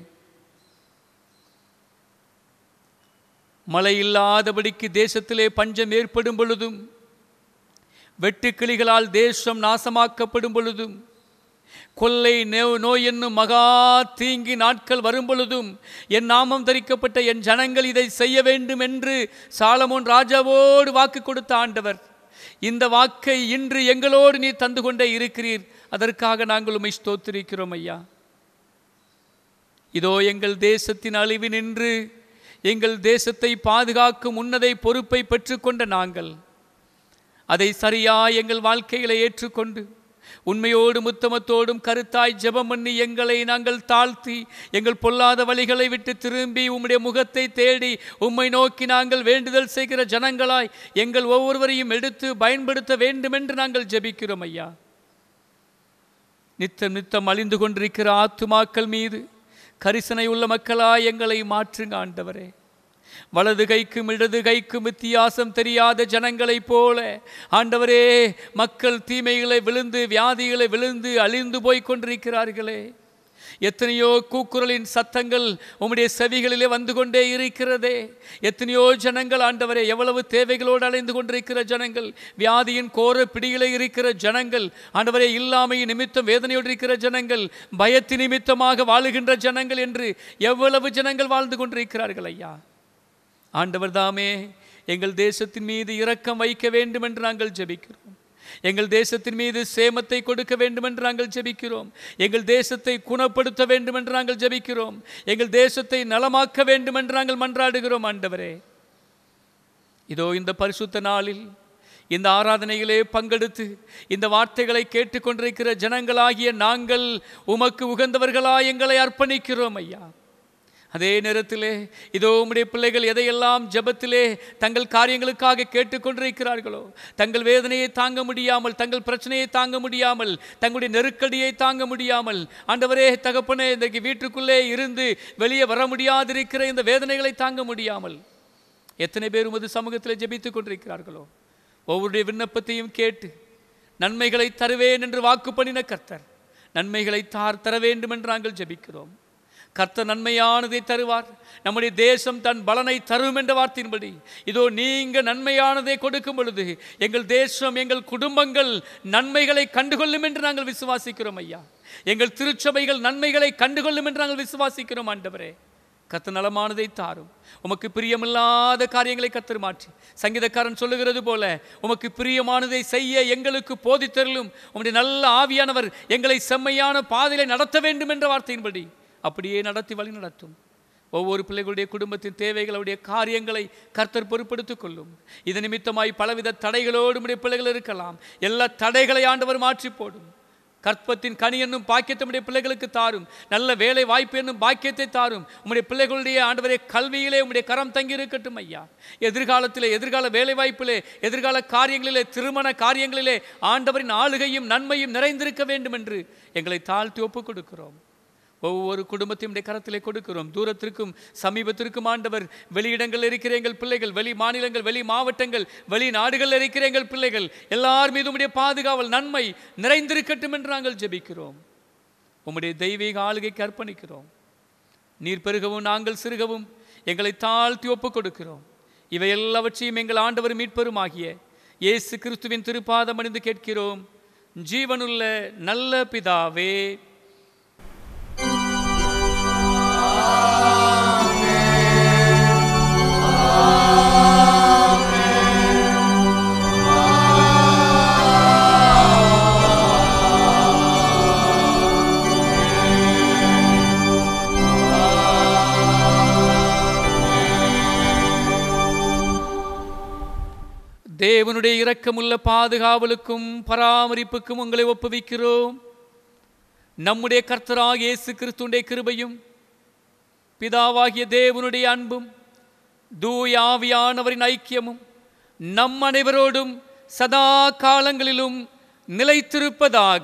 மழை இல்லாதபடிக்கு தேசத்திலே பஞ்சம் ஏற்படும் பொழுதும் வெட்டுக்கிளிகளால் தேசம் நாசமாக்கப்படும் பொழுதும் கொள்ளை நோ நோய் என்னும் மகா தீங்கி நாட்கள் வரும் பொழுதும் என் நாமம் தரிக்கப்பட்ட என் ஜனங்கள் இதை செய்ய வேண்டும் என்று சாலமோன் ராஜாவோடு வாக்கு கொடுத்த ஆண்டவர் இந்த வாக்கை இன்று எங்களோடு நீர் தந்து கொண்டே இருக்கிறீர் அதற்காக நாங்கள் உம்மை ஸ்தோத்திரிக்கிறோம் ஐயா இதோ எங்கள் தேசத்தின் அழிவு நின்று எங்கள் தேசத்தை பாதுகாக்கும் உன்னதை பொறுப்பை பெற்றுக்கொண்ட நாங்கள் அதை சரியா எங்கள் வாழ்க்கைகளை ஏற்றுக்கொண்டு உண்மையோடும் உத்தமத்தோடும் கருத்தாய் ஜெபம் பண்ணி எங்களை நாங்கள் தாழ்த்தி எங்கள் பொல்லாத வழிகளை விட்டு திரும்பி உம்முடைய முகத்தை தேடி உம்மை நோக்கி நாங்கள் வேண்டுதல் செய்கிற ஜனங்களாய் எங்கள் ஒவ்வொருவரையும் எடுத்து பயன்படுத்த வேண்டுமென்று நாங்கள் ஜெபிக்கிறோம் ஐயா நித்தம் நித்தம் அழிந்து கொண்டிருக்கிற ஆத்துமாக்கள் மீது கரிசனை உள்ள மக்களாய் எங்களை மாற்றுங்க ஆண்டவரே வலது கைக்கும் இடது கைக்கும் வித்தியாசம் தெரியாத ஜனங்களைப் போல ஆண்டவரே மக்கள் தீமைகளை விழுந்து வியாதிகளை விழுந்து அழிந்து போய் கொண்டிருக்கிறார்களே எத்தனையோ கூக்குரலின் சத்தங்கள் உம்முடைய செவிகளிலே வந்து கொண்டே இருக்கிறதே எத்தனையோ ஜனங்கள் ஆண்டவரே எவ்வளவு தேவைகளோடு அலைந்து கொண்டிருக்கிற ஜனங்கள் வியாதியின் கோர பிடியிலே இருக்கிற ஜனங்கள் ஆண்டவரே இல்லாமையின் நிமித்தம் வேதனையோடு இருக்கிற ஜனங்கள் பயத்தின் நிமித்தமாக வாழுகின்ற ஜனங்கள் என்று எவ்வளவு ஜனங்கள் வாழ்ந்து கொண்டிருக்கிறார்கள் ஐயா ஆண்டவர் தாமே எங்கள் தேசத்தின் மீது இரக்கம் வைக்க வேண்டும் என்று நாங்கள் ஜெபிக்கிறோம் எங்கள் தேசத்தின் மீது சேமத்தை கொடுக்க வேண்டும் என்று நாங்கள் ஜெபிக்கிறோம் எங்கள் தேசத்தை குணப்படுத்த வேண்டும் என்று நாங்கள் ஜெபிக்கிறோம் எங்கள் தேசத்தை நலமாக்க வேண்டும் என்று நாங்கள் மன்றாடுகிறோம் ஆண்டவரே இதோ இந்த பரிசுத்த நாளில் இந்த ஆராதனையிலே பங்கெடுத்து இந்த வார்த்தைகளை கேட்டுக்கொண்டிருக்கிற ஜனங்களாகிய நாங்கள் உமக்கு உகந்தவர்களாய் எங்களை அர்ப்பணிக்கிறோம் ஐயா அதே நேரத்திலே இதோ உம்முடைய பிள்ளைகள் எதையெல்லாம் ஜெபத்திலே தங்கள் காரியங்களுக்காக கேட்டுக்கொண்டிருக்கிறார்களோ தங்கள் வேதனையை தாங்க முடியாமல் தங்கள் பிரச்சனையை தாங்க முடியாமல் தங்களுடைய நெருக்கடியை தாங்க முடியாமல் ஆண்டவரே தகப்பனே இன்றைக்கு வீட்டுக்குள்ளே இருந்து வெளியே வர முடியாதிருக்கிற இந்த வேதனைகளை தாங்க முடியாமல் எத்தனை பேர் உமது சமூகத்தில் ஜெபித்துக் கொண்டிருக்கிறார்களோ ஒவ்வொருடைய விண்ணப்பத்தையும் கேட்டு நன்மைகளை தருவேன் என்று வாக்கு பண்ணின கர்த்தர் நன்மைகளை தார் தர வேண்டும் என்று நாங்கள் ஜெபிக்கிறோம் கர்த்தர் நன்மையானதை தருவார் நம்முடைய தேசம் தன் பலனை தரும் என்ற வார்த்தையின்படி இதோ நீங்க நன்மையானதை கொடுக்கும் பொழுது எங்கள் தேசம் எங்கள் குடும்பங்கள் நன்மைகளை கண்டுகொள்ளும் என்று நாங்கள் விசுவாசிக்கிறோம் ஐயா எங்கள் திருச்சபைகள் நன்மைகளை கண்டுகொள்ளும் என்று நாங்கள் விசுவாசிக்கிறோம் ஆண்டவரே கத்து நலமானதை தாரும் உமக்கு பிரியமில்லாத காரியங்களை கத்தர் மாற்றி சங்கீதக்காரன் சொல்லுகிறது போல உமக்கு பிரியமானதை செய்ய எங்களுக்கு போதித்தருளும் உம்முடைய நல்ல ஆவியானவர் எங்களை செம்மையான பாதையிலே நடத்த வேண்டும் என்ற வார்த்தையின்படி அப்படியே நடத்தி வழி நடத்தும் ஒவ்வொரு பிள்ளைகளுடைய குடும்பத்தின் தேவைகள் அவருடைய காரியங்களை கர்த்தர் பொறுப்படுத்திக் கொள்ளும் இது நிமித்தமாய் பலவித தடைகளோடு உடைய பிள்ளைகள் இருக்கலாம் எல்லா தடைகளை ஆண்டவர் மாற்றி போடும் கற்பத்தின் கனி என்னும் பாக்கியத்தை உடைய பிள்ளைகளுக்கு தாரும் நல்ல வேலை வாய்ப்பு என்னும் பாக்கியத்தை தாரும் உம்முடைய பிள்ளைகளுடைய ஆண்டவரே கல்வியிலே உம்முடைய கரம் தங்கி இருக்கட்டும் ஐயா எதிர்காலத்திலே எதிர்கால வேலை வாய்ப்பிலே எதிர்கால காரியங்களிலே திருமண காரியங்களிலே ஆண்டவரின் ஆளுகையும் நன்மையும் நிறைந்திருக்க வேண்டும் என்று எங்களை தாழ்த்தி ஒப்புக் கொடுக்கிறோம் ஒவ்வொரு குடும்பத்தையும் உடைய கரத்திலே கொடுக்கிறோம் தூரத்திற்கும் சமீபத்திற்கும் ஆண்டவர் வெளியிடங்கள் இருக்கிற எங்கள் பிள்ளைகள் வெளி மாநிலங்கள் வெளி மாவட்டங்கள் வெளி நாடுகளில் இருக்கிற எங்கள் பிள்ளைகள் எல்லார் மீதும் உடைய பாதுகாவல் நன்மை நிறைந்திருக்கட்டும் என்று நாங்கள் ஜெபிக்கிறோம் உம்முடைய தெய்வீக ஆளுகைக்கு அர்ப்பணிக்கிறோம் நீர் பெருகவும் நாங்கள் சிறுகவும் எங்களை தாழ்த்தி ஒப்புக் கொடுக்கிறோம் இவை எல்லாவற்றையும் எங்கள் ஆண்டவர் மீட்பெருமாகிய இயேசு கிறிஸ்துவின் திருப்பாதம் அணிந்து கேட்கிறோம் ஜீவனுள்ள நல்ல பிதாவே தேவனுடைய இரக்கமுள்ள பாதுகாவலுக்கும் பராமரிப்புக்கும் உங்களை ஒப்புவிக்கிறோம் நம்முடைய கர்த்தராக இயேசு கிறிஸ்துடைய கிருபையும் பிதாவாகிய தேவனுடைய அன்பும் தூய ஆவியானவரின் ஐக்கியமும் நம் அனைவரோடும் சதா காலங்களிலும் நிலைத்திருப்பதாக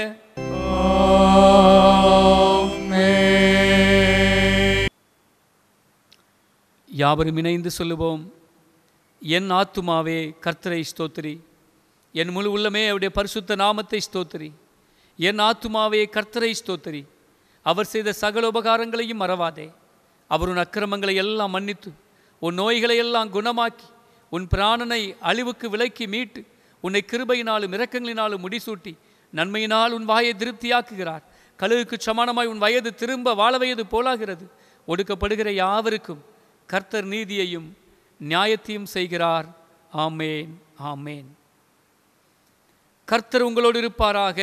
யாவரும் இணைந்து சொல்லுவோம் என் ஆத்துமாவே கர்த்தரை ஸ்தோத்திரி என் முழு உள்ளமே அவருடைய பரிசுத்த நாமத்தை ஸ்தோத்திரி என் ஆத்துமாவே கர்த்தரை ஸ்தோத்திரி அவர் செய்த சகல உபகாரங்களையும் மறவாதே அவர் உன் அக்கிரமங்களை எல்லாம் மன்னித்து உன் நோய்களை எல்லாம் குணமாக்கி உன் பிராணனை அழிவுக்கு விலக்கி மீட்டு உன்னை கிருபையினாலும் இரக்கங்களினாலும் முடிசூட்டி நன்மையினால் உன் வாயை திருப்தியாக்குகிறார் கழுகுக்கு சமானமாய் உன் வயது திரும்ப வாழ வயது போலாகிறது ஒடுக்கப்படுகிற யாவருக்கும் கர்த்தர் நீதியையும் நியாயத்தையும் செய்கிறார் ஆமேன் ஆமேன் கர்த்தர் உங்களோடு இருப்பாராக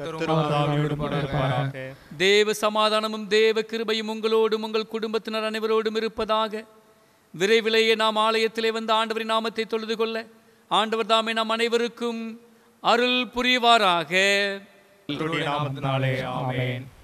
தேவ சமாதானமும் தேவ கிருபையும் உங்களோடும் உங்கள் குடும்பத்தினர் அனைவரோடும் இருப்பதாக விரைவிலேயே நாம் ஆலயத்திலே வந்து ஆண்டவரின் நாமத்தை தொழுது கொள்ள ஆண்டவர் தாமே நாம் அனைவருக்கும் அருள் புரிவாராக நாமத்தினாலே ஆமென்